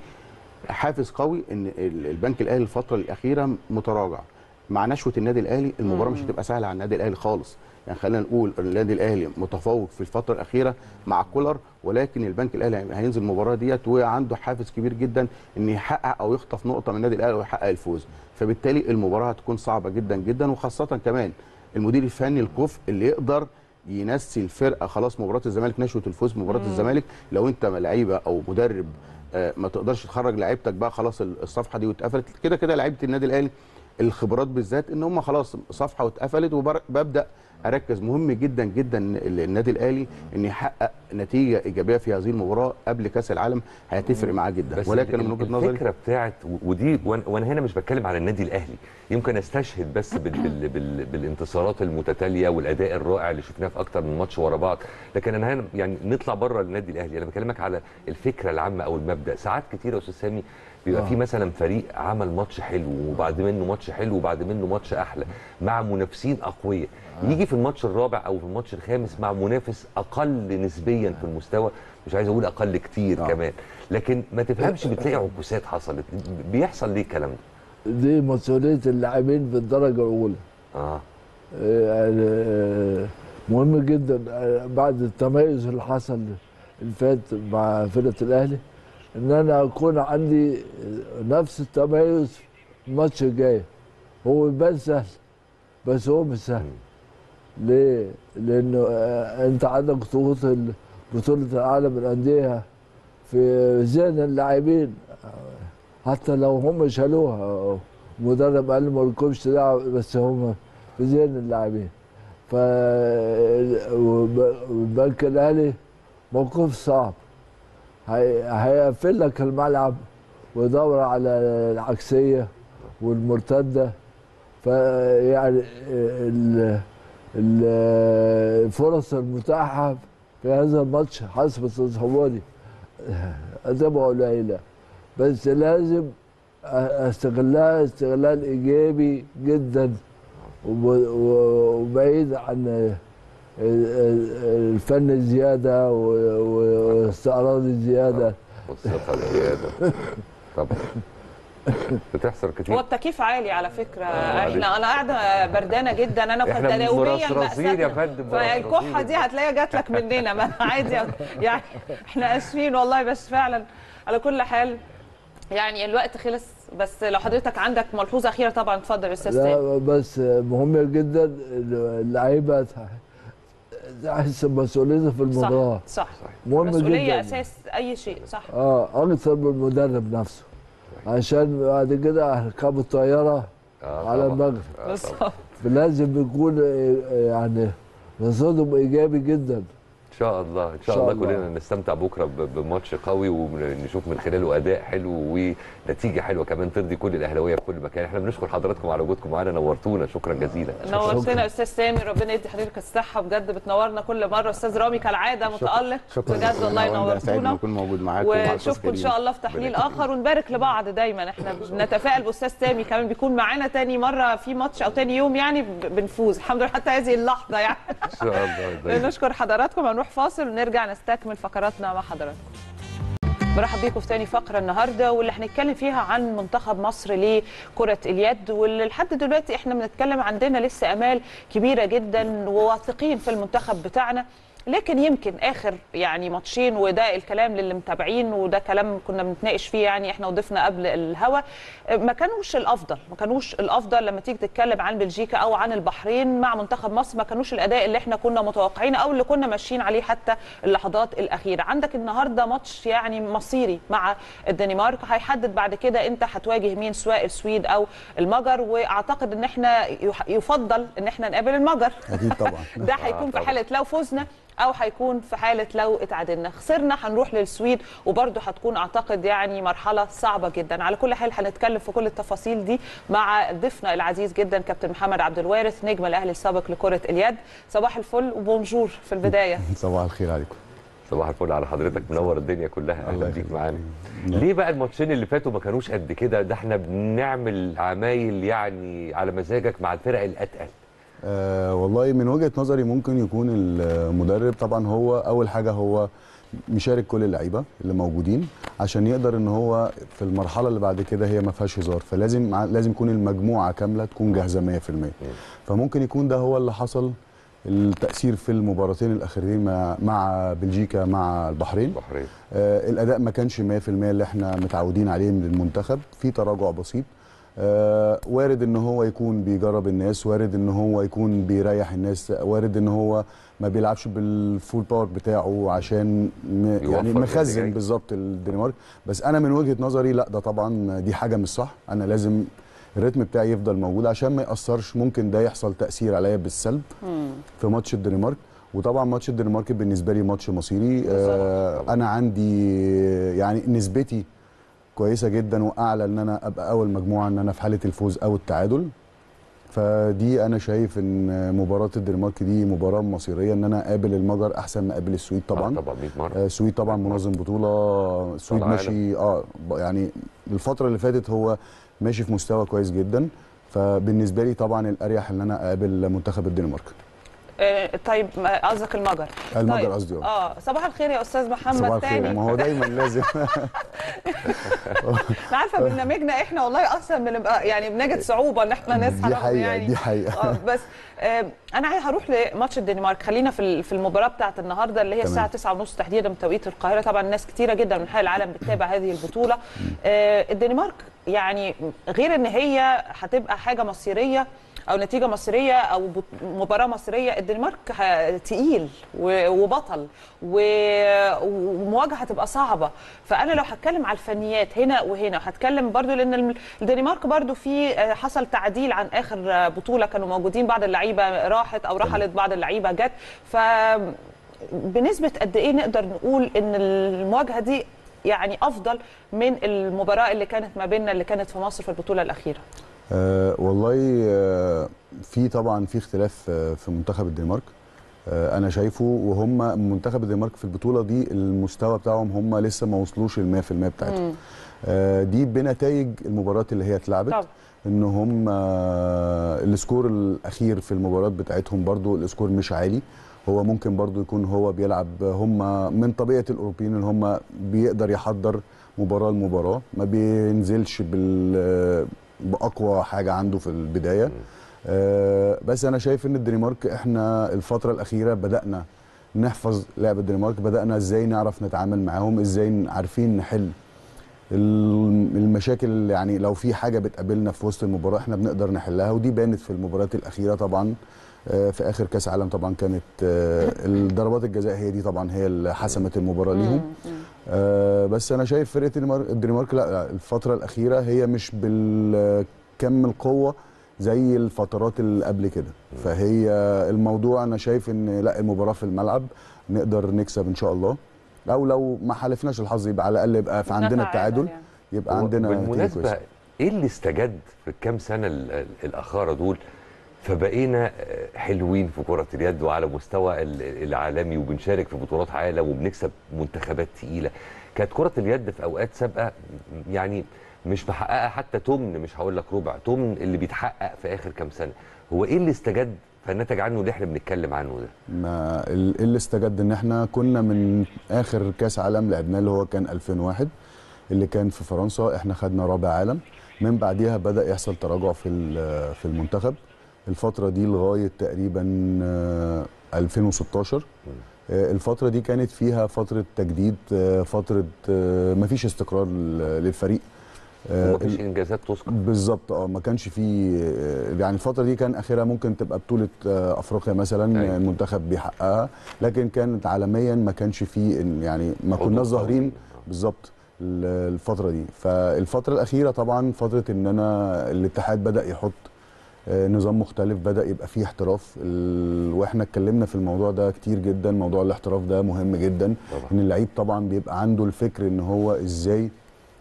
حافز قوي ان ال- البنك الاهلي الفتره الاخيره متراجع مع نشوه النادي الاهلي المباراه مش هتبقى سهله على النادي الاهلي خالص يعني خلينا نقول النادي الاهلي متفوق في الفتره الاخيره مع كولر ولكن البنك الاهلي هينزل المباراه ديت وعنده حافز كبير جدا ان يحقق او يخطف نقطه من النادي الاهلي ويحقق الفوز فبالتالي المباراه هتكون صعبه جدا جدا وخاصه كمان المدير الفني الكفء اللي يقدر ينسي الفرقه خلاص مباراه الزمالك نشوه الفوز بمباراه الزمالك لو انت لعيبه او مدرب آه، ما تقدرش تخرج لعيبتك بقى خلاص الصفحه دي واتقفلت كده كده لعيبه النادي الاهلي الخبرات بالذات ان هم خلاص صفحه واتقفلت وببدا اركز مهم جدا جدا ال- النادي الاهلي ان يحقق نتيجه ايجابيه في هذه المباراه قبل كاس العالم هتفرق معاه جدا بس ولكن ال- من وجهه نظري الفكره بتاعت ودي وأنا- وانا هنا مش بتكلم على النادي الاهلي يمكن استشهد بس بال بال بال بالانتصارات المتتاليه والاداء الرائع اللي شفناه في اكتر من ماتش ورا بعض لكن انا هنا يعني نطلع بره النادي الاهلي انا بكلمك على الفكره العامه او المبدا ساعات كتير يا استاذ سامي بيبقى آه. في مثلا فريق عمل ماتش حلو وبعد منه ماتش حلو وبعد منه ماتش احلى مع منافسين اقوياء يجي في الماتش الرابع او في الماتش الخامس مع منافس اقل نسبيا في المستوى مش عايز اقول اقل كتير آه. كمان لكن ما تفهمش بتلاقي عكوسات حصلت بيحصل ليه الكلام ده دي مسؤوليه اللاعبين في الدرجه الاولى اه يعني آه، مهم جدا آه، بعد التميز اللي حصل اللي فات مع فرقه الاهلي ان انا اكون عندي آه، نفس التميز في الماتش الجاي هو يبان سهل بس هو مش سهل ليه؟ لانه آه، انت عندك ضغوط ال- بطوله العالم الانديه في ذهن اللاعبين آه، حتى لو هم شالوها آه، مدرب قال ما لكمش دعوه بس هم في ذهن اللاعبين ف وب- والبنك الاهلي موقف صعب هي- هيقفل لك الملعب ويدور على العكسيه والمرتده فيعني ال- ال- الفرص المتاحه في هذا الماتش حسب تصوري هتبقى قليله بس لازم استغلها استغلال ايجابي جدا وب- و- وبعيد عن الفن الزياده و- و- واستعراض الزياده والثقه الزياده طبعا بتحصل كتير هو التكييف عالي على فكره معلش. احنا انا قاعده بردانه جدا انا إحنا كنت يوميا مرصرصين يا فندم، فالكحه مرصرصين. دي هتلاقيها جات لك مننا ما عادي يعني احنا اسفين والله بس فعلا على كل حال يعني الوقت خلص بس لو حضرتك عندك ملحوظه اخيره طبعا اتفضل يا استاذ سامي لا بس مهم جدا اللعيبه تحس بمسؤوليتها في المباراه صح صح مهم مسؤوليه جدا اساس اي شيء صح اه اكثر من المدرب نفسه عشان بعد كده هركب الطياره آه على طبعاً. المغرب آه بالظبط فلازم يكون آه، يعني رصيدهم ايجابي جدا ان شاء الله ان شاء, شاء الله, الله. كلنا نستمتع بكره ب- بماتش قوي ونشوف من خلاله اداء حلو ونتيجه حلوه كمان ترضي كل الاهلاويه في كل مكان احنا بنشكر حضراتكم على وجودكم معانا نورتونا شكرا جزيلا نورتنا يا استاذ سامي ربنا يدي حضرتك الصحه بجد بتنورنا كل مره استاذ رامي كالعاده متالق شكرا بجد والله أنا سعيد إني نورتونا اكون موجود معاكم ومع الأستاذ ونشوفكم ان كريم. شاء الله في تحليل اخر ونبارك لبعض دايما احنا بنتفائل باستاذ سامي كمان بيكون معانا تاني مره في ماتش او تاني يوم يعني ب- بنفوز الحمد لله حتى هذه اللحظه يعني ان شاء الله دايما. نشكر حضراتكم هنروح فاصل ونرجع نستكمل فقراتنا مع حضراتكم برحب بيكم في تاني فقرة النهاردة واللي هنتكلم فيها عن منتخب مصر لكرة اليد واللي لحد دلوقتي احنا بنتكلم عندنا لسه امال كبيرة جدا وواثقين في المنتخب بتاعنا لكن يمكن اخر يعني ماتشين وده الكلام للي متابعين وده كلام كنا بنتناقش فيه يعني احنا وضيفنا قبل الهوا ما كانوش الافضل ما كانوش الافضل لما تيجي تتكلم عن بلجيكا او عن البحرين مع منتخب مصر ما كانوش الاداء اللي احنا كنا متوقعينه او اللي كنا ماشيين عليه حتى اللحظات الاخيره عندك النهارده ماتش يعني مصيري مع الدنمارك هيحدد بعد كده انت هتواجه مين سواء السويد او المجر واعتقد ان احنا يح- يفضل ان احنا نقابل المجر اكيد طبعا ده هيكون في حاله لو فزنا او هيكون في حاله لو اتعادلنا خسرنا هنروح للسويد وبرده هتكون اعتقد يعني مرحله صعبه جدا على كل حال هنتكلم في كل التفاصيل دي مع ضيفنا العزيز جدا كابتن محمد عبد الوارث نجم الاهلي السابق لكره اليد صباح الفل وبونجور في البدايه صباح الخير عليكم صباح الفل على حضرتك منور الدنيا كلها اهلا بيك معانا ليه بقى الماتشين اللي فاتوا ما كانوش قد كده ده احنا بنعمل عمايل يعني على مزاجك مع الفرق الاتقل آه والله من وجهه نظري ممكن يكون المدرب طبعا هو اول حاجه هو مشارك كل اللعيبه اللي موجودين عشان يقدر ان هو في المرحله اللي بعد كده هي ما فيهاش هزار فلازم مع- لازم يكون المجموعه كامله تكون جاهزه 100% فممكن يكون ده هو اللي حصل التاثير في المباراتين الاخيرين مع, مع بلجيكا مع البحرين البحرين آه الاداء ما كانش 100% اللي احنا متعودين عليه من المنتخب في تراجع بسيط آه وارد ان هو يكون بيجرب الناس وارد ان هو يكون بيريح الناس وارد ان هو ما بيلعبش بالفول باور بتاعه عشان م يوفر يعني اللي مخزن جاي. بالظبط الدنمارك بس انا من وجهه نظري لا ده طبعا دي حاجه مش صح انا لازم الريتم بتاعي يفضل موجود عشان ما ياثرش ممكن ده يحصل تاثير عليا بالسلب في ماتش الدنمارك وطبعا ماتش الدنمارك بالنسبه لي ماتش مصيري آه انا عندي يعني نسبتي كويسه جدا واعلى ان انا ابقى اول مجموعه ان انا في حاله الفوز او التعادل فدي انا شايف ان مباراه الدنمارك دي مباراه مصيريه ان انا اقابل المجر احسن ما اقابل السويد طبعا آه طبعا 100 مره آه، السويد طبعا منظم بطوله السويد العالم. ماشي اه ب- يعني الفتره اللي فاتت هو ماشي في مستوى كويس جدا فبالنسبه لي طبعا الاريح ان انا اقابل منتخب الدنمارك آه، طيب ما- قصدك المجر المجر طيب. قصدي، اه. اه صباح الخير يا استاذ محمد صباح الخير تاني ما هو دايما لازم انا عارفه برنامجنا احنا والله اصلا بنبقى يعني بنجد صعوبه ان احنا نصحى دي ناخد حقيقة، يعني دي حقيقة. اه بس آه انا عايز هروح لماتش الدنمارك خلينا في ال- في المباراه بتاعه النهارده اللي هي تمام. الساعه 9:30 تحديدا بتوقيت القاهره طبعا ناس كتيره جدا من حول العالم بتتابع هذه البطوله آه الدنمارك يعني غير ان هي هتبقى حاجه مصيريه او نتيجه مصريه او بط- مباراه مصريه الدنمارك ه- تقيل و- وبطل و- ومواجهه هتبقى صعبه فانا لو هتكلم على الفنيات هنا وهنا هتكلم برضو لان الم- الدنمارك برضو في آه، حصل تعديل عن اخر آه، بطوله كانوا موجودين بعض اللعيبه راحت او رحلت بعض اللعيبه جت ف بنسبه قد ايه نقدر نقول ان المواجهه دي يعني افضل من المباراه اللي كانت ما بيننا اللي كانت في مصر في البطوله الاخيره آه والله آه في طبعا في اختلاف آه في منتخب الدنمارك آه انا شايفه وهم منتخب الدنمارك في البطوله دي المستوى بتاعهم هم لسه ما وصلوش ال 100% بتاعتهم آه دي بنتائج المباريات اللي هي اتلعبت طبعا. ان هم آه السكور الاخير في المباريات بتاعتهم برضو السكور مش عالي هو ممكن برضو يكون هو بيلعب هم من طبيعه الاوروبيين ان هم بيقدر يحضر مباراه لمباراه ما بينزلش بال باقوى حاجه عنده في البدايه آه بس انا شايف ان الدنمارك احنا الفتره الاخيره بدانا نحفظ لعب الدنمارك بدانا ازاي نعرف نتعامل معاهم ازاي عارفين نحل ال- المشاكل اللي يعني لو في حاجه بتقابلنا في وسط المباراه احنا بنقدر نحلها ودي بانت في المباريات الاخيره طبعا آه، في اخر كاس عالم طبعا كانت آه، الضربات الجزاء هي دي طبعا هي اللي حسمت المباراه ليهم آه، بس انا شايف فرقه الدنمارك- الدنمارك لا لا، الفتره الاخيره هي مش بالكم القوه زي الفترات اللي قبل كده فهي الموضوع انا شايف ان لا المباراه في الملعب نقدر نكسب ان شاء الله او لو ما حالفناش الحظ يبقى على الاقل يبقى في عندنا نتعادل التعادل يعني. يبقى هو عندنا نتيجة بالمناسبه كويسة. ايه اللي استجد في الكام سنه ال- ال- الاخاره دول فبقينا آه، حلوين في كره اليد وعلى مستوى ال- العالمي وبنشارك في بطولات عالم وبنكسب منتخبات تقيله كانت كره اليد في اوقات سابقه يعني مش محققه حتى تمن مش هقول لك ربع تمن اللي بيتحقق في اخر كام سنه هو ايه اللي استجد فنتج عنه اللي احنا بنتكلم عنه ده ما ال- اللي استجد ان احنا كنا من اخر كاس عالم لعبناه اللي هو كان 2001 اللي كان في فرنسا احنا خدنا رابع عالم من بعديها بدا يحصل تراجع في ال- في المنتخب الفتره دي لغايه تقريبا آه، 2016 آه، الفتره دي كانت فيها فتره تجديد آه، فتره آه، مفيش استقرار لل- للفريق آه، ومفيش انجازات تذكر بالظبط اه ما كانش في يعني الفتره دي كان اخرها ممكن تبقى بطوله آه، افريقيا مثلا أيوة. المنتخب بيحققها لكن كانت عالميا ما كانش في إن- يعني ما حضور كناش قوي. ظاهرين بالظبط ال- الفتره دي فالفتره الاخيره طبعا فتره ان انا الاتحاد بدا يحط آه، نظام مختلف بدا يبقى فيه احتراف ال- واحنا اتكلمنا في الموضوع ده كتير جدا موضوع الاحتراف ده مهم جدا طبعا. ان اللعيب طبعا بيبقى عنده الفكر ان هو ازاي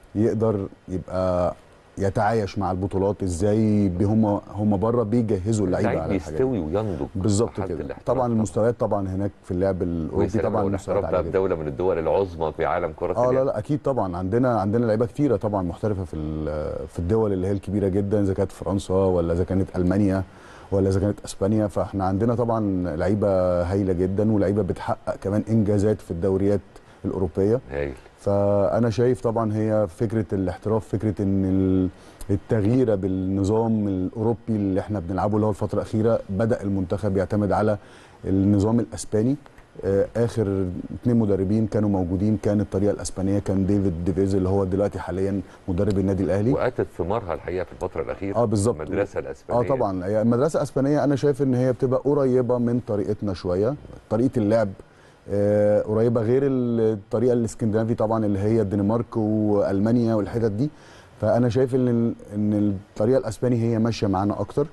يقدر يبقى يتعايش مع البطولات ازاي بي- هم هم بره بيجهزوا اللعيبه اللعيب على الحاجات بيستوي وينضج بالظبط لحد كده الاحتراف طبعا المستويات طبعا هناك في اللعب ويا الاوروبي سلام طبعا لو المستويات الاحتراف بقى عاليه في جدا دوله من الدول العظمى في عالم كره اه اليد لا لا اكيد طبعا عندنا عندنا لعيبه كتيره طبعا محترفه في ال- في الدول اللي هي الكبيره جدا اذا كانت فرنسا ولا اذا كانت المانيا ولا اذا كانت اسبانيا فاحنا عندنا طبعا لعيبه هايله جدا ولعيبه بتحقق كمان انجازات في الدوريات الاوروبيه هايل فانا شايف طبعا هي فكره الاحتراف فكره ان ال- التغيير بالنظام الاوروبي اللي احنا بنلعبه اللي هو الفتره الاخيره بدا المنتخب يعتمد على النظام الاسباني آه، اخر اثنين مدربين كانوا موجودين كان الطريقه الاسبانيه كان ديفيد ديفيز اللي هو دلوقتي حاليا مدرب النادي الاهلي واتت ثمارها الحقيقه في الفتره الاخيره اه بالظبط المدرسه اه الاسبانيه طبعا هي المدرسه الاسبانيه انا شايف ان هي بتبقى قريبه من طريقتنا شويه طريقه اللعب آه قريبه غير الطريقه الاسكندنافي طبعا اللي هي الدنمارك والمانيا والحتت دي فانا شايف ان ان الطريقه الاسباني هي ماشيه معانا اكتر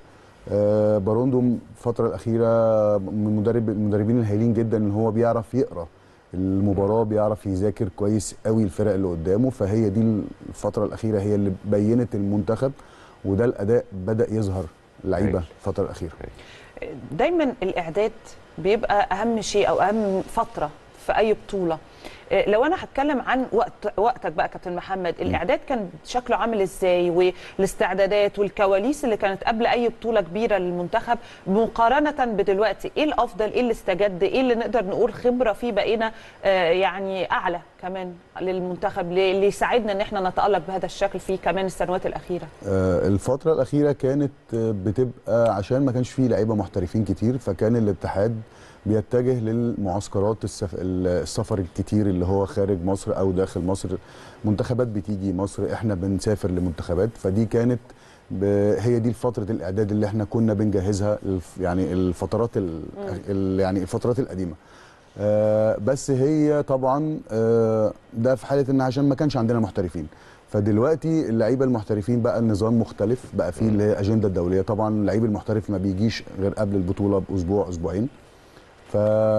آه باروندو الفتره الاخيره من مدرب المدربين الهايلين جدا ان هو بيعرف يقرا المباراه بيعرف يذاكر كويس قوي الفرق اللي قدامه فهي دي الفتره الاخيره هي اللي بينت المنتخب وده الاداء بدا يظهر اللعيبه هايل. الفتره الاخيره دايما الاعداد بيبقى اهم شيء او اهم فتره في اي بطوله آه، لو انا هتكلم عن وقت وقتك بقى كابتن محمد الاعداد كان شكله عامل ازاي والاستعدادات والكواليس اللي كانت قبل اي بطوله كبيره للمنتخب مقارنه بدلوقتي ايه الافضل ايه اللي استجد ايه اللي نقدر نقول خبره فيه بقينا آه، يعني اعلى كمان للمنتخب اللي يساعدنا ان احنا نتالق بهذا الشكل في كمان السنوات الاخيره آه، الفترة الأخيرة كانت آه، بتبقى عشان ما كانش فيه لعيبة محترفين كتير فكان الاتحاد بيتجه للمعسكرات السف... السفر الكتير اللي هو خارج مصر أو داخل مصر منتخبات بتيجي مصر احنا بنسافر لمنتخبات فدي كانت ب... هي دي فترة الإعداد اللي احنا كنا بنجهزها الف... يعني الفترات ال... ال... يعني الفترات القديمة آه، بس هي طبعا آه، ده في حاله ان عشان ما كانش عندنا محترفين فدلوقتي اللعيبه المحترفين بقى النظام مختلف بقى فيه اللي هي الاجنده الدوليه طبعا اللعيب المحترف ما بيجيش غير قبل البطوله باسبوع اسبوعين ف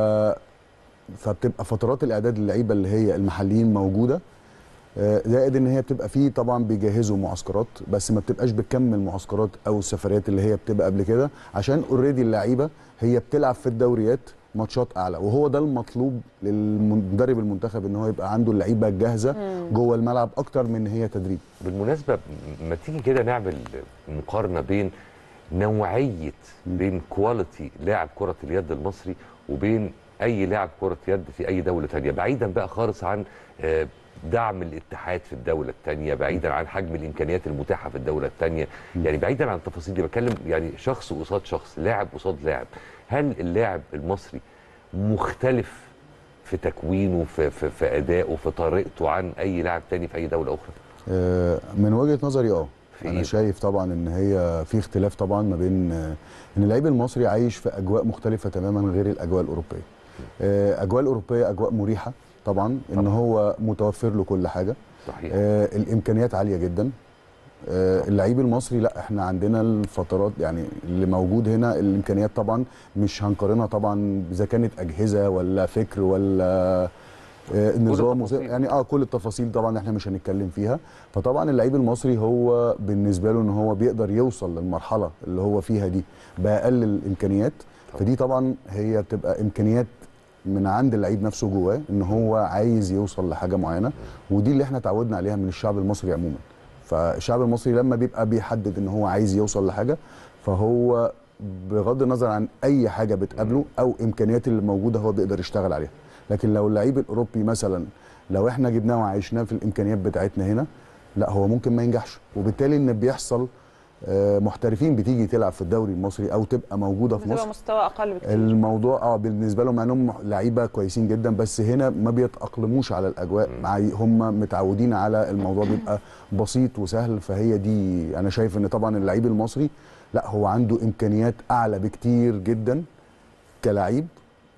فبتبقى فترات الاعداد للعيبه اللي هي المحليين موجوده آه، زائد ان هي بتبقى فيه طبعا بيجهزوا معسكرات بس ما بتبقاش بتكمل المعسكرات او السفريات اللي هي بتبقى قبل كده عشان اوريدي اللعيبه هي بتلعب في الدوريات ماتشات اعلى وهو ده المطلوب للمدرب المنتخب ان هو يبقى عنده اللعيبه جاهزه مم. جوه الملعب اكتر من ان هي تدريب بالمناسبه ما تيجي كده نعمل مقارنه بين نوعيه بين كواليتي لاعب كره اليد المصري وبين اي لاعب كره يد في اي دوله ثانيه بعيدا بقى خالص عن آه، دعم الاتحاد في الدوله الثانيه بعيدا عن حجم الامكانيات المتاحه في الدوله الثانيه يعني بعيدا عن التفاصيل دي بتكلم يعني شخص قصاد شخص لاعب قصاد لاعب هل اللاعب المصري مختلف في تكوينه في, في, في ادائه في طريقته عن اي لاعب تاني في اي دوله اخرى آه، من وجهه نظري اه في انا إيه؟ شايف طبعا ان هي في اختلاف طبعا ما بين آه، ان اللعيب المصري عايش في اجواء مختلفه تماما غير الاجواء الاوروبيه آه، اجواء الاوروبيه اجواء مريحه طبعا ان هو متوفر له كل حاجه صحيح آه الامكانيات عاليه جدا آه اللعيب المصري لا احنا عندنا الفترات يعني اللي موجود هنا الامكانيات طبعا مش هنقارنها طبعا اذا كانت اجهزه ولا فكر ولا آه نظام وز- يعني اه كل التفاصيل طبعا احنا مش هنتكلم فيها فطبعا اللعيب المصري هو بالنسبه له ان هو بيقدر يوصل للمرحله اللي هو فيها دي باقل الامكانيات فدي طبعا هي بتبقى امكانيات من عند اللعيب نفسه جواه ان هو عايز يوصل لحاجه معينه ودي اللي احنا اتعودنا عليها من الشعب المصري عموما فالشعب المصري لما بيبقى بيحدد ان هو عايز يوصل لحاجه فهو بغض النظر عن اي حاجه بتقابله او امكانيات اللي موجوده هو بيقدر يشتغل عليها لكن لو اللعيب الاوروبي مثلا لو احنا جبناه وعايشناه في الامكانيات بتاعتنا هنا لا هو ممكن ما ينجحش وبالتالي ان بيحصل آه، محترفين بتيجي تلعب في الدوري المصري او تبقى موجوده في بتبقى مصر مستوى اقل بكتير الموضوع اه بالنسبه لهم مع انهم لعيبه كويسين جدا بس هنا ما بيتاقلموش على الاجواء مع هم متعودين على الموضوع بيبقى بسيط وسهل فهي دي انا شايف ان طبعا اللعيب المصري لا هو عنده امكانيات اعلى بكتير جدا كلاعب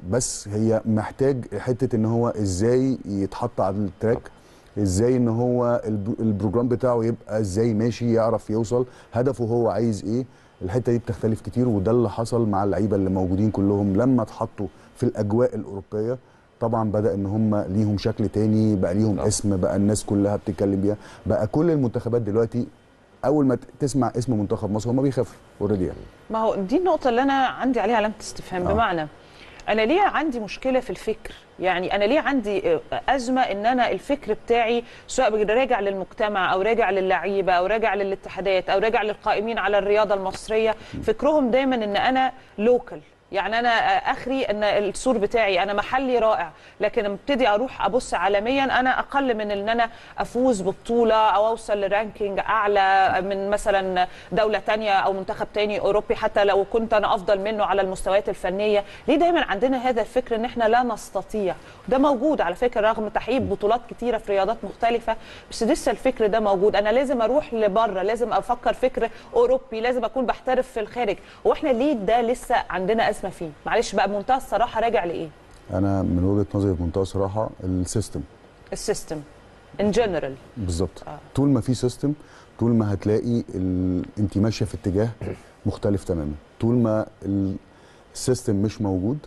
بس هي محتاج حته ان هو ازاي يتحط على التراك ازاي ان هو الب- البروجرام بتاعه يبقى ازاي ماشي يعرف يوصل هدفه هو عايز ايه الحته دي بتختلف كتير وده اللي حصل مع اللعيبه اللي موجودين كلهم لما اتحطوا في الاجواء الاوروبيه طبعا بدا ان هم ليهم شكل تاني بقى ليهم اسم بقى الناس كلها بتتكلم بيها بقى كل المنتخبات دلوقتي اول ما ت- تسمع اسم منتخب مصر هم بيخافوا اوريدي يعني ما هو دي النقطة اللي أنا عندي عليها علامة استفهام آه. بمعنى أنا ليه عندي مشكلة في الفكر؟ يعني أنا ليه عندي آه، أزمة إن أنا الفكر بتاعي سواء راجع للمجتمع أو راجع للعيبة أو راجع للاتحادات أو راجع للقائمين على الرياضة المصرية فكرهم دايما إن أنا لوكال يعني انا آه، اخري ان السور بتاعي انا محلي رائع لكن لما ابتدي اروح ابص عالميا انا اقل من ان انا افوز ببطوله او اوصل لرانكينج اعلى من مثلا دوله تانية او منتخب تاني اوروبي حتى لو كنت انا افضل منه على المستويات الفنيه ليه دايما عندنا هذا الفكر ان احنا لا نستطيع ده موجود على فكره رغم تحقيق بطولات كتيره في رياضات مختلفه بس لسه الفكر ده موجود انا لازم اروح لبره لازم افكر فكر اوروبي لازم اكون بحترف في الخارج واحنا ليه ده لسه عندنا ازمه فيه معلش بقى بمنتهى الصراحه راجع لايه انا من وجهه نظري بمنتهى الصراحه السيستم السيستم ان جنرال بالظبط طول ما في سيستم طول ما هتلاقي ال... انت ماشيه في اتجاه مختلف تماما طول ما ال- السيستم مش موجود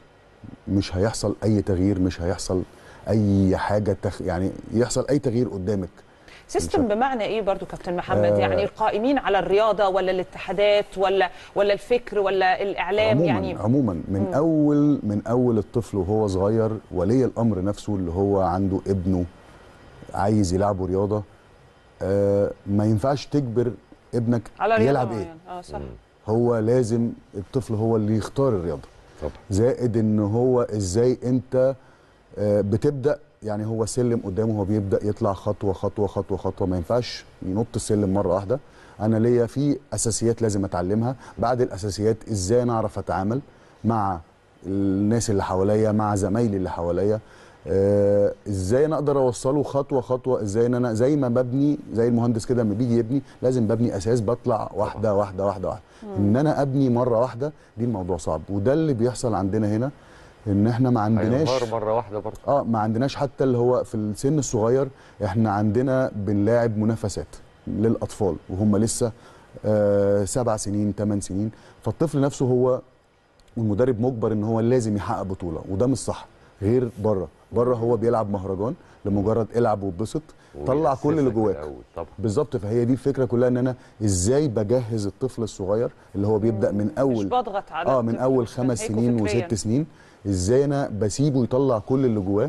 مش هيحصل اي تغيير مش هيحصل اي حاجه تخ... يعني يحصل اي تغيير قدامك سيستم بمعنى ايه برضو كابتن محمد آه. يعني القائمين على الرياضه ولا الاتحادات ولا ولا الفكر ولا الاعلام عموما يعني عموما من مم. اول من اول الطفل وهو صغير ولي الامر نفسه اللي هو عنده ابنه عايز يلعبه رياضه آه ما ينفعش تجبر ابنك على رياضه يلعب ايه معينة. اه صح هو لازم الطفل هو اللي يختار الرياضه طبعا زائد ان هو ازاي انت آه، بتبدا يعني هو سلم قدامه هو بيبدا يطلع خطوه خطوه خطوه خطوه ما ينفعش ينط السلم مره واحده انا ليا في اساسيات لازم اتعلمها بعد الاساسيات ازاي انا اعرف اتعامل مع الناس اللي حواليا مع زمايلي اللي حواليا آه، ازاي انا اقدر اوصله خطوه خطوه ازاي ان انا زي ما ببني زي المهندس كده لما بيجي يبني لازم ببني اساس بطلع واحده واحده واحده واحده ان انا ابني مره واحده دي الموضوع صعب وده اللي بيحصل عندنا هنا ان احنا ما عندناش هينهار مره واحده برضه اه ما عندناش حتى اللي هو في السن الصغير احنا عندنا بنلاعب منافسات للاطفال وهم لسه آه سبع سنين ثمان سنين فالطفل نفسه هو والمدرب مجبر ان هو لازم يحقق بطوله وده مش صح غير بره بره هو بيلعب مهرجان لمجرد العب واتبسط طلع كل اللي ويأسسك جواك الأول طبعا بالظبط فهي دي الفكره كلها ان انا ازاي بجهز الطفل الصغير اللي هو بيبدا من اول مش بضغط على اه من الطفل اول عشان خمس هيكون سنين فكرياً. وست سنين ازاي انا بسيبه يطلع كل اللي جواه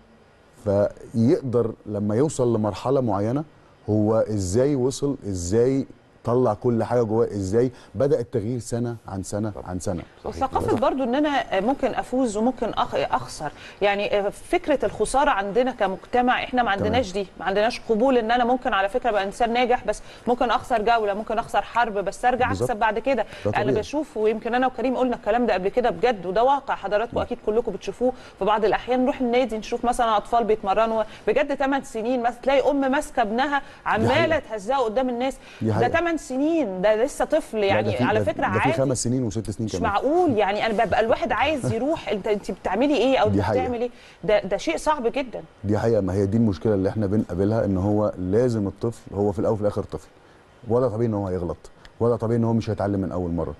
فيقدر لما يوصل لمرحله معينه هو ازاي وصل ازاي طلع كل حاجه جواه ازاي بدا التغيير سنه عن سنه عن سنه وثقافه برضو ان انا ممكن افوز وممكن أخ- اخسر يعني فكره الخساره عندنا كمجتمع احنا ما عندناش دي ما عندناش قبول ان انا ممكن على فكره ابقى انسان ناجح بس ممكن اخسر جوله ممكن اخسر حرب بس ارجع بالظبط. اكسب بعد كده ده انا طبيعي. بشوف ويمكن انا وكريم قلنا الكلام ده قبل كده بجد وده واقع حضراتكم اكيد كلكم بتشوفوه في بعض الاحيان نروح النادي نشوف مثلا اطفال بيتمرنوا بجد 8 سنين مثلا تلاقي ام ماسكه ابنها عماله حقيقة. تهزقه قدام الناس دي ده حقيقة. 8 سنين ده لسه طفل لا، يعني ده في- على ده- فكره ده في عادي خمس سنين وست سنين مش كمان معقول يعني انا ببقى الواحد عايز يروح انت انت بتعملي ايه او دي انت حقيقة. بتعمل ايه ده ده شيء صعب جدا دي حقيقه ما هي دي المشكله اللي احنا بنقابلها ان هو لازم الطفل هو في الاول وفي الاخر طفل وده طبيعي ان هو هيغلط وده طبيعي ان هو مش هيتعلم من اول مره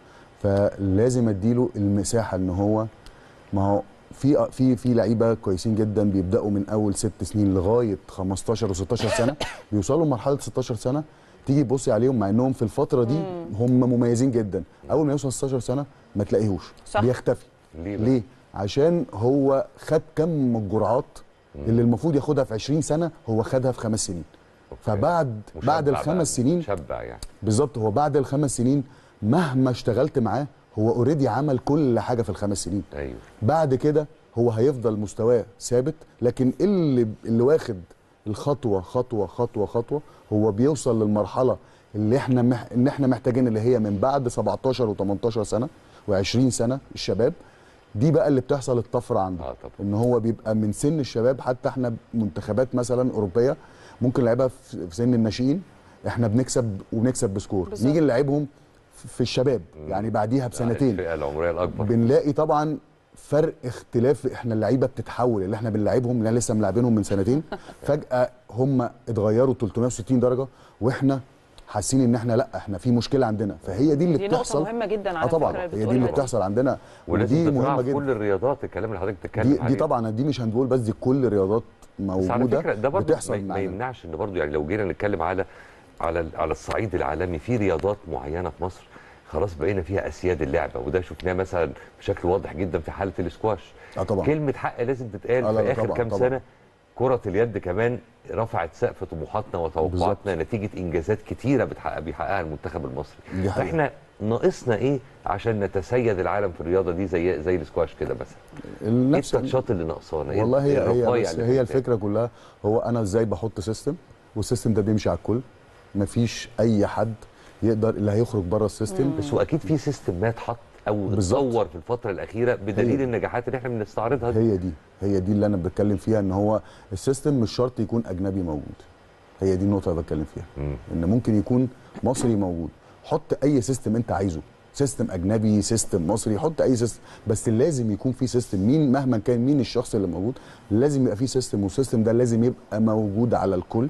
فلازم اديله المساحه ان هو ما هو في في في لعيبه كويسين جدا بيبداوا من اول ست سنين لغايه 15 و16 سنه بيوصلوا لمرحله 16 سنه تيجي تبصي عليهم مع انهم في الفتره دي هم مميزين جدا اول ما يوصل 16 سنه ما تلاقيهوش صح. بيختفي ليه بقى؟ ليه عشان هو خد كم من الجرعات اللي المفروض ياخدها في 20 سنه هو خدها في خمس سنين فبعد مشبع بعد بقى، الخمس سنين مشبع يعني بالظبط هو بعد الخمس سنين مهما اشتغلت معاه هو اوريدي عمل كل حاجه في الخمس سنين ايوه بعد كده هو هيفضل مستواه ثابت لكن اللي اللي واخد الخطوه خطوه خطوه خطوه هو بيوصل للمرحله اللي احنا مح... ان احنا محتاجين اللي هي من بعد 17 و18 سنه و20 سنه الشباب دي بقى اللي بتحصل الطفره عنده اه طبعا ان هو بيبقى من سن الشباب حتى احنا منتخبات مثلا اوروبيه ممكن نلعبها في في سن الناشئين احنا بنكسب وبنكسب بسكور بالظبط. نيجي نلعبهم في الشباب يعني بعديها بسنتين الفئه العمريه الاكبر بنلاقي طبعا فرق اختلاف احنا اللعيبه بتتحول اللي احنا بنلعبهم اللي لسه ملاعبينهم من سنتين فجاه هم اتغيروا 360 درجه واحنا حاسين ان احنا لا احنا في مشكله عندنا فهي دي اللي دي نقطه بتحصل مهمه جدا اه على طبعا فكره هي دي بتقولها اللي بتحصل عندنا ولازم ودي تتراعى مهمه في جدا كل الرياضات الكلام اللي حضرتك بتتكلم دي, عليه دي طبعا دي مش هنقول بس دي كل الرياضات بس على موجوده فكره ده برضه بتحصل ما, ما معانا. يمنعش ان برضه يعني لو جينا نتكلم على على على الصعيد العالمي في رياضات معينه في مصر خلاص بقينا فيها اسياد اللعبه وده شفناه مثلا بشكل واضح جدا في حاله الاسكواش اه طبعا كلمه حق لازم تتقال آه لا في لا اخر طبعاً، كام طبعاً. سنه كره اليد كمان رفعت سقف طموحاتنا وتوقعاتنا نتيجه انجازات كتيره بتحقق بيحققها المنتخب المصري دي حقيقة. احنا ناقصنا ايه عشان نتسيد العالم في الرياضه دي زي زي الاسكواش كده مثلا ايه نفس التاتشات اللي ناقصانا إيه والله هي الرفايع هي بس اللي هي بتتقال؟ الفكره كلها هو انا ازاي بحط سيستم والسيستم ده بيمشي على الكل مفيش اي حد يقدر اللي هيخرج بره السيستم بس هو اكيد في سيستم ما اتحط او بالظبط. اتطور في الفتره الاخيره بدليل هي. النجاحات اللي احنا بنستعرضها دي. هي دي هي دي اللي انا بتكلم فيها ان هو السيستم مش شرط يكون اجنبي موجود هي دي النقطه اللي بتكلم فيها مم. ان ممكن يكون مصري موجود حط اي سيستم انت عايزه سيستم اجنبي سيستم مصري حط اي سيستم بس لازم يكون في سيستم مين مهما كان مين الشخص اللي موجود لازم يبقى في سيستم والسيستم ده لازم يبقى موجود على الكل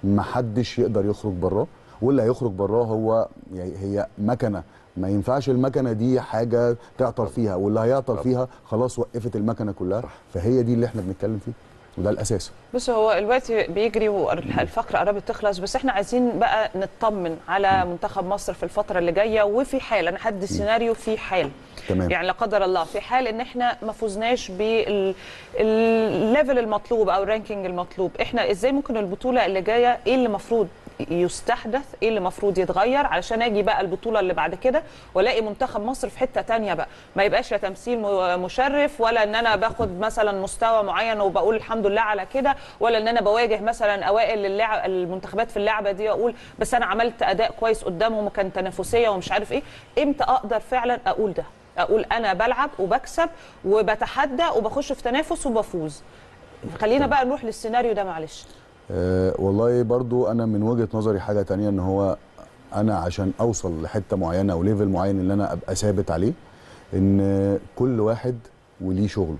محدش يقدر يخرج براه واللي هيخرج براه هو يعني هي مكنه ما ينفعش المكنه دي حاجه تعطل فيها واللي هيعطل طبعا. فيها خلاص وقفت المكنه كلها فهي دي اللي احنا بنتكلم فيه وده الاساس بص هو الوقت بيجري والفقره قربت تخلص بس احنا عايزين بقى نطمن على منتخب مصر في الفتره اللي جايه وفي حال انا هدي سيناريو في حال تمام. يعني لا قدر الله في حال ان احنا ما فوزناش بالليفل المطلوب او الرانكينج المطلوب احنا ازاي ممكن البطوله اللي جايه ايه اللي المفروض يستحدث ايه اللي المفروض يتغير علشان اجي بقى البطوله اللي بعد كده والاقي منتخب مصر في حته تانية بقى ما يبقاش لا تمثيل م- مشرف ولا ان انا باخد مثلا مستوى معين وبقول الحمد لله على كده ولا ان انا بواجه مثلا اوائل اللعب المنتخبات في اللعبه دي واقول بس انا عملت اداء كويس قدامهم وكان تنافسيه ومش عارف ايه امتى اقدر فعلا اقول ده اقول انا بلعب وبكسب وبتحدى وبخش في تنافس وبفوز خلينا بقى نروح للسيناريو ده معلش أه والله برضو انا من وجهه نظري حاجه تانية ان هو انا عشان اوصل لحته معينه او ليفل معين اللي انا ابقى ثابت عليه ان كل واحد وليه شغله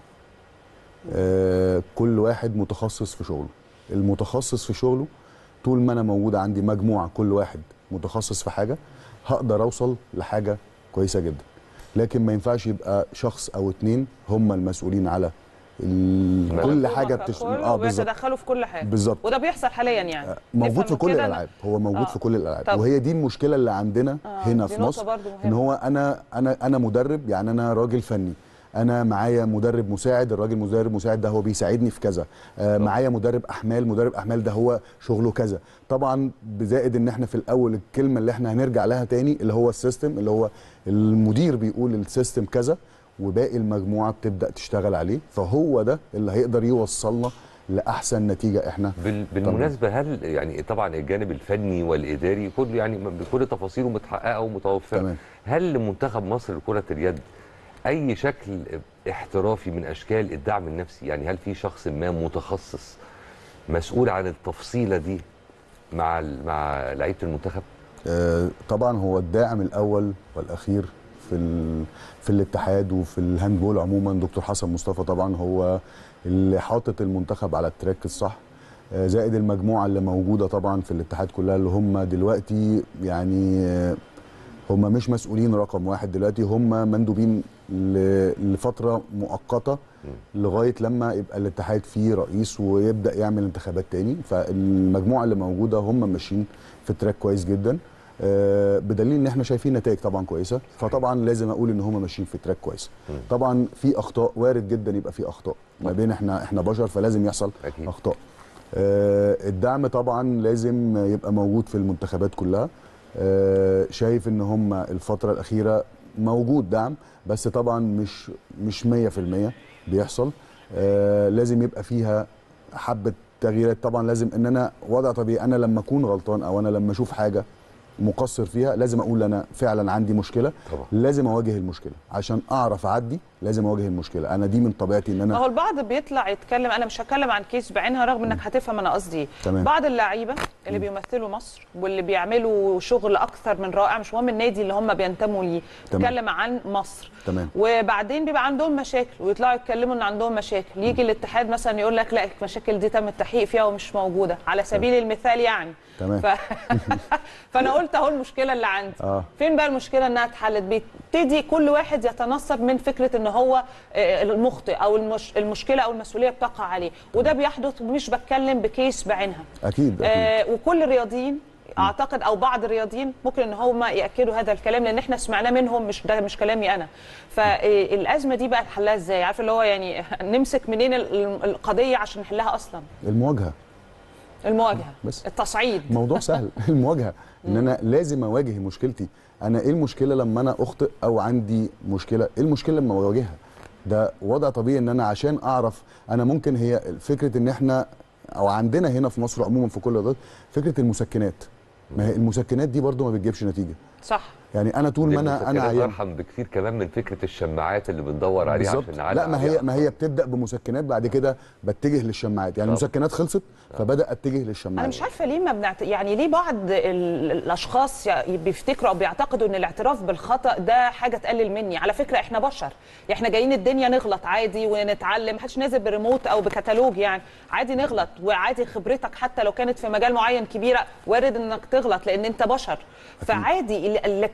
أه كل واحد متخصص في شغله المتخصص في شغله طول ما انا موجود عندي مجموعه كل واحد متخصص في حاجه هقدر اوصل لحاجه كويسه جدا لكن ما ينفعش يبقى شخص او اتنين هم المسؤولين على ال- كل حاجه بتش... اه بيتدخلوا في كل حاجه بالظبط. وده بيحصل حاليا يعني موجود نفهم في كل كده إن- الالعاب هو موجود آه. في كل الالعاب طب. وهي دي المشكله اللي عندنا آه، هنا دي في نقطة مصر برضو ان مهمة. هو انا انا انا مدرب يعني انا راجل فني انا معايا مدرب مساعد الراجل مدرب مساعد ده هو بيساعدني في كذا آه معايا مدرب احمال مدرب احمال ده هو شغله كذا طبعا بزائد ان احنا في الاول الكلمه اللي احنا هنرجع لها تاني اللي هو السيستم اللي هو المدير بيقول السيستم كذا وباقي المجموعه بتبدا تشتغل عليه فهو ده اللي هيقدر يوصلنا لاحسن نتيجه احنا بال- بالمناسبه هل يعني طبعا الجانب الفني والاداري كله يعني بكل تفاصيله متحققه ومتوفره تمام. هل لمنتخب مصر لكره اليد اي شكل احترافي من اشكال الدعم النفسي يعني هل في شخص ما متخصص مسؤول عن التفصيله دي مع ال- مع لعيبه المنتخب آه، طبعا هو الداعم الاول والاخير في ال... في الاتحاد وفي الهاندبول عموما دكتور حسن مصطفى طبعا هو اللي حاطط المنتخب على التراك الصح آه، زائد المجموعه اللي موجوده طبعا في الاتحاد كلها اللي هم دلوقتي يعني آه، هم مش مسؤولين رقم واحد دلوقتي هم مندوبين ل- لفتره مؤقته لغايه لما يبقى الاتحاد فيه رئيس ويبدا يعمل انتخابات تاني فالمجموعه اللي موجوده هم ماشيين في تراك كويس جدا آه، بدليل ان احنا شايفين نتائج طبعا كويسه فطبعا لازم اقول ان هم ماشيين في تراك كويس طبعا في اخطاء وارد جدا يبقى في اخطاء ما بين احنا احنا بشر فلازم يحصل أكيد. اخطاء آه، الدعم طبعا لازم يبقى موجود في المنتخبات كلها آه، شايف ان هم الفتره الاخيره موجود دعم بس طبعا مش مش 100% بيحصل آه، لازم يبقى فيها حبه تغييرات طبعا لازم ان انا وضع طبيعي انا لما اكون غلطان او انا لما اشوف حاجه مقصر فيها لازم اقول انا فعلا عندي مشكله طبعا. لازم اواجه المشكله عشان اعرف اعدي لازم اواجه المشكله انا دي من طبيعتي ان ما انا هو البعض بيطلع يتكلم انا مش هتكلم عن كيس بعينها رغم انك هتفهم انا قصدي ايه تمام. بعض اللعيبه اللي بيمثلوا مصر واللي بيعملوا شغل اكثر من رائع مش مهم النادي اللي هم بينتموا ليه تمام. بتكلم عن مصر تمام وبعدين بيبقى عندهم مشاكل ويطلعوا يتكلموا ان عندهم مشاكل يجي الاتحاد مثلا يقول لك لا المشاكل دي تم التحقيق فيها ومش موجوده على سبيل المثال يعني تمام ف... فانا قلت اهو المشكله اللي عندي اه فين بقى المشكله انها اتحلت بيبتدي كل واحد يتنصب من فكره ان هو آه، المخطئ او المش... المشكله او المسؤوليه بتقع عليه وده بيحدث مش بتكلم بكيس بعينها اكيد اكيد آه وكل الرياضيين اعتقد او بعض الرياضيين ممكن ان هم ياكدوا هذا الكلام لان احنا سمعناه منهم مش ده مش كلامي انا فالازمه دي بقى نحلها ازاي عارف اللي هو يعني نمسك منين ال- القضيه عشان نحلها اصلا المواجهه المواجهه بس. التصعيد الموضوع سهل المواجهه ان انا لازم اواجه مشكلتي انا ايه المشكله لما انا اخطئ او عندي مشكله ايه المشكله لما اواجهها ده وضع طبيعي ان انا عشان اعرف انا ممكن هي فكره ان احنا او عندنا هنا في مصر عموما في كل الرياضات فكره المسكنات ما هي المسكنات دي برضو ما بتجيبش نتيجه صح يعني انا طول دي ما انا انا المسكنات عيان ارحم بكتير كمان من فكره الشماعات اللي بندور عليها بالظبط عشان نعلق لا ما هي عليها. ما هي بتبدا بمسكنات بعد كده بتجه للشماعات يعني طب. المسكنات خلصت فبدا اتجه للشماعات انا مش عارفه ليه ما بنعت... يعني ليه بعض ال- الاشخاص ي- بيفتكروا او بيعتقدوا ان الاعتراف بالخطا ده حاجه تقلل مني على فكره احنا بشر احنا جايين الدنيا نغلط عادي ونتعلم محدش نازل بريموت او بكتالوج يعني عادي نغلط وعادي خبرتك حتى لو كانت في مجال معين كبيره وارد انك تغلط لان انت بشر فعادي ال- لكن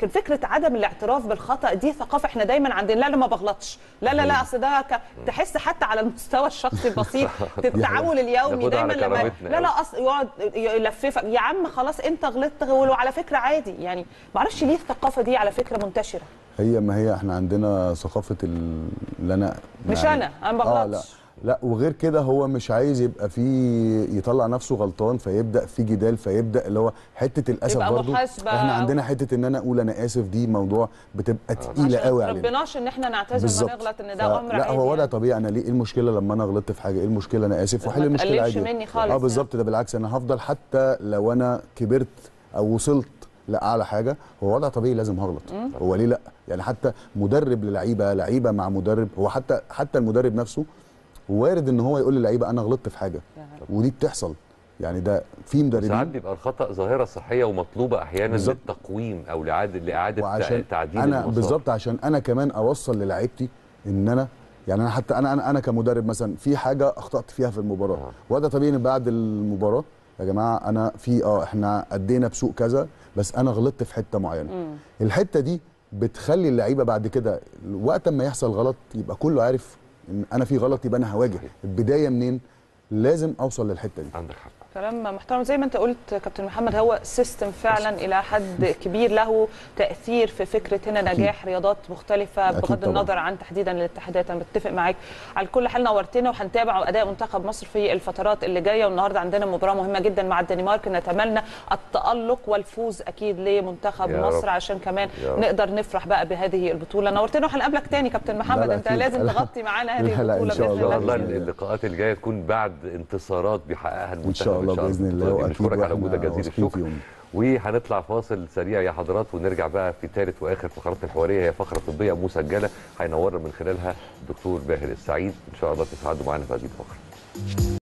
لكن فكره عدم الاعتراف بالخطا دي ثقافه احنا دايما عندنا لا لا ما بغلطش لا لا لا اصل ده ك... تحس حتى على المستوى الشخصي البسيط في التعامل اليومي ناخدها دايما على لما كرامتنا لا لا أوي. أصل يقعد يلففك يا عم خلاص انت غلطت وعلى فكره عادي يعني ما اعرفش ليه الثقافه دي على فكره منتشره هي ما هي احنا عندنا ثقافه ال- اللي انا مش يعني- أنا، أنا ما آه لا بغلطش. لا وغير كده هو مش عايز يبقى فيه يطلع نفسه غلطان فيبدا في جدال فيبدا اللي هو حته الاسف يبقى برضو محاسبة احنا أو- عندنا حته ان انا اقول انا اسف دي موضوع بتبقى تقيله عشان قوي علينا ربناش ان احنا نعتذر بالظبط. ما نغلط ان ف- ده امر لا عادي هو وضع طبيعي انا ليه ايه المشكله لما انا غلطت في حاجه ايه المشكله انا اسف وحل ما المشكله تقللش عادي مني خالص اه بالظبط ده بالعكس انا هفضل حتى لو انا كبرت او وصلت لاعلى حاجه هو وضع طبيعي لازم هغلط مم. هو ليه لا يعني حتى مدرب للعيبه لعيبه مع مدرب هو حتى حتى المدرب نفسه وارد ان هو يقول للعيبه انا غلطت في حاجه ودي بتحصل يعني ده في ساعات مدربين بيبقى الخطا ظاهره صحيه ومطلوبه احيانا بالظبط. للتقويم او لاعاده لاعاده وعشان تعديل انا المسار. بالظبط عشان انا كمان اوصل للعيبتي ان انا يعني انا حتى انا انا انا كمدرب مثلا في حاجه اخطات فيها في المباراه وده طبيعي ان بعد المباراه يا جماعه انا في اه احنا ادينا بسوء كذا بس انا غلطت في حته معينه الحته دي بتخلي اللعيبه بعد كده وقت ما يحصل غلط يبقى كله عارف ان انا في غلط يبقى انا هواجه البدايه منين لازم اوصل للحته دي عندك حق كلام محترم زي ما انت قلت كابتن محمد هو سيستم فعلا الى حد كبير له تاثير في فكره هنا نجاح رياضات مختلفه أكيد بغض طبعاً. النظر عن تحديدا الاتحادات انا بتفق معاك على كل حال نورتنا وهنتابع اداء منتخب مصر في الفترات اللي جايه والنهارده عندنا مباراه مهمه جدا مع الدنمارك نتمنى التالق والفوز اكيد لمنتخب يا مصر رب. عشان كمان يا رب. نقدر نفرح بقى بهذه البطوله نورتنا وهنقابلك تاني كابتن محمد لا انت أكيد. لازم لا. تغطي معانا هذه لا، لا، إن البطوله شاء باذن ان شاء الله الله اللقاءات الجايه تكون بعد انتصارات بيحققها المنتخب ان شاء الله باذن الله دكتور، واكيد بنشكرك على وإحنا وجودك جزيل واثقين الشكر فيهم. وهنطلع فاصل سريع يا حضرات ونرجع بقى في ثالث واخر فقرات الحواريه هي فقره طبيه مسجله هينورنا من خلالها الدكتور باهر السعيد ان شاء الله تسعدوا معانا في هذه الفقره